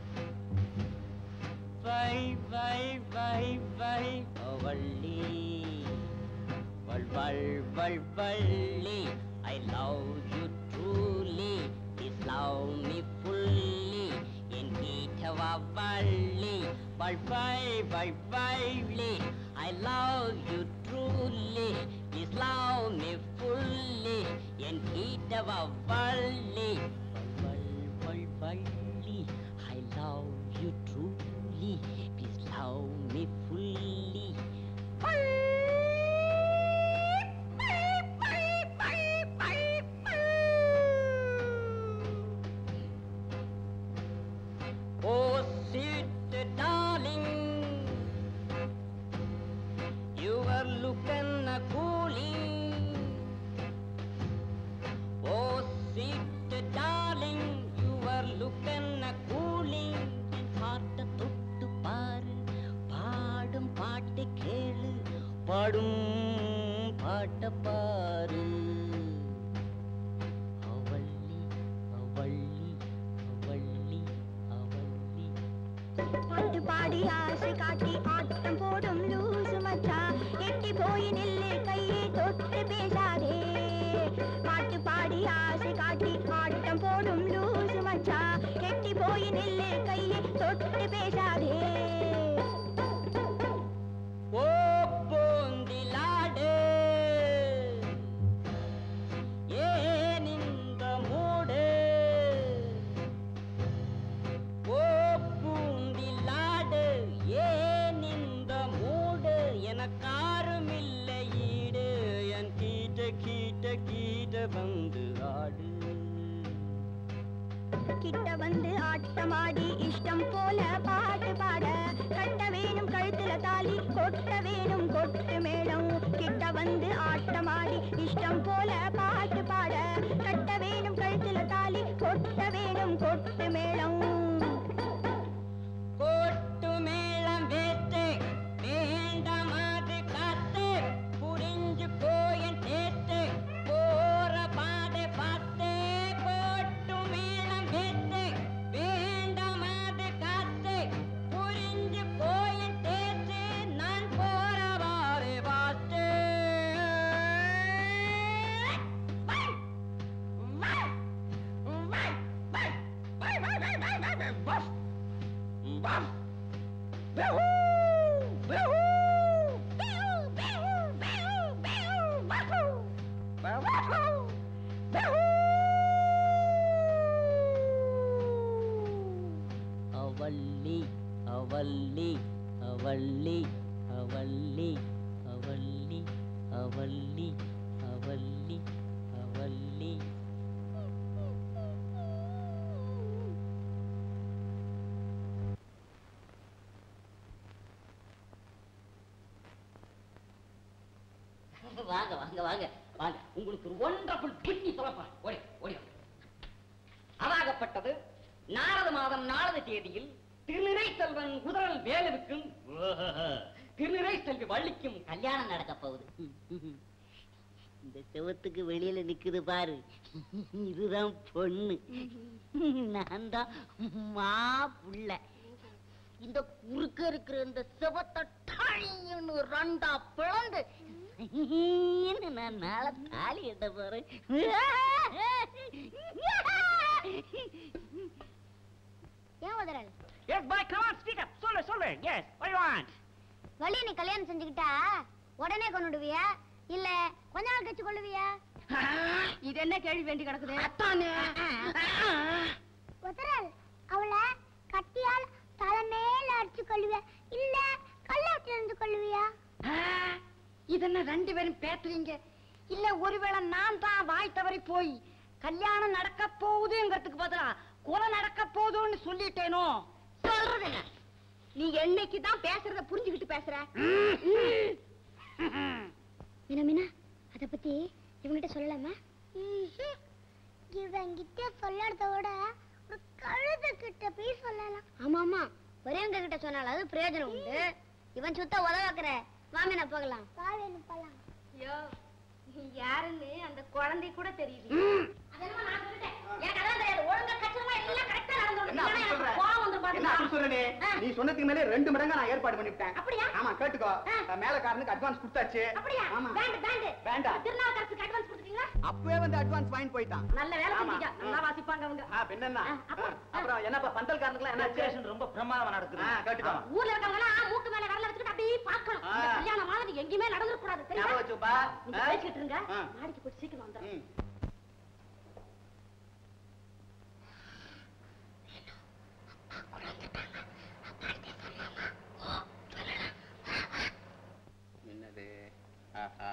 வை வை வை வை அவள்ளி வள் வள் வள் Valli I love you truly Please love me fully N கீட்டவா Valli வள் why why Valli I love you truly Please love me fully N கீட்டவா Valli வள் வள் Valli I love you truly Please love me fully Oh, sweet darling, you are looking a cooling. Oh, sweet darling, you are looking a cooling. என் ஹார்ட்ட தொட்டு பாரு பாடும் பாட்டு கேளு பாடும் பாட்ட பாரு அவள்ளி அவள்ளி அவள்ளி அவள்ளி பாட்டு பாடி ஆசை காட்டி ஆட்டம் போடும் லூசு மச்சான் எட்டி போய் நில்லு கையை தொட்டு பேசாதே பாட்டு பாடி ஆசை காட்டி ஆட்டம் போடும் லூசு மச்சான் எட்டி போய் நில்லு கையை தொட்டு பேசாதே ஓ போந்திலாடு ஏன் இந்த மூடு ஓ பூந்திலாடு ஏன் இந்த மூடு எனக்காரும் இல்லை ஈடு என் கீட்ட கீட்ட கீட்ட வந்து ஆடு கிட்ட வந்து ஆட்டமாடி இஷ்டம் போல பாட்டு பாட கட்ட வேணும் கழுத்துல தாலி கொட்ட வேணும் கொட்டு மேளம் கிட்ட வந்து ஆட்டமாடி இஷ்டம் போல பாட்டு பாட கட்ட வேணும் கழுத்துல தாலி கொட்ட வேணும் கொட்டு மேளம் கொட்டு மேளம் வேத்து வேண்டாம் அது காத்து புரிஞ்சு போயன் தேத்து போற பாதை பார்த்து கொட்டு மேளம் வேத்து வேண்டாம் அது காத்து புரிஞ்சு போயன் தேத்து நான் போற பாதை பார்த்து அவள்ளி அவள்ளி அவள்ளி அவள்ளி அவள்ளி அவள்ளி அவள்ளி அவள்ளி வாங்க வாங்க வாங்க வாங்க உங்களுக்கு ஒரு ஒன்றபுள் பின்னி சொல்லப்பா ஓடி ஓடி வாங்க. அதாகப்பட்டது நாரத மாதம் நாரத தேதியில் திருநிறை செல்வன் குதிரல் வேலுவுக்கும் திருநிறை செல்வி வள்ளிக்கும் கல்யாணம் நடக்க போகுது இந்த செவத்துக்கு வெளியில நிக்குது பாரு இதுதான் பொண்ணு நான் தான் மா புள்ள இந்த குறுக்க இருக்கிற இந்த செவத்தை டழின்னு ரெண்டா பிளந்து ஈன்னு நான் நாளை தாலி கட்ட போறேன் ஏன் உதறல் yes boy come on speak up சொல்லு சொல்லு yes what you want Valli நீ கல்யாணம் செஞ்சுக்கிட்டா உடனே கொண்டுடுவியா இல்ல கொஞ்ச நாள் கழிச்சு கொள்ளுவியா இது என்ன கேள்வி வேண்டி கிடக்குது உதறல் அவளை கட்டியால் தலைமையில அடிச்சு கொள்ளுவியா இல்ல கல்லாட்டில இருந்து கொள்ளுவியா இதென்ன ரெண்டு பேரும் பேசுறீங்க இல்ல ஒருவேளை நான் தான் வாய் தவறி போய் கல்யாணம் நடக்க போகுதுங்கிறதுக்கு பதிலா கொலை நடக்க போகுதுன்னு சொல்லிட்டேனோ சொல்றது என்ன நீ என்னைக்கு தான் பேசுறத புரிஞ்சுக்கிட்டு பேசுற மீனா மீனா அத பத்தி இவங்கிட்ட சொல்லலாமா இவங்கிட்ட சொல்லறத விட ஒரு கழுத கிட்ட போய் சொல்லலாம் ஆமா ஆமா பெரியவங்க கிட்ட சொன்னாலும் அது பிரயோஜனம் உண்டு இவன் சுத்த உதவாக்குற வாமினா போகலாம் வா வேணும் போலாம் ஐயோ யாருன்னு அந்த குழந்தை கூட தெரியுது என்ன அப்படி சொல்றனே நீ சொன்னதுக்கு மேலே ரெண்டு மடங்கா நான் ஏற்பாடு பண்ணிவிட்டேன் அப்படியா? ஆமா கேட்டுக்கோ மேலக்காரனுக்கு அட்வான்ஸ் கொடுத்தாச்சு அப்படியா ஆமா பேண்ட் பேண்ட் வேண்டாம் திருநாவுக்கரசுக்கு அட்வான்ஸ் கொடுத்துட்டீங்களா அப்பவே வந்து அட்வான்ஸ் வாங்கி போயிட்டான் நல்ல வேலை ஆமா. செஞ்சீங்க நல்லா வாசிப்பாங்க அவங்க ஆ, பின்னென்ன ஆ, அப்புறம் என்னப்பா பந்தல்காரனுக்குலாம் என்ன ரொம்ப பிரமாதமா நடக்குது கேட்டுக்கோ ஊர்ல இருக்கவங்க எல்லாம் மூக்கு மேல விரல வச்சுக்கிட்டு அப்படியே பார்க்கணும் ஆ. இந்த கல்யாணம் மாதிரி எங்கேயுமே நடந்துட கூடாது தெரியுமா ஞாபகம் வச்சுப்பா. நீங்க ஆ. பேசிக்கிட்டு இருங்க ஆ. மாடிக்கு போய் சீக்கிரம் வந்துடும் என்னது ஆஹா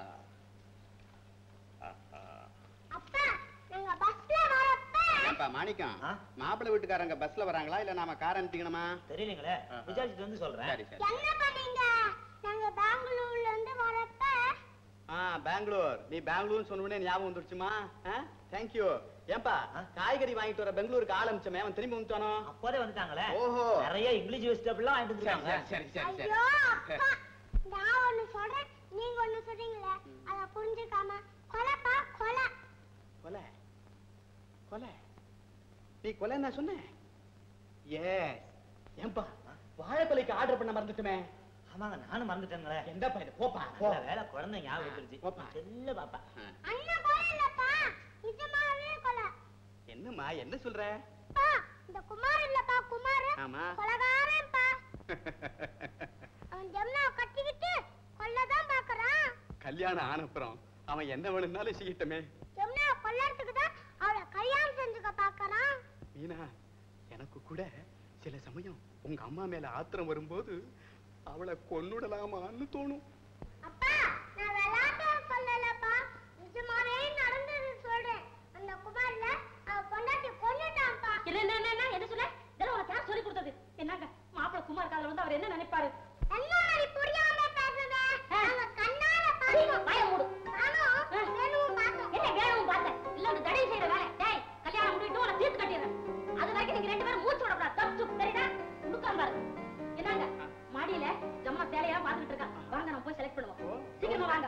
ஆஹா அப்பா நாங்க பஸ்ல வரப்ப ஏன்பா மாணிக்கம் மாப்பிள்ளை வீட்டுக்காரங்க பஸ்ல வராங்களா இல்ல நாம கார் அனுப்பிக்கணுமா தெரியலங்களே விசாரிச்சுட்டு வந்து சொல்றேன் சரி சரி என்ன பண்ணீங்க நாங்க பெங்களூர்ல இருந்து வரப்ப ஆ பெங்களூர் நீ பெங்களூர் சொன்ன ஞாபகம் வந்துருச்சுமா தேங்க்யூ ஏன்பா காய்கறி வாங்கிட்டு வர பெங்களூருக்கு ஆள் அனுப்பிச்சமே அவன் திரும்பி வந்துட்டானோ அப்போதே வந்துட்டாங்களே ஓஹோ நிறைய இங்கிலீஷ் வெஜிடபிள்லாம் வாங்கிட்டு வந்துருக்காங்க சரி சரி சரி ஐயோ அப்பா நான் ஒண்ணு சொல்றேன் நீங்க ஒண்ணு சொல்றீங்களே அத புரிஞ்சுக்காம கொலைப்பா கொலை கொலை கொலை நீ கொலை என்ன சொன்ன ஏ ஏன்பா வாழைப்பலைக்கு ஆர்டர் பண்ண மறந்துட்டுமே ஆமாங்க நானும் மறந்துட்டேங்களே எந்தப்பா இது போப்பா போ நல்ல வேலை குழந்தை ஞாபகம் வந்துருச்சு செல்ல பாப்பா அண்ணன் கொலை இல்லப்பா நிஜமாவே கொலை என்னம்மா என்ன சொல்ற அப்பா இந்த குமார் இல்லப்பா குமார் ஆமா கொலகாரன்ப்பா அவன் ஜமுனா கட்டிக்கிட்டு கொல்லதான் பாக்குறான் கல்யாணம் ஆனப்புறம் அவன் என்ன வேணும்னாலும் செய்யட்டுமே ஜமுனா கொல்லறதுக்கு தான் அவளை கல்யாணம் செஞ்சுக்க பாக்குறான் மீனா எனக்கு கூட சில சமயம் உங்க அம்மா மேல ஆத்திரம் வரும்போது அவளை கொன்னுடலாமான்னு தோணும் அப்பா நான் விளையாட்ட சொல்லலப்பா நிஜமாவே நடந்தது சொல்றேன் அந்த குமார்ல அவ பொண்டாட்டி கொன்னுட்டான்ப்பா என்ன என்ன என்ன, என்ன என்ன சொல்ல இதெல்லாம் உனக்கு யார் சொல்லி கொடுத்தது என்னங்க மாப்பிள்ளை குமார் காதல வந்து அவர் என்ன நினைப்பாரு என்ன நீ புரியாம பேசுற நாங்க கண்ணால பார்த்தோம் வாய மூடு நானும் வேணுவும் பார்த்தோம் என்ன வேணும் பார்த்தேன் இல்ல ஒரு தடை செய்யற வேலை டேய் கல்யாணம் முடிவிட்டு உன தீர்த்து கட்டிடுறேன் அது வரைக்கும் நீங்க ரெண்டு பேரும் மூச்சு விடக்கூடாது தப்பு தெரியுதா முடுக்காம பாரு என்னங்க மாடியில ஜம்மா சேலையெல்லாம் பார்த்துட்டு இருக்கான் வாங்க நம்ம போய் செலக்ட் பண்ணுவோம் சீக்கிரமா வாங்க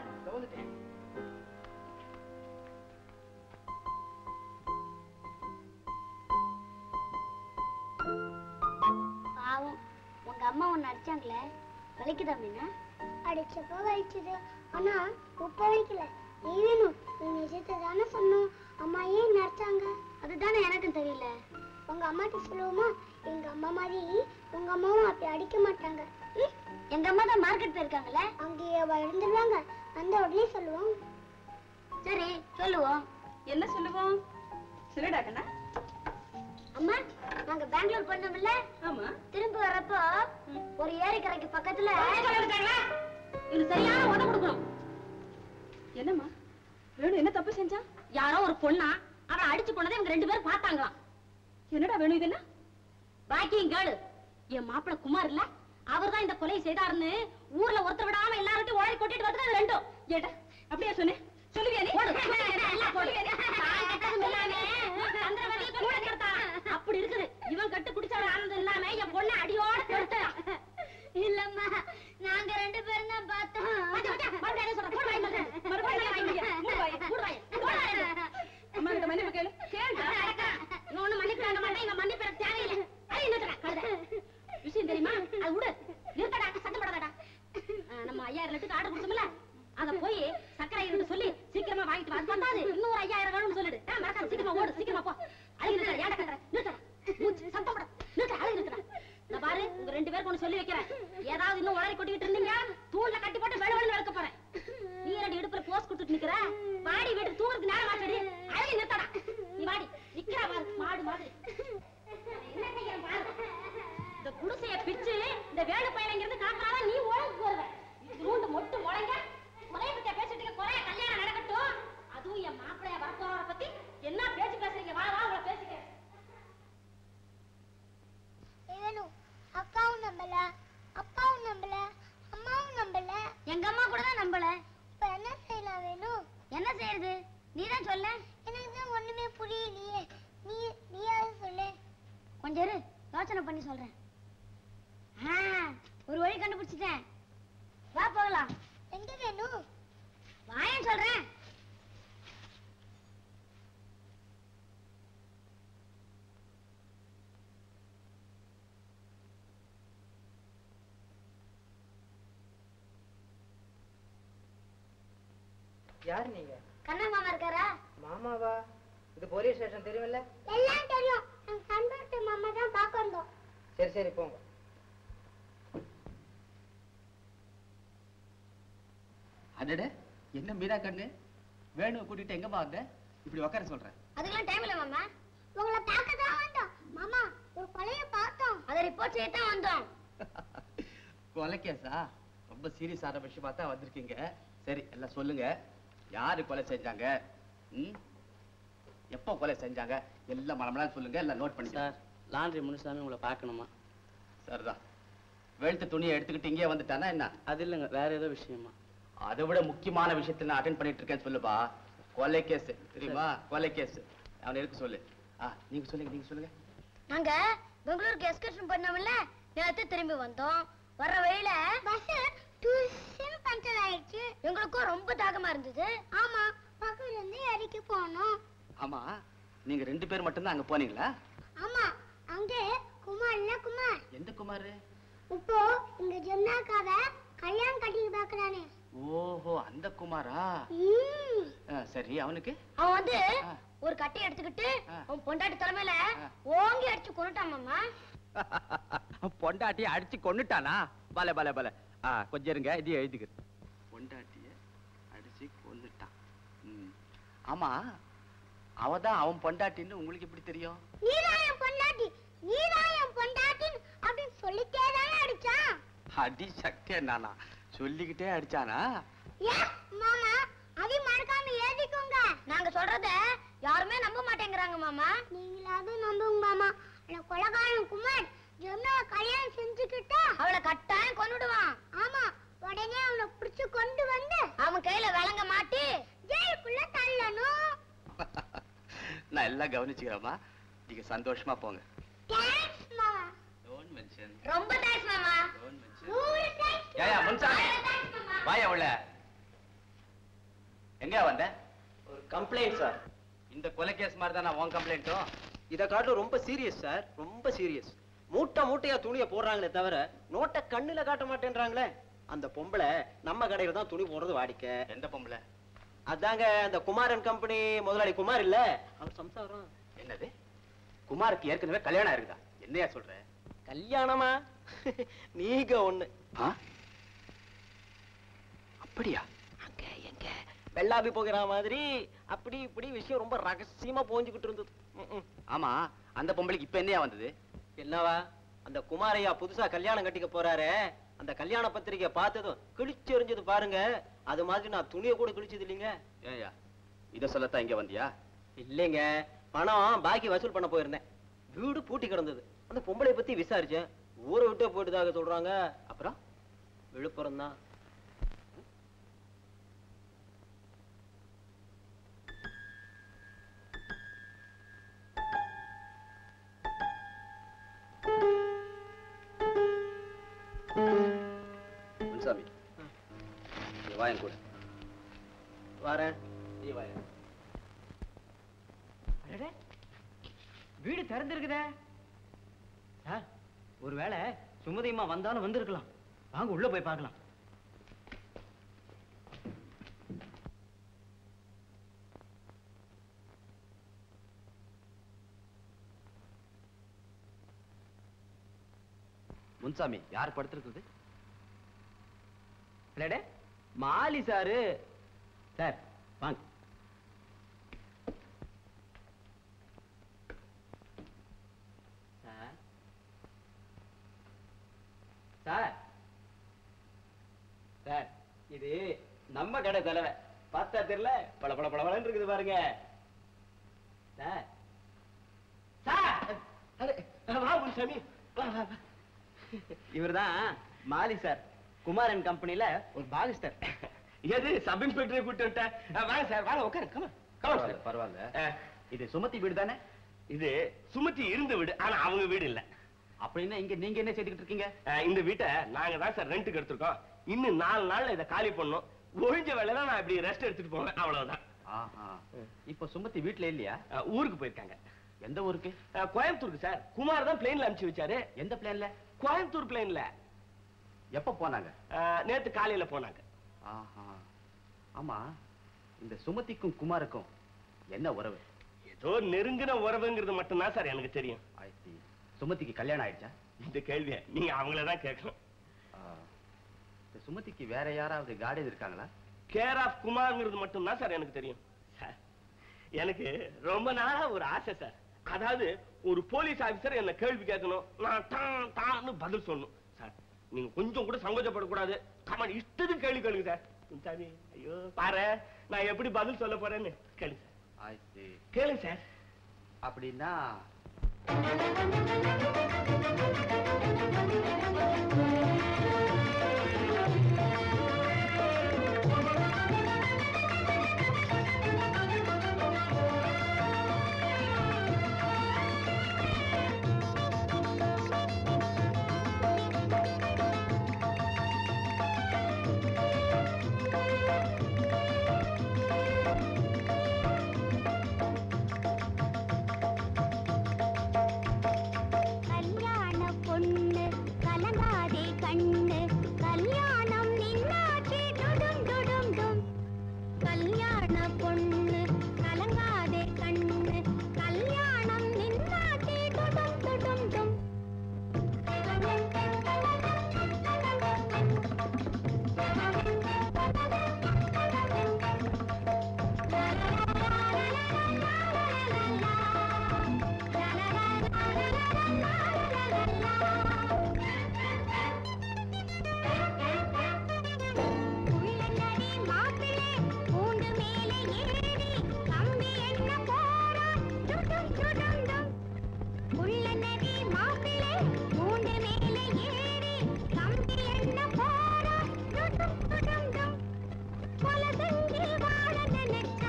பாவம் உங்க அம்மா உன்னை அடிச்சாங்களே வலிக்குதா மீனா அடிச்சப்போ வலிச்சது ஆனா உப்ப வலிக்கல நீ வேணும் நீ நிஜத்தை தானே சொன்னோம் அம்மா ஏன் நடிச்சாங்க அதுதானே எனக்கும் தெரியல உங்க அம்மாட்ட சொல்லுவோமா எங்க அம்மா மாதிரி உங்க அம்மாவும் அப்படி அடிக்க மாட்டாங்க ம்? எங்க அம்மா தான் மார்க்கெட் போயிருக்காங்கல்ல அங்கேயே வளர்ந்துருவாங்க அந்த உடனே சொல்லுவோம் சரி சொல்லுவோம் என்ன சொல்லுவோம் சொல்லுடா கண்ணா அம்மா நாங்க பெங்களூர் பண்ணோம்ல ஆமா திரும்பி வரப்போ ஒரு ஏரிக்கரைக்கு பக்கத்துல இவனுக்கு சரியான உதவி கொடுக்கணும் என்னம்மா வேணு என்ன தப்பு செஞ்சா யாரோ ஒரு பொண்ணா அவன் அடிச்சு போனதை இவங்க ரெண்டு பேரும் பார்த்தாங்களாம் என்னடா வேணும் இது என்ன பாக்கியும் கேளு என் மாப்பிள குமார் இல்ல அவர்தான் இந்த கொலை செய்தாருன்னு ஊர்ல ஒருத்தர் விடாம எல்லார்கிட்டயும் உழறி கொட்டிட்டு வந்து அது ரெண்டும் ஏடா அப்படியே சொன்னேன் சொல்லுவியா நீ போடு. எல்லாம் போடு. தான் கெட்டதும் இல்லாம, சந்திரவதியை கூட கெடுத்தான். அப்படி இருக்குது இவன் கட்டு குடிச்சாரு ஆனந்தம் இல்லாம என் பொண்ணை அடியோட கெடுத்தான் இல்லம்மா நாங்க ரெண்டு பேரும் தான் பார்த்தோம் மறுபடியும் என்ன சொல்ற? போடு வாயில. மறுபடியும் வாயில. மூடு வாயை, மூடு வாயை, மூடு வாயை. அம்மா கிட்ட மன்னிப்பு கேளு கேளுடா. இவன் ஒண்ணும் மன்னிப்பு வாங்க மாட்டான், இவன் மன்னிப்பு எனக்கு தேவையில்லை. அடி, நிறுத்துடா, கழுதை. விஷயம் தெரியுமா அது விடு நிறுத்தடா சத்தம் போடாதடா ஆ, நம்ம ஐயாயிரம் லிட்டருக்கு ஆர்டர் கொடுத்தோம்ல அத போய் சக்கரை இருட்டு சொல்லி சீக்கிரமா வாங்கிட்டு வா அது வந்தாது இன்னொரு ஐயாயிரம் வேணும்னு சொல்லிடு ஆ, மறக்காம சீக்கிரமா ஓடு சீக்கிரமா போ அழகு நிறுத்தடா ஏன்டா கத்துற நிறுத்தடா மூச்சு சத்தம் போட நிறுத்த அழகு நிறுத்தடா நான் பாரு உங்க ரெண்டு பேருக்கு ஒண்ணு சொல்லி வைக்கிறேன் ஏதாவது இன்னும் உளறி கொட்டிக்கிட்டு இருந்தீங்க தூண்ல கட்டி போட்டு வெள வெளன்னு வெளுக்க போறேன் நீ ரெண்டு இடுப்புல போஸ் கொடுத்துட்டு நிக்கிற வாடி வீட்டுக்கு தூங்குறதுக்கு நேரம் ஆச்சடி அழகு நிறுத்தடா நீ வாடி நிக்கிறா பாரு மாடு மாதிரி என்ன செய்யறேன் பாரு இந்த குடிசைய பிச்சு இந்த வேலை பையனங்கிருந்து காக்காதான் நீ உடம்பு போருவ இதுண்டு மொட்டு முளைங்க குறைய பத்தியா பேசிட்டு இருக்க குறைய கல்யாணம் நடக்கட்டும் அதுவும் என் மாப்பிள்ளைய வரப்போற பத்தி என்ன பேச்சு பேசுறீங்க வா வா உங்களை பேசிக்கிறேன் வேணும் அக்காவும் நம்பல அப்பாவும் நம்பல அம்மாவும் நம்பல எங்க அம்மா கூட தான் நம்பல இப்ப என்ன செய்யலாம் வேணும் என்ன செய்யறது நீதான் சொல்ல எனக்கு தான் ஒண்ணுமே புரியலையே நீ நீயாவது சொல்லு கொஞ்சம் இரு யோசனை பண்ணி சொல்றேன் ஆ, ஒரு வழி கண்டுபிடிச்சிட்டேன் வா போகலாம் எங்க வேணும் வாயேன் சொல்றேன் யார் நீங்க கண்ணா மாமா இருக்காரா மாமாவா இது போலீஸ் ஸ்டேஷன் தெரியுமில்ல எல்லாம் தெரியும் எங்க கண்பாட்டு மாமா தான் பார்க்க வந்தோம் சரி சரி போங்க அடடே என்ன மீனா கண்ணு வேணுவை கூட்டிட்டு எங்கம்மா வந்த இப்படி உட்கார சொல்றேன் அதுக்கெல்லாம் டைம் இல்ல மாமா உங்களை பார்க்க தான் வந்தோம் மாமா ஒரு கொலைய பார்த்தோம் அதை ரிப்போர்ட் செய்ய தான் வந்தோம் கொலைக்கேசா ரொம்ப சீரியஸான விஷயமா தான் வந்திருக்கீங்க சரி எல்லாம் சொல்லுங்க யாரு கொலை செஞ்சாங்க ம் எப்போ கொலை செஞ்சாங்க எல்லாம் மனமலாம் சொல்லுங்க எல்லாம் நோட் பண்ணி சார் லாண்ட்ரி முனுசாமி உங்களை பார்க்கணுமா சரிதான் வெளுத்த துணியை எடுத்துக்கிட்டு இங்கே வந்துட்டானா என்ன அது இல்லைங்க வேற ஏதோ விஷயமா அதை விட முக்கியமான விஷயத்தை நான் அட்டென்ட் பண்ணிட்டு இருக்கேன்னு சொல்லுப்பா கொலை கேஸ் தெரியுமா கொலை கேஸ் அவனை இருக்கு சொல்லு ஆ நீங்க சொல்லுங்க நீங்க சொல்லுங்க நாங்க பெங்களூருக்கு எஸ்கர்ஷன் பண்ணோம்ல நேத்து திரும்பி வந்தோம் வர வழியில பஸ் டியூஷன் பஞ்சர் ஆயிடுச்சு எங்களுக்கும் ரொம்ப தாகமா இருந்தது ஆமா பக்கத்துல இருந்து இறக்கி போனோம் ஆமா நீங்க ரெண்டு பேர் மட்டும்தான் அங்க போனீங்களா ஆமா அங்க குமார் இல்ல குமார் எந்த குமார் இப்போ இங்க ஜெம்னாக்காவ கல்யாணம் கட்டி பாக்குறானே ஓஹோ அந்த குமாரா ம் ஆ, சரி அவனுக்கு அவன் வந்து ஒரு கட்டை எடுத்துக்கிட்டு அவன் பொண்டாட்டி தலைமையில ஓங்கி அடிச்சு கொண்டுட்டான் மாமா பொண்டாட்டிய அடிச்சு கொன்னுட்டானா பல பல பல ஆ கொஞ்சம் இருங்க இது எழுதிக்கிறேன் பொண்டாட்டிய அடிச்சு கொன்னுட்டான் ம். ஆமா அவதான் அவன் பொண்டாட்டின்னு உங்களுக்கு எப்படி தெரியும் நீதான் என் பொண்டாட்டி நீதான் என் பொண்டாட்டி அப்படின்னு சொல்லிட்டே தானே அடிச்சான் அடி சக்கே நானா சொல்லிக்கிட்டே அடிச்சானா ஏன் மாமா அதையும் மறக்காம எழுதிக்கோங்க நாங்க சொல்றத யாருமே நம்ப மாட்டேங்கிறாங்க மாமா நீங்களாவது நம்புங்க மாமா அந்த கொலகாரன் குமார் ஜெம்னாவை கல்யாணம் செஞ்சுக்கிட்டா அவளை கட்டாயம் கொன்னுடுவான் ஆமா உடனே அவனை புடிச்சு கொண்டு வந்து அவன் கையில விலங்க மாட்டி ஜெயிலுக்குள்ள தள்ளணும் நான் எல்லாம் கவனிச்சுக்கிறேம்மா நீங்க சந்தோஷமா போங்க தேங்க்ஸ் மாமா டோன்ட் மென்ஷன் ரொம்ப தேங்க்ஸ் மாமா டோன்ட் மென்ஷன் நூறு தேங்க்ஸ் ஏயா முன்சாமி வாயா உள்ள எங்க வந்த ஒரு கம்ப்ளைண்ட் சார் இந்த கொலை கேஸ் மாதிரி தான் உன் கம்ப்ளைண்ட்டும் இதை காட்டும் ரொம்ப சீரியஸ் சார் ரொம்ப சீரியஸ் மூட்டை மூட்டையா துணியை போடுறாங்களே தவிர நோட்டை கண்ணுல காட்ட மாட்டேன்றாங்களே அந்த பொம்பளை நம்ம கடையில தான் துணி போடுறது வாடிக்கை எந்த பொம்பளை அதாங்க அந்த குமாரன் கம்பெனி முதலாளி குமார் இல்ல அவர் சம்சாரம் என்னது குமாருக்கு ஏற்கனவே கல்யாணம் இருக்குதா என்னையா சொல்ற கல்யாணமா நீங்க ஒண்ணு அப்படியா அங்க எங்க வெள்ளாவி போகிற மாதிரி அப்படி இப்படி விஷயம் ரொம்ப ரகசியமா போஞ்சுக்கிட்டு இருந்தது ம், ம். ஆமா அந்த பொம்பளைக்கு இப்ப என்னையா வந்தது என்னவா அந்த குமாரையா புதுசா கல்யாணம் கட்டிக்க போறாரே அந்த கல்யாண பத்திரிக்கை பார்த்ததும் கிழிச்சு எறிஞ்சது பாருங்க அது மாதிரி நான் துணியை கூட கிழிச்சது இல்லைங்க ஏயா இத சொல்லத்தான் இங்க வந்தியா இல்லைங்க பணம் பாக்கி வசூல் பண்ண போயிருந்தேன் வீடு பூட்டி கிடந்தது அந்த பொம்பளை பத்தி விசாரிச்சேன் ஊரை விட்டே போயிட்டதாக சொல்றாங்க அப்புறம் விழுப்புரம் தான் முன்சாமி இங்க வா என் கூட வரேன் நீ வாயா அடடே, வீடு திறந்திருக்குதே சார் ஒருவேளை சுமதியம்மா வந்தாலும் வந்திருக்கலாம் வாங்க உள்ள போய் பார்க்கலாம் முன்சாமி யார் படுத்திருக்குது அடடே மாலி சாரு சார் வாங்க சார் சார் சார் இது நம்ம கடை தலைவை பார்த்தா தெரியல பல பல பளபளன்னு இருக்குது பாருங்க சார் சார் வா முன்சாமி வா வா வா இவர்தான் மாலி சார் குமாரன் கம்பெனில ஒரு பாகிஸ்டர் எது சப் இன்ஸ்பெக்டரை கூட்டு விட்டேன் வாங்க சார் வாங்க உட்காரு கமா பரவாயில்ல பரவாயில்ல இது சுமதி வீடு தானே இது சுமதி இருந்த வீடு ஆனா அவங்க வீடு இல்ல அப்படின்னா இங்க நீங்க என்ன செய்துக்கிட்டு இருக்கீங்க அஹ், இந்த வீட்டை நாங்க தான் சார் ரெண்ட்டுக்கு எடுத்திருக்கோம் இன்னும் நாலு நாள்ல இதை காலி பண்ணோம் ஒழிஞ்ச வேலை நான் இப்படி ரெஸ்ட் எடுத்துட்டு போவேன் அவ்வளவுதான் ஆஹா இப்ப சுமதி வீட்ல இல்லையா அஹ், ஊருக்கு போயிருக்காங்க எந்த ஊருக்கு அஹ், கோயம்புத்தூருக்கு சார் குமார் தான் பிளேன்ல அனுப்பிச்சு வச்சாரு எந்த பிளேன்ல கோயம்புத்தூர் பிளேன்ல எப்ப போனாங்க நேத்து காலையில போனாங்க ஆஹா ஆமா இந்த சுமதிக்கும் குமாருக்கும் என்ன உறவு ஏதோ நெருங்கின உறவுங்கிறது மட்டும்தான் சார் எனக்கு தெரியும் I see. சுமதிக்கு கல்யாணம் ஆயிடுச்சா இந்த கேள்வியை நீங்க அவங்கள தான் கேட்கணும் ஆ. இந்த சுமதிக்கு வேற யாராவது கார்டியன் இருக்காங்களா கேர் ஆஃப் குமார்ங்கிறது மட்டும்தான் சார் எனக்கு தெரியும் சார் எனக்கு ரொம்ப நாளா ஒரு ஆசை சார் அதாவது ஒரு போலீஸ் ஆபீசர் என்ன கேள்வி கேட்கணும் நான் தான் தான்னு பதில் சொல்லணும் சார் நீங்க கொஞ்சம் கூட சங்கோச்சப்படக்கூடாது கமான் இஷ்டத்துக்கு கேள்வி கேளுங்க சார் சாமி ஐயோ பாரு நான் எப்படி பதில் சொல்ல போறேன்னு கேளுங்க சார் I see. கேளுங்க சார் அப்படின்னா கல்யாண பொண்ணு கலங்காதே கண்ணு கல்யாணம் நின்னாச்சு டுடும் டுடும் டும் கல்யாண பொண்ணு கலங்காதே கண்ணு கல்யாணம் நின்னாச்சு டுடும் டுடும் டும் உள்ளங்கடி மாப்பிள்ளை பூண்டு மேலே ஏறி கம்பி என்ன போறான் டுடும் டுடும் டும் உள்ளங்கடி மாப்பிள்ளை பூண்டு மேலே ஏறி கம்பி என்ன போறான் டுடும் டுடும் டும் கொல செஞ்சு வாழ நினைச்சா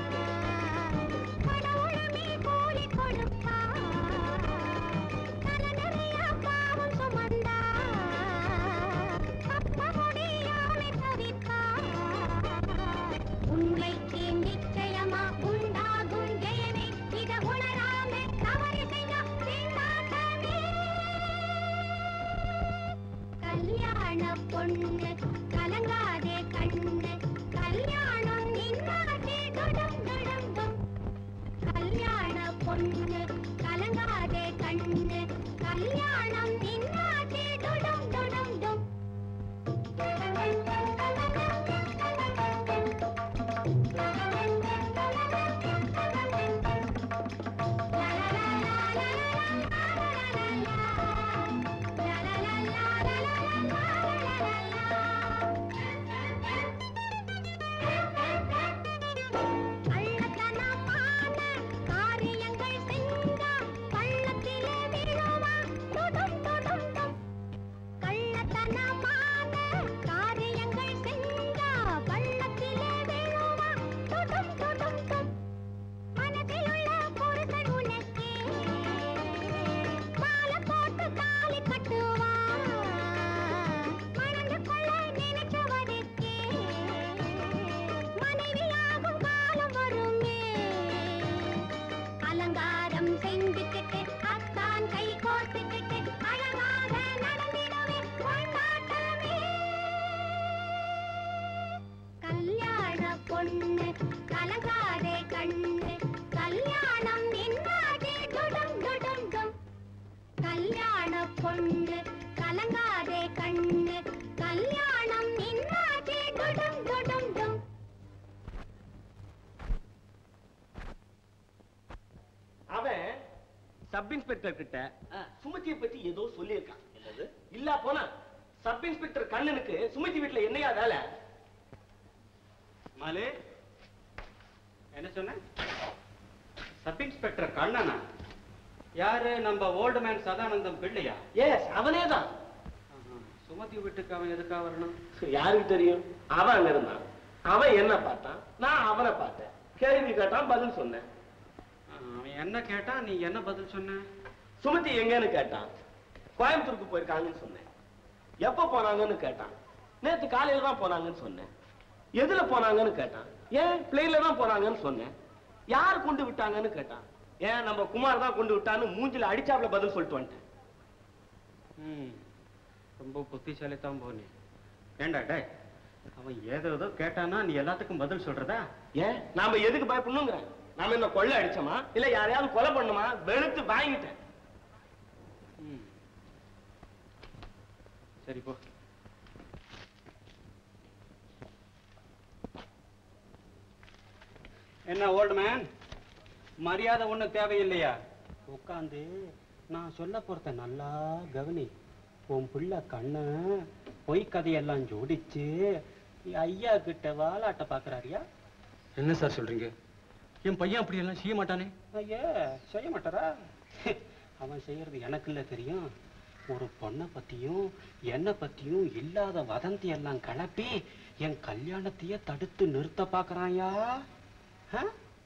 கடவுளமே கூலி கொடுப்பா தலை நிறைய பாவம் சுமந்தா தப்ப முடியாம தவிப்பா உண்மைக்கு நிச்சயமா உண்டாகும் ஜெயமே இத உணராம தவறு செய்யா திண்டாட்டமே கல்யாண பொண்ணு கலங்காதே கண்ணு கல்யாணம் நின்னாதே துடும் துடும் டும் கல்யாண பொண்ணு கலங்காதே கண்ணு கல்யாணம் நின்னாதே துடும் துடும் டும் La la la la la inspector கிட்ட சுமதியை பத்தி ஏதோ சொல்லியிருக்கான் என்னது இல்ல போனா சப் இன்ஸ்பெக்டர் கண்ணனுக்கு சுமதி வீட்டுல என்னையா வேலை மாலு என்ன சொன்ன சப் இன்ஸ்பெக்டர் கண்ணனா யாரு நம்ம ஓல்டு மேன் சதானந்தம் பிள்ளையா எஸ் அவனே தான் சுமதி வீட்டுக்கு அவன் எதுக்காக வரணும் யாருக்கு தெரியும் அவன் அங்க இருந்தான் அவன் என்ன பார்த்தான் நான் அவனை பார்த்தேன் கேள்வி கேட்டான் பதில் சொன்னேன் அவன் என்ன கேட்டா நீ என்ன பதில் சொன்ன சுமதி எங்கன்னு கேட்டான் கோயம்புத்தூருக்கு போயிருக்காங்கன்னு சொன்னேன் எப்ப போனாங்கன்னு கேட்டான் நேத்து காலையில தான் போனாங்கன்னு சொன்னேன் எதுல போனாங்கன்னு கேட்டான் ஏன் பிளேன்ல தான் போனாங்கன்னு சொன்னேன் யார் கொண்டு விட்டாங்கன்னு கேட்டான் ஏன் நம்ம குமார் தான் கொண்டு விட்டான்னு மூஞ்சில அடிச்சாப்ல பதில் சொல்லிட்டு வந்துட்டேன் ம் ரொம்ப புத்திசாலி தான் போனே ஏண்டா டே அவன் ஏதோ ஏதோ கேட்டானா நீ எல்லாத்துக்கும் பதில் சொல்றதா ஏன் நாம எதுக்கு பயப்படணுங்கிறேன் நாம என்ன கொள்ளை அடிச்சோமா இல்ல யாரையாவது கொலை பண்ணுமா வெளுத்து வாங்கிட்டேன் ம் சரி போ என்ன ஓல்டு மேன் மரியாதை ஒண்ணும் தேவையில்லையா உட்காந்து நான் சொல்ல போறத நல்லா கவனி உன் பிள்ளை கண்ண பொய் கதையெல்லாம் ஜோடிச்சு ஐயா கிட்ட வாலாட்ட பாக்குறாரியா என்ன சார் சொல்றீங்க என் பையன் அப்படி எல்லாம் செய்ய மாட்டானே ஐயா செய்ய மாட்டாரா அவன் செய்யறது எனக்கு இல்ல தெரியும் ஒரு பொண்ணை பத்தியும் என்ன பத்தியும் இல்லாத வதந்தி எல்லாம் கிளப்பி என் கல்யாணத்தையே தடுத்து நிறுத்த பாக்குறாயா ஆ?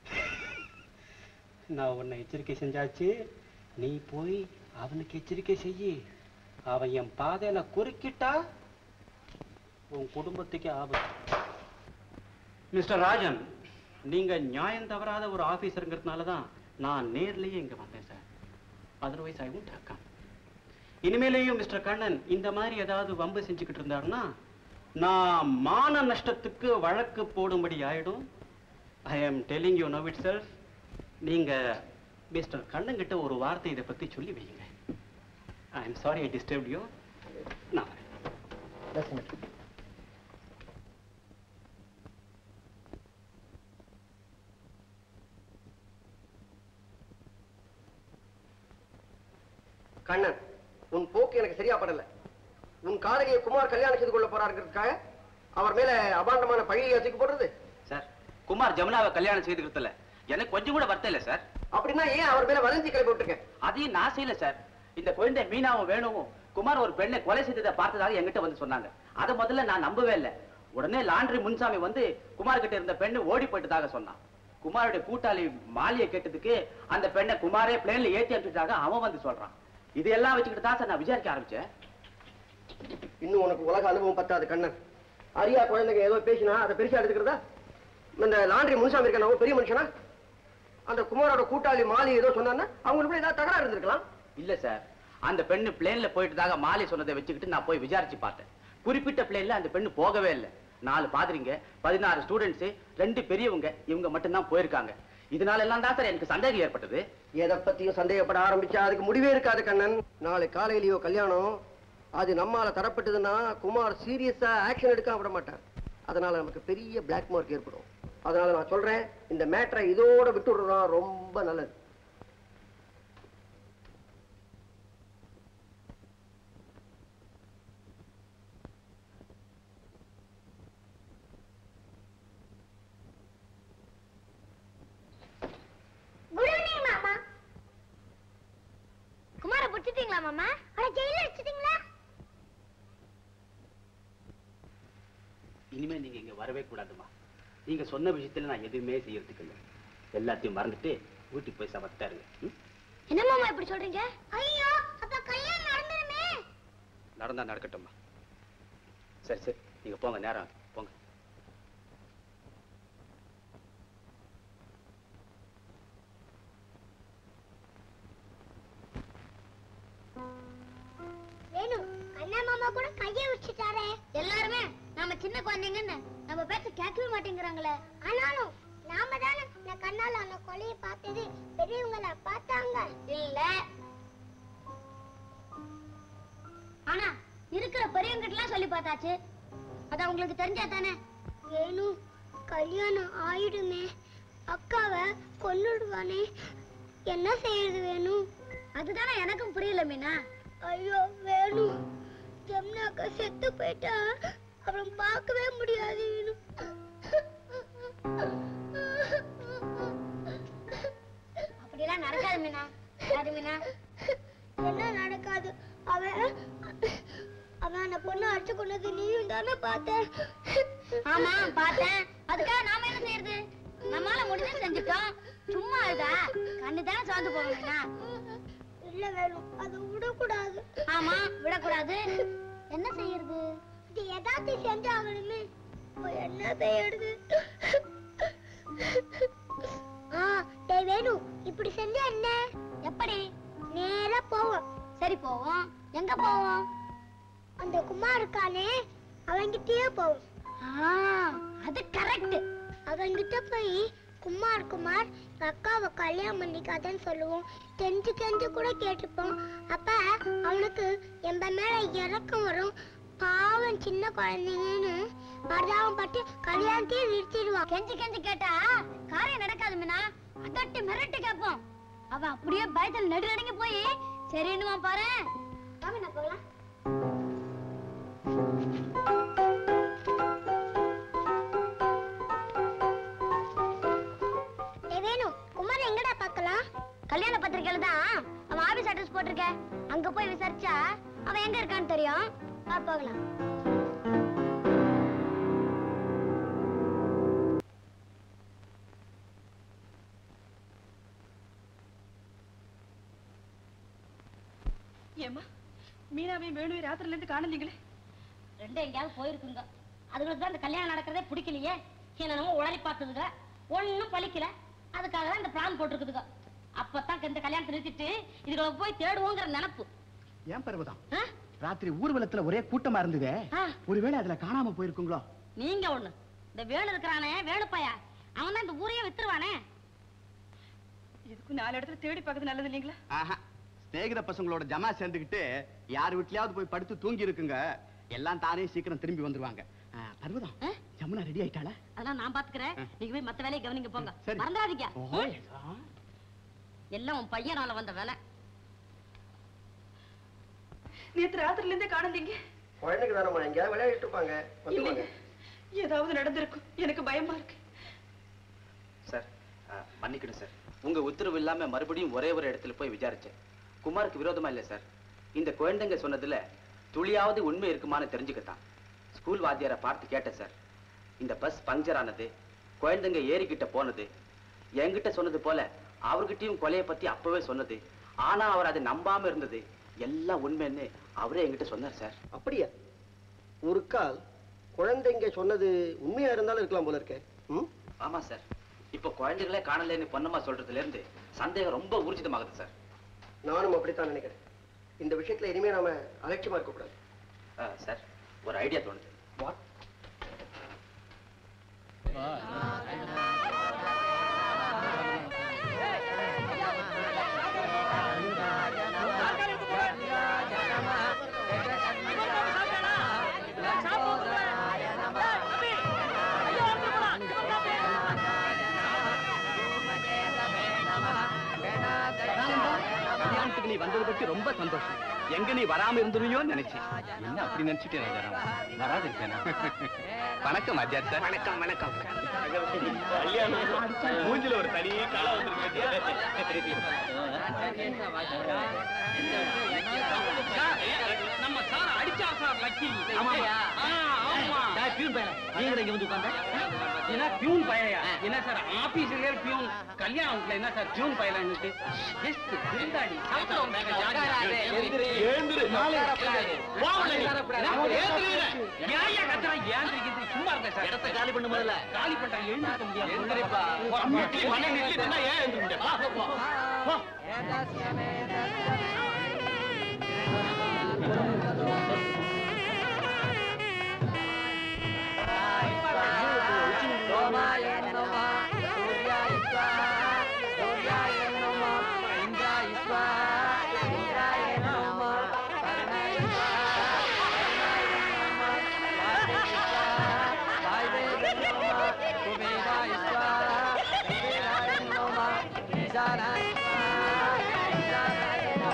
நான் உன்னை எச்சரிக்கை செஞ்சாச்சு நீ போய் அவனுக்கு எச்சரிக்கை செய்யி அவன் என் பாதையில குறுக்கிட்டா உன் குடும்பத்துக்கே ஆபத்து மிஸ்டர் ராஜன் நீங்க நியாயம் தவறாத ஒரு ஆபீசருங்கிறதுனால தான் நான் நேர்லயே இங்க வந்தேன் sir otherwise I won't have come இனிமேலேயும் மிஸ்டர் கண்ணன் இந்த மாதிரி ஏதாவது வம்பு செஞ்சுக்கிட்டு இருந்தாருன்னா நான் மான நஷ்டத்துக்கு வழக்கு போடும்படி ஆயிடும் I am telling you now itself நீங்க மிஸ்டர் கண்ணன் கிட்ட ஒரு வார்த்தை இதை பத்தி சொல்லி வைங்க I am sorry I disturb you நான் வரேன். கண்ணன் உன் போக்கு எனக்கு சரியா படல உன் காதலியை குமார் கல்யாணம் செய்து கொள்ள போறாருங்கிறதுக்காக அவர் மேல அபாண்டமான பழியை வச்சுக்க போடுறது சார் குமார் ஜமுனாவை கல்யாணம் செய்துக்கிறதுல எனக்கு கொஞ்சம் கூட வருத்தம் இல்ல சார் அப்படின்னா ஏன் அவர் மேல வதந்தி கிளப்பி விட்டுருக்கேன் அதையும் நான் செய்யல சார் இந்த குழந்தை மீனாவும் வேணுவும் குமார் ஒரு பெண்ணை கொலை செய்ததை பார்த்ததாக என்கிட்ட வந்து சொன்னாங்க அதை முதல்ல நான் நம்பவே இல்லை உடனே லாண்ட்ரி முன்சாமி வந்து குமார் கிட்ட இருந்த பெண்ணு ஓடி போயிட்டதாக சொன்னான் குமாருடைய கூட்டாளி மாலியை கேட்டதுக்கு அந்த பெண்ணை குமாரே பிளேன்ல ஏத்தி அனுப்பிச்சதாக அவன் வந்து சொல்றான் இதையெல்லாம் வச்சுக்கிட்டு தான் சார் நான் விசாரிக்க ஆரம்பிச்சேன் இன்னும் உனக்கு உலக அனுபவம் பத்தாது கண்ணன் அரியா குழந்தைங்க ஏதோ பேசினா அதை பெருசா எடுத்துக்கிறதா இந்த லாண்ட்ரி முன்சாமி இருக்கான அவன் பெரிய மனுஷனா அந்த குமாரோட கூட்டாளி மாலி ஏதோ சொன்னான்னா அவங்களுக்குள்ள ஏதாவது தகராறு இருந்திருக்கலாம் இல்ல சார் அந்த பெண்ணு பிளேன்ல போயிட்டதாக மாலி சொன்னதை வச்சுக்கிட்டு நான் போய் விசாரிச்சு பார்த்தேன் குறிப்பிட்ட பிளேன்ல அந்த பெண்ணு போகவே இல்லை நாலு பாதிரிங்க பதினாறு ஸ்டூடெண்ட்ஸ் ரெண்டு பெரியவங்க இவங்க மட்டும்தான் போயிருக்காங்க இதனால எல்லாம் தான் சார் எனக்கு சந்தேகம் ஏற்பட்டது எதை பத்தியும் சந்தேகப்பட ஆரம்பிச்சா அதுக்கு முடிவே இருக்காது கண்ணன் நாளை காலையிலயோ கல்யாணம் அது நம்மால தரப்பட்டதுன்னா குமார் சீரியஸா ஆக்ஷன் எடுக்காம விட மாட்டான் அதனால நமக்கு பெரிய பிளாக் மார்க் ஏற்படும் அதனால நான் சொல்றேன் இந்த மேட்டரை இதோட விட்டு விடுறோம் ரொம்ப நல்லது குட் ஈவினிங் மாமா குமார புடிச்சிட்டீங்களா மாமா அட ஜெயில வச்சிட்டீங்களா இனிமே நீங்க இங்க வரவே கூடாதுமா நீங்க சொன்ன விஷயத்துல நான் எதுவுமே செய்யறதுக்கு இல்லை எல்லாத்தையும் மறந்துட்டு வீட்டுக்கு போய் சமத்தா இருங்க ம்? என்ன மாமா இப்படி சொல்றீங்க ஐயோ அப்ப கல்யாணம் நடந்துருமே நடந்தா நடக்கட்டும்மா சரி சரி நீங்க போங்க நேரம் ஆகுது. போங்க வேணு அண்ணா மாமா கூட கையை வச்சுட்டாரே எல்லாருமே நாம சின்ன குழந்தைங்கன்னு நம்ம பேச்ச கேட்கவே மாட்டேங்கிறாங்களே ஆனாலும் நாம தானே இந்த கண்ணால அந்த கொலையை பார்த்தது பெரியவங்கள பார்த்தாங்க இல்ல ஆனா இருக்கிற பெரியவங்க எல்லாம் சொல்லி பார்த்தாச்சு அது அவங்களுக்கு தெரிஞ்சா தானே வேணு கல்யாணம் ஆயிடுமே அக்காவை கொன்னுடுவானே என்ன செய்யறது வேணும் அதுதானே எனக்கும் புரியல மீனா ஐயோ வேணும் ஜம்னாக்கா செத்து போயிட்டா அப்புறம் பார்க்கவே முடியாது வேணும் அப்படிலாம் நடக்காது மீனா அது மீனா என்ன நடக்காது அவன் அவன் அந்த பொண்ணு அடிச்சு கொண்டது நீயும் தானே பார்த்த ஆமா பார்த்தேன் அதுக்காக நாம என்ன செய்யறது நம்மால முடிஞ்சது செஞ்சுட்டோம் சும்மா இதா கண்ணு தானே சாந்து போவீங்கன்னா இல்ல வேணும் அது விடக்கூடாது ஆமா விடக்கூடாது என்ன செய்யறது இது ஏதாச்சும் செஞ்சாகணுமே இப்போ என்ன செய்யறது ஆ டேய் வேணு இப்படி செஞ்சா என்ன எப்படி நேரா போவோம் சரி போவோம் எங்க போவோம் அந்த குமார் இருக்கானே அவன்கிட்டயே போவோம் ஆ அது கரெக்ட் அவன்கிட்ட போய் குமார் குமார் எங்க அக்காவை கல்யாணம் பண்ணிக்காதன்னு சொல்லுவோம் கெஞ்சு கெஞ்சு கூட கேட்டுப்போம் அப்ப அவனுக்கு எம்ப மேல இறக்கம் வரும் பாவம் சின்ன குழந்தைங்கன்னு பரதாபம் பட்டு கல்யாணத்தையும் நிறுத்திடுவான் கெஞ்சி கெஞ்சி கேட்டா காரியம் நடக்காது மீனா அதட்டி மிரட்டி கேட்போம் அவன் அப்படியே பயத்தில் நடுநடுங்கி போய் சரின்னுவான் பாரு வாங்க போகலாம் ஏய் வேணு குமார் எங்கடா பார்க்கலாம் கல்யாண பத்திரிக்கையில தான் அவன் ஆபீஸ் அட்ரஸ் போட்டிருக்க அங்க போய் விசாரிச்சா அவன் எங்க இருக்கான்னு தெரியும் வா போகலாம் ஏம்மா மீனாவையும் வேணுவை ராத்திரில இருந்து காணலீங்களே ரெண்டும் எங்கேயாவது போயிருக்குங்க அதுங்களுக்கு தான் இந்த கல்யாணம் நடக்கிறதே பிடிக்கலையே என்னென்னமோ உளறி பார்த்ததுங்க ஒண்ணும் பலிக்கல அதுக்காக தான் இந்த பிளான் போட்டிருக்குதுங்க அப்பதான் இந்த கல்யாணத்தை நிறுத்திட்டு இதுகளை போய் தேடுவோங்கிற நினப்பு ஏன் பருவதம் ராத்திரி ஊர்வலத்துல ஒரே கூட்டமா இருந்ததே ஒருவேளை அதுல காணாம போயிருக்குங்களோ நீங்க ஒண்ணு இந்த வேணு இருக்கிறானே வேணுப்பையா அவன் தான் இந்த ஊரையே வித்துருவானே இதுக்கும் நாலு இடத்துல தேடி பார்க்கறது நல்லது இல்லைங்களா ஆஹா ஸ்நேகித பசங்களோட ஜமா சேர்ந்துக்கிட்டு யார் வீட்லயாவது போய் படுத்து தூங்கி இருக்குங்க எல்லாம் தானே சீக்கிரம் திரும்பி வந்துருவாங்க ஆ, பர்வதம் ஜமுனா ரெடி ஆயிட்டாளா அதெல்லாம் நான் பாத்துக்கிறேன் நீங்க போய் மத்த வேலையை கவனிங்க போங்க சரி. மறந்துடாதீங்க ஓஹோ. எல்லாம் உன் பையனால வந்த வேலை நேத்து ராத்திரில இருந்தே காணலீங்க குழந்தைங்க தானம்மா எங்கேயாவது விளையாடிட்டு இருப்பாங்க வந்துருவாங்க ஏதாவது நடந்திருக்கும் எனக்கு பயமா இருக்கு சார் ஆ, மன்னிக்கணும் சார் உங்க உத்தரவு இல்லாம மறுபடியும் ஒரே ஒரு இடத்துல போய் விசாரிச்சேன் குமாருக்கு விரோதமா இல்ல சார் இந்த குழந்தைங்க சொன்னதுல துளியாவது உண்மை இருக்குமான்னு தெரிஞ்சுக்கத்தான் ஸ்கூல் வாத்தியாரை பார்த்து கேட்டேன் சார் இந்த பஸ் பஞ்சர் ஆனது குழந்தைங்க ஏறிக்கிட்ட போனது என்கிட்ட சொன்னது போல அவர்கிட்டயும் கொலையை பத்தி அப்பவே சொன்னது ஆனா அவர் அதை நம்பாம இருந்தது எல்லாம் உண்மைன்னு அவரே என்கிட்ட சொன்னார் சார் அப்படியா ஒரு கால் குழந்தைங்க சொன்னது உண்மையா இருந்தாலும் இருக்கலாம் போல இருக்கே ம் ஆமா சார் இப்போ குழந்தைகளே காணலைன்னு பொன்னம்மா சொல்றதுல இருந்து சந்தேகம் ரொம்ப ஊர்ஜிதமாகுது சார் நானும் அப்படித்தான் நினைக்கிறேன் இந்த விஷயத்துல இனிமே நாம அலட்சியமா இருக்கக்கூடாது ஆ, சார் ஒரு ஐடியா தோணுது கல்யாணத்துக்கு நீ வந்ததை பத்தி ரொம்ப சந்தோஷம் எங்க நீ வராம இருந்துருவியோன்னு நினைச்சேன் என்ன அப்படி நினைச்சிட்டேன் ராஜாராம் வராது இருக்கேனா வணக்கம் அத்தியார் சார் வணக்கம் வணக்கம் மூஞ்சில ஒரு தனி களை நம்ம சார் அடிச்சா சார் லக்கி ஆமா ஆமா பியூன் பையன் நீங்க இங்க வந்து உட்கார்ந்த என்ன பியூன் பையயா என்ன சார் ஆபீஸ்ல பியூன் கல்யாணத்துல என்ன சார் பியூன் பையன் ஜஸ்ட் திருந்தாடி சாப்பிடுவோம் எழுந்திரு, எழுந்திரு. சும்மா இருக்க சார் இடத்தை காலி பண்ண முதல்ல காலி பண்ற எழுந்திருக்க முடியாது எழுந்திருப்பா. இட்லி, மண்ணெண்ணெய் இட்லி தின்னா ஏன் எழுந்திருக்க முடியாது? வா, போ, போ. போ. சோமாய நம சூர்யாய ஸ்வாஹா சூர்யாய நம இந்திராய ஸ்வாஹா இந்திராய நம கருணாய ஸ்வாஹா கருணாய நம வாயுவே ஸ்வாஹா வாயுவே நம குபேராய ஸ்வாஹா குபேராய நம ஈசானாய ஸ்வாஹா ஈசானாய நம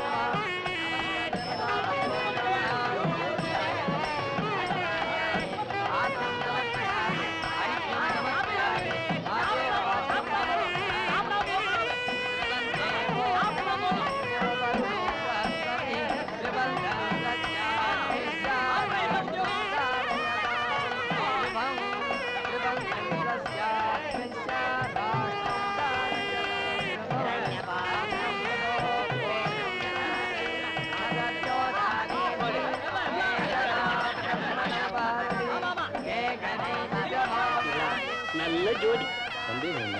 நல்ல ஜோடி சந்தேகம் என்ன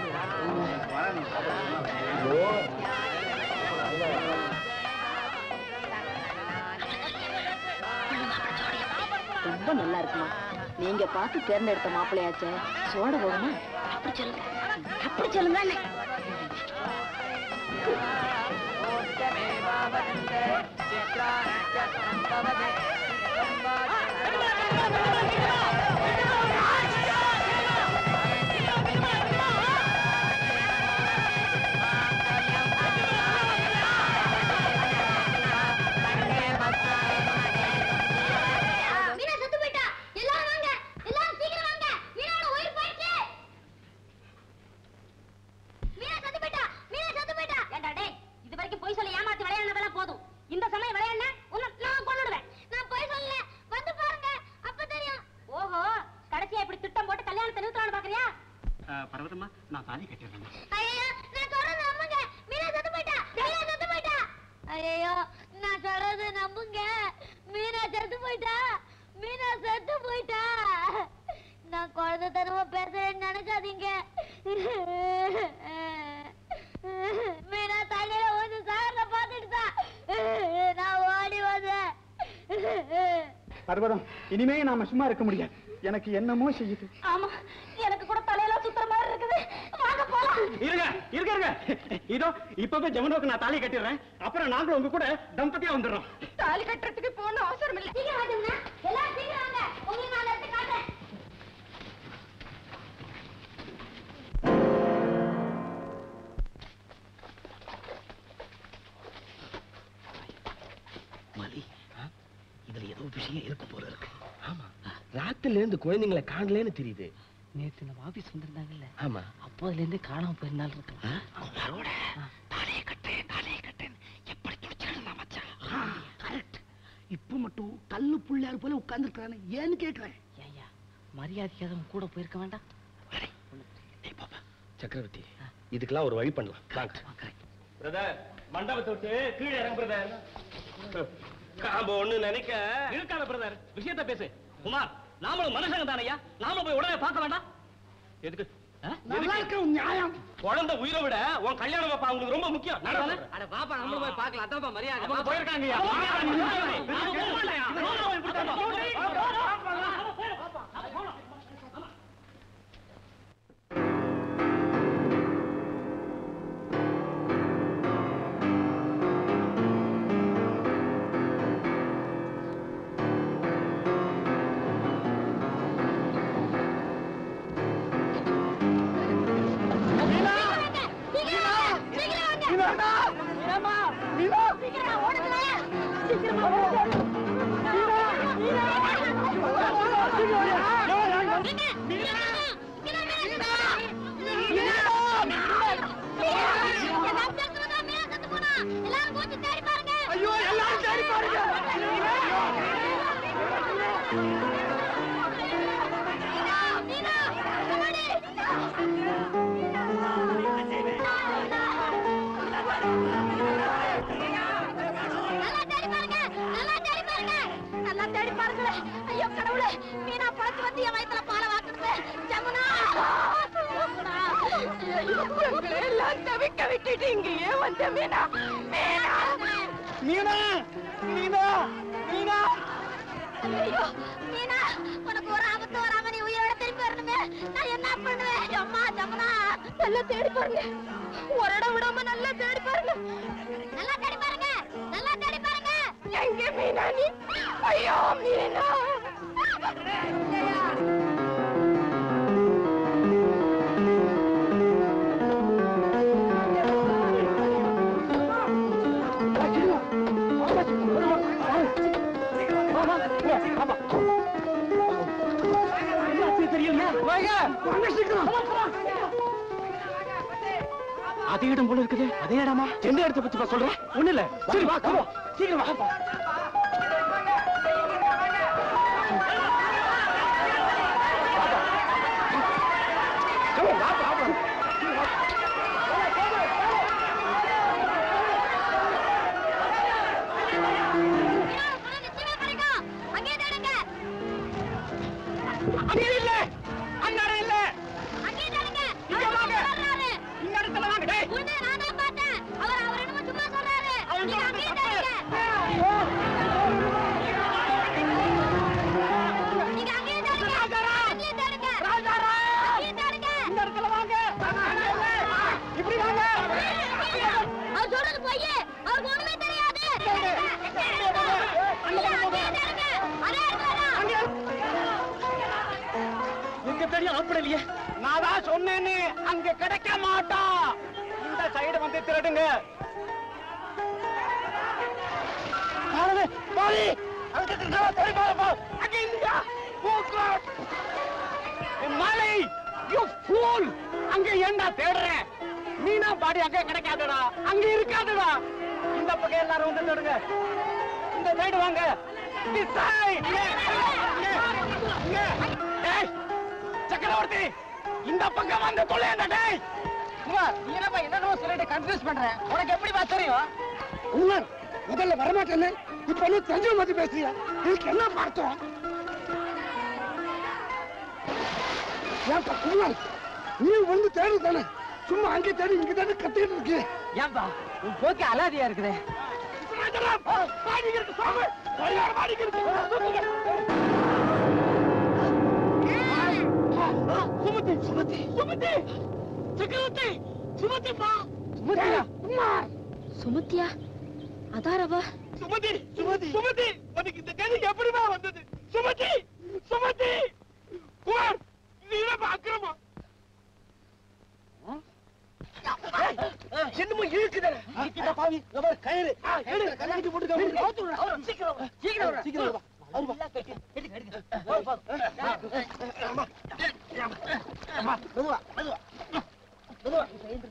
ரொம்ப நல்லா இருக்குமா நீங்க பார்த்து தேர்ந்தெடுத்த மாப்பிள்ளையாச்சே சோட போடுமா அப்படி சொல்லுங்க அப்படி சொல்லுங்க அண்ணே. மீனா செத்து போயிட்டா எல்லாரும் வாங்க எல்லாரும் சீக்கிரம் வாங்க மீனாவோட உயிர் போயிடுச்சு மீனா செத்து போயிட்டா மீனா செத்து போயிட்டா ஏண்டா டேய் இது வரைக்கும் போய் சொல்லி ஏமாத்தி விளையாடுனதெல்லாம் போதும் இந்த சமயம் விளையாடுன உன்னை நான் கொன்னுடுவேன் நான் போய் சொல்லல வந்து பாருங்க அப்ப தெரியும் ஓஹோ கடைசியா இப்படி திட்டம் போட்டு கல்யாணத்தை நிறுத்தலாம்னு பாக்குறியா பர்வதம்மா நான் தாலி கட்டிடுறேன் ஐயோ நான் சொல்றது நம்புங்க மீனா செத்து போயிட்டா மீனா செத்து போயிட்டா ஐயோ நான் சொல்றது நம்புங்க மீனா செத்து போயிட்டா மீனா செத்து போயிட்டா நான் குழந்தைத்தனமா பேசுறேன்னு நினைக்காதீங்க மீனா தண்ணியில வந்து சாகர பாத்துட்டு நான் ஓடி வந்தேன் பர்வதம் இனிமே நாம சும்மா இருக்க முடியாது எனக்கு என்னமோ செய்யுது ஆமா எனக்கு கூட தலையெல்லாம் சுத்துற மாதிரி இருக்குது வாங்க போலாம் இருங்க இருங்க இருங்க இதோ இப்பவே ஜமுனாவுக்கு நான் தாலி கட்டிடுறேன் அப்புறம் நாங்களும் உங்க கூட தம்பதியா வந்துடுறோம் தாலி கட்டுறதுக்கு போகணும் அவசரம் இல்ல சீக்கிரம் வாங்க எல்லாரும் சீக்கிரம் வாங்க உங்களுக்கு நான் எடுத்து காட்டுறேன் மலி இதுல ஏதோ விஷயம் இருக்கு போல இருக்கு ஆமா ராத்திரில இருந்து குழந்தைங்களை காணலன்னு தெரியுது நேத்து நம்ம ஆபீஸ் வந்திருந்தாங்கல்ல ஆமா அப்போதுல இருந்தே காணாம போயிருந்தாலும் இருக்கலாம் அவங்க யாரோட தாலியை கட்டேன் தாலியை கட்டேன் எப்படி துடிச்சிருந்தா மச்சான் கரெக்ட் இப்ப மட்டும் கல்லு புள்ளையார் போல உட்கார்ந்துருக்கானே ஏன்னு கேக்குறேன் ஏய்யா மரியாதைக்காக அவன் கூட போயிருக்க வேண்டாம் சக்கரவர்த்தி இதுக்கெல்லாம் ஒரு வழி பண்ணலாம் வாங்க பிரதர் மண்டபத்தை விட்டு கீழே இறங்க பிரதர் காம்போ ஒண்ணு நினைக்க இருக்காத பிரதர் விஷயத்தை பேசு குமார் நாமளும் மனுஷங்க தானையா நாமளும் போய் உடனே பார்க்க வேண்டாம் எதுக்கு ஆ? நல்லா எதுக்கு? இருக்க நியாயம் குழந்தை உயிரை விட உன் கல்யாணம் பாப்பா உங்களுக்கு ரொம்ப முக்கியம் நடந்தானே? அட பாப்பா நம்மளும் போய் பார்க்கலாம் அதான்ப்பா மரியாதை அவங்க போயிருக்காங்கய்யா. எல்லாரும் கொஞ்சம் தேடி பாருங்க ஐயோ எல்லாரும் தேடி பாருங்க நல்லா தேடி பாருங்களேன் ஐயோ கடவுளே மீனா பழச்சு வந்து என் வயித்துல பாலை வாக்குது ஜமுனா ஜமுனா. ஐயோ, எங்களை எல்லாம் தவிக்க விட்டுட்டீங்க ஏன் வந்த மீனா மீனா மீனா மீனா மீனா ஐயோ மீனா உனக்கு ஒரு ஆபத்து வராம நீ உயிரோட திருப்பி வரணுமே நான் என்ன பண்ணுவேன் அம்மா ஜமுனா நல்லா தேடி பாருங்க ஒரு இடம் விடாம நல்லா தேடி பாருங்க நல்லா தேடி பாருங்க நல்லா தேடி பாருங்க எங்க மீனா நீ ஐயோ மீனா அதே இடம் போல இருக்குது அதே இடமா எந்த இடத்தை பத்தி சொல்றேன் ஒண்ணு இல்ல சரி வா come on. சீக்கிரம் வா Come on, வா, வா, வா. அங்கே தேடுங்க அங்கே இல்ல அந்த இடம் இல்ல சாப்பிடலையே நான் தான் சொன்னேன்னு அங்க கிடைக்க மாட்டான் இந்த சைடு வந்து திருடுங்க பாருங்க, பாரு. அங்க இருக்கிற தேடி பாருப்பா. அங்க இல்லையா? Oh God. மலை யூ ஃபூல் அங்க ஏன்டா தேடுறேன் மீனா பாடி அங்க கிடைக்காதுடா அங்க இருக்காதுடா இந்த பக்கம் எல்லாரும் வந்து தேடுங்க இந்த சைடு வாங்க This side. இங்க, இங்க, இங்க. டேய், சக்கரவர்த்தி இந்த பக்கம் வந்து தொலையண்டா டேய் குமார் நீ என்னப்பா என்னென்னமோ சொல்லிட்டு கன்ஃபியூஸ் பண்ற உனக்கு எப்படிப்பா தெரியும் உண்மன் முதல்ல வரமாட்டேன்னு இப்ப நீ தெரிஞ்ச மாதிரி பேசுறியா இதுக்கு என்ன பார்த்தோம் ஏன்பா குமார் நீ வந்து தேடு தானே சும்மா அங்கே தேடி இங்க தேடி கத்திக்கிட்டு இருக்கு ஏன்பா உன் போக்கு அலாதியா இருக்குது சுமதி சுமதி சுமதி சக்கரவர்த்தி சுமதிப்பா சுமதியா குமார் சுமத்தியா அதாரவா சுமதி சுமதி சுமதி உனக்கு இந்த கேள்வி எப்படிமா வந்தது சுமதி சுமதி குமார் இது என்னப்பா அக்கிரமம் என்னமோ இழுக்குதே இழுக்குதா பாவி இங்க பாரு கயிறு கயிறு கட்டி போட்டுக்க சீக்கிரம் சீக்கிரம் சீக்கிரம் வா அவரு வா எடுக்க எடுக்க வா வா அம்மா அம்மா மெதுவா மெதுவா மெதுவா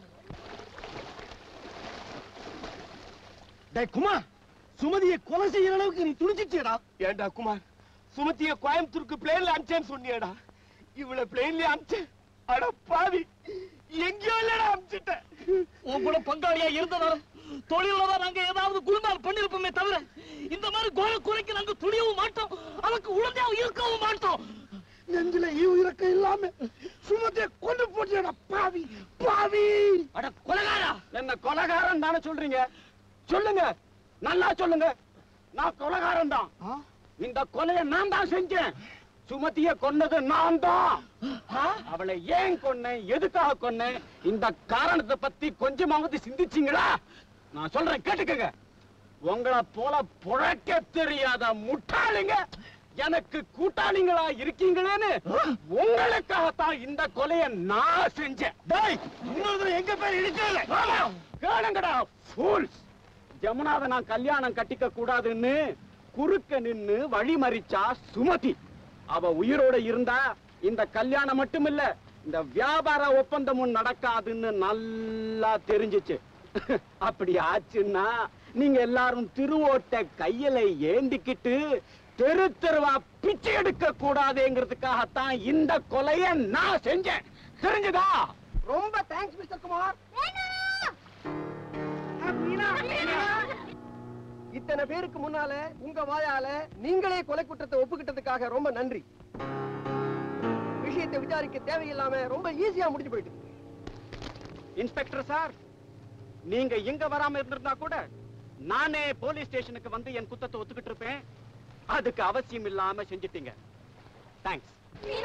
டேய் குமார் சுமதியை கொலை செய்யற அளவுக்கு நீ துணிச்சிட்டியடா ஏண்டா குமார் சுமதியை கோயம்புத்தூருக்கு பிளேன்ல அனுப்பிச்சேன்னு சொன்னியடா இவளை பிளேன்ல அனுப்பிச்சேன் அட பாவி எங்கேயோ இல்லடா அனுப்பிச்சிட்டேன் உன் கூட பங்காளியா இருந்ததால தொழில தான் நாங்க ஏதாவது குழுந்தால் பண்ணிருப்போமே தவிர இந்த மாதிரி கோல குறைக்கு நாங்க துணியவும் மாட்டோம் அவனுக்கு உடனே இருக்கவும் மாட்டோம் நெஞ்சில ஈவு இறக்க இல்லாம சுமதியை கொண்டு போட்டியடா பாவி பாவி அட கொலகாரா என்ன கொலகாரன் தானே சொல்றீங்க சொல்லுங்க நல்லா சொல்லுங்க நான் கொலகாரன் தான் இந்த கொலையை நான் தான் செஞ்சேன் சுமதிய கொன்னது நான் தான் அவளை ஏன் கொன்னேன் எதுக்காக கொன்னேன் இந்த காரணத்தை பத்தி கொஞ்சமாவது சிந்திச்சீங்களா நான் சொல்றேன் கேட்டுக்கங்க உங்களை போல புழைக்க தெரியாத முட்டாளுங்க எனக்கு கூட்டாளிங்களா இருக்கீங்களேன்னு உங்களுக்காகத்தான் இந்த கொலையை நான் செஞ்சேன் டேய் இன்னொரு எங்க பேர் இடிக்கல கேளுங்கடா fools. ஜமுனாவை நான் கல்யாணம் கட்டிக்க கூடாதுன்னு குறுக்க நின்னு வழி மறிச்சா சுமதி அவ உயிரோட இருந்தா இந்த கல்யாணம் மட்டும் இல்ல இந்த வியாபார ஒப்பந்தமும் நடக்காதுன்னு நல்லா தெரிஞ்சுச்சு அப்படி ஆச்சுன்னா நீங்க எல்லாரும் திருவோட்ட கையில ஏந்திக்கிட்டு தெரு தெருவா பிச்சை எடுக்க கூடாதுங்கிறதுக்காகத்தான் இந்த கொலைய நான் செஞ்சேன் தெரிஞ்சுதா ரொம்ப தேங்க்ஸ் மிஸ்டர் குமார் இத்தனை பேருக்கு முன்னால உங்க வாயால நீங்களே கொலை குற்றத்தை ஒப்புக்கிட்டதுக்காக ரொம்ப நன்றி விஷயத்தை விசாரிக்க தேவையில்லாம ரொம்ப ஈஸியா முடிஞ்சு போயிட்டு இன்ஸ்பெக்டர் சார் நீங்க இங்க வராம இருந்திருந்தா கூட நானே போலீஸ் ஸ்டேஷனுக்கு வந்து என் குத்தத்தை ஒத்துக்கிட்டு இருப்பேன் அதுக்கு அவசியம் இல்லாம செஞ்சிட்டீங்க தேங்க்ஸ்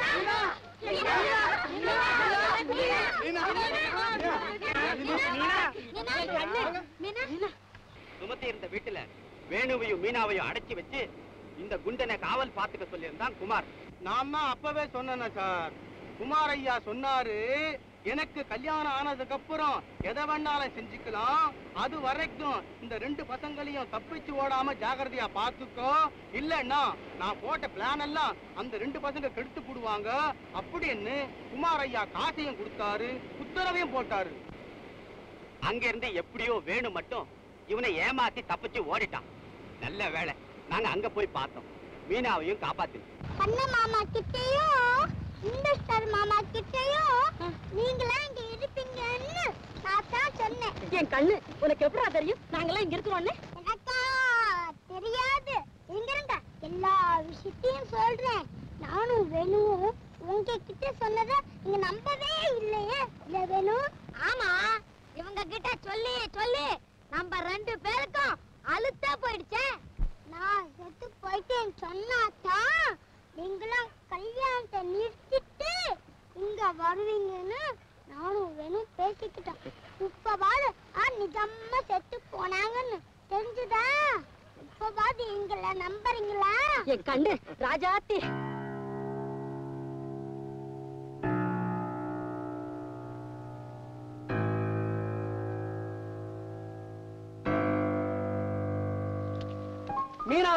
சுமத்தி இருந்த வீட்டுல வேணுவையும் மீனாவையும் அடைச்சி வச்சு இந்த குண்டனை காவல் பார்த்துக்க சொல்லியிருந்தான் குமார் நான் தான் அப்பவே சொன்னேன் சார் குமார் ஐயா சொன்னாரு எனக்கு கல்யாணம் ஆனதுக்கு அப்புறம் எதை வேணாலும் செஞ்சுக்கலாம் அது வரைக்கும் இந்த ரெண்டு பசங்களையும் தப்பிச்சு ஓடாம ஜாகிரதையா பாத்துக்கோ இல்லன்னா நான் போட்ட பிளான் எல்லாம் அந்த ரெண்டு பசங்க கெடுத்து போடுவாங்க அப்படின்னு குமார் ஐயா காசையும் கொடுத்தாரு உத்தரவையும் போட்டாரு அங்க இருந்து எப்படியோ வேணும் மட்டும் இவனை ஏமாத்தி தப்பிச்சு ஓடிட்டான் நல்ல வேலை நாங்க அங்க போய் பார்த்தோம் மீனாவையும் காப்பாத்தி பண்ண மாமா கிட்டயும் இன்வெஸ்டர் மாமா கிட்டயும் நீங்களா இங்க இருப்பீங்கன்னு நான் தான் சொன்னேன் என் கண்ணு உனக்கு எப்படா தெரியும் நாங்கெல்லாம் இங்க இருக்கிறோம்னு எனக்கா தெரியாது இங்க இருங்க எல்லா விஷயத்தையும் சொல்றேன் நானும் வேணும் உங்ககிட்ட சொன்னத நீங்க நம்பவே இல்லையே இல்ல வேணும் ஆமா இவங்க கிட்ட சொல்லி சொல்லி நம்ம ரெண்டு பேருக்கும் அழுத்தா போயிடுச்சே நான் செத்து போயிட்டேன்னு சொன்னாதான் நீங்களும் கல்யாணத்தை நிறுத்திட்டு இங்க வருவீங்கன்னு நானும் வேணும் பேசிக்கிட்டேன் இப்பவாது ஆ நிஜமா செத்து போனாங்கன்னு தெரிஞ்சுதா இப்பவாது எங்களை நம்புறீங்களா என் கண்ணு ராஜாத்தி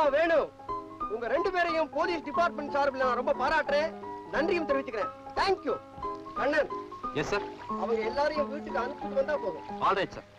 வேணும் உங்க ரெண்டு பேரையும் போலீஸ் டிபார்ட்மெண்ட் சார்பில் நான் ரொம்ப பாராட்டுறேன் நன்றியும் தெரிவிச்சுக்கிறேன் தேங்க்யூ கண்ணன் எஸ் சார் அவங்க எல்லாரையும் வீட்டுக்கு அனுப்பிட்டு வந்தா போதும் ஆல்ரைட் சார்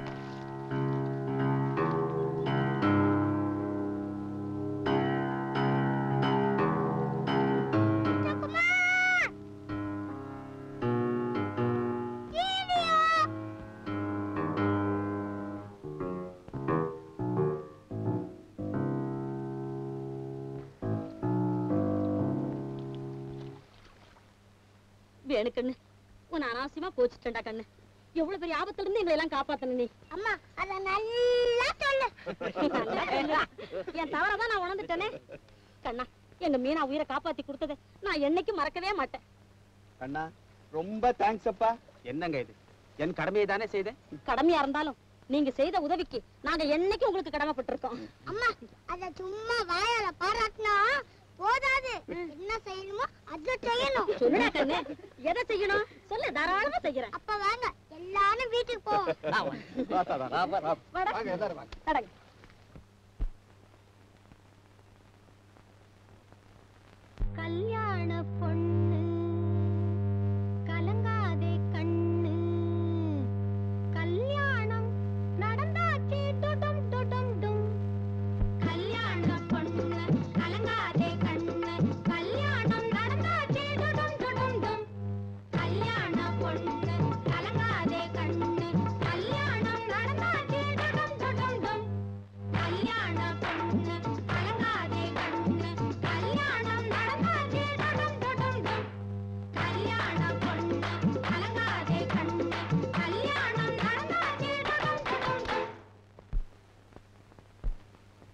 வேணு கண்ணு உன் அனாவசியமா போச்சுட்டா கண்ணு எவ்வளவு பெரிய ஆபத்துல இருந்து எங்களை எல்லாம் காப்பாத்தன நீ அம்மா அத நல்லா சொல்லு நல்லா சொல்லுடா. என் தவறதான் நான் உணர்ந்துட்டேனே கண்ணா எங்க மீனா உயிரை காப்பாத்தி கொடுத்ததை நான் என்னைக்கும் மறக்கவே மாட்டேன் கண்ணா ரொம்ப தேங்க்ஸ் அப்பா என்னங்க இது என் கடமையை தானே செய்தேன் கடமையா இருந்தாலும் நீங்க செய்த உதவிக்கு நாங்க என்னைக்கும் உங்களுக்கு கடமைப்பட்டிருக்கோம் அம்மா அத சும்மா வாயால பாராட்டினா போதாது என்ன செய்யணுமோ அத செய்யணும் சொல்லுடா கண்ணு எதை செய்யணும் சொல்லு தாராளமா செய்யறேன் அப்ப வாங்க எல்லாரும் வீட்டுக்கு போவோம் வாடா. வாங்க எல்லாரும் வாங்க நடங்க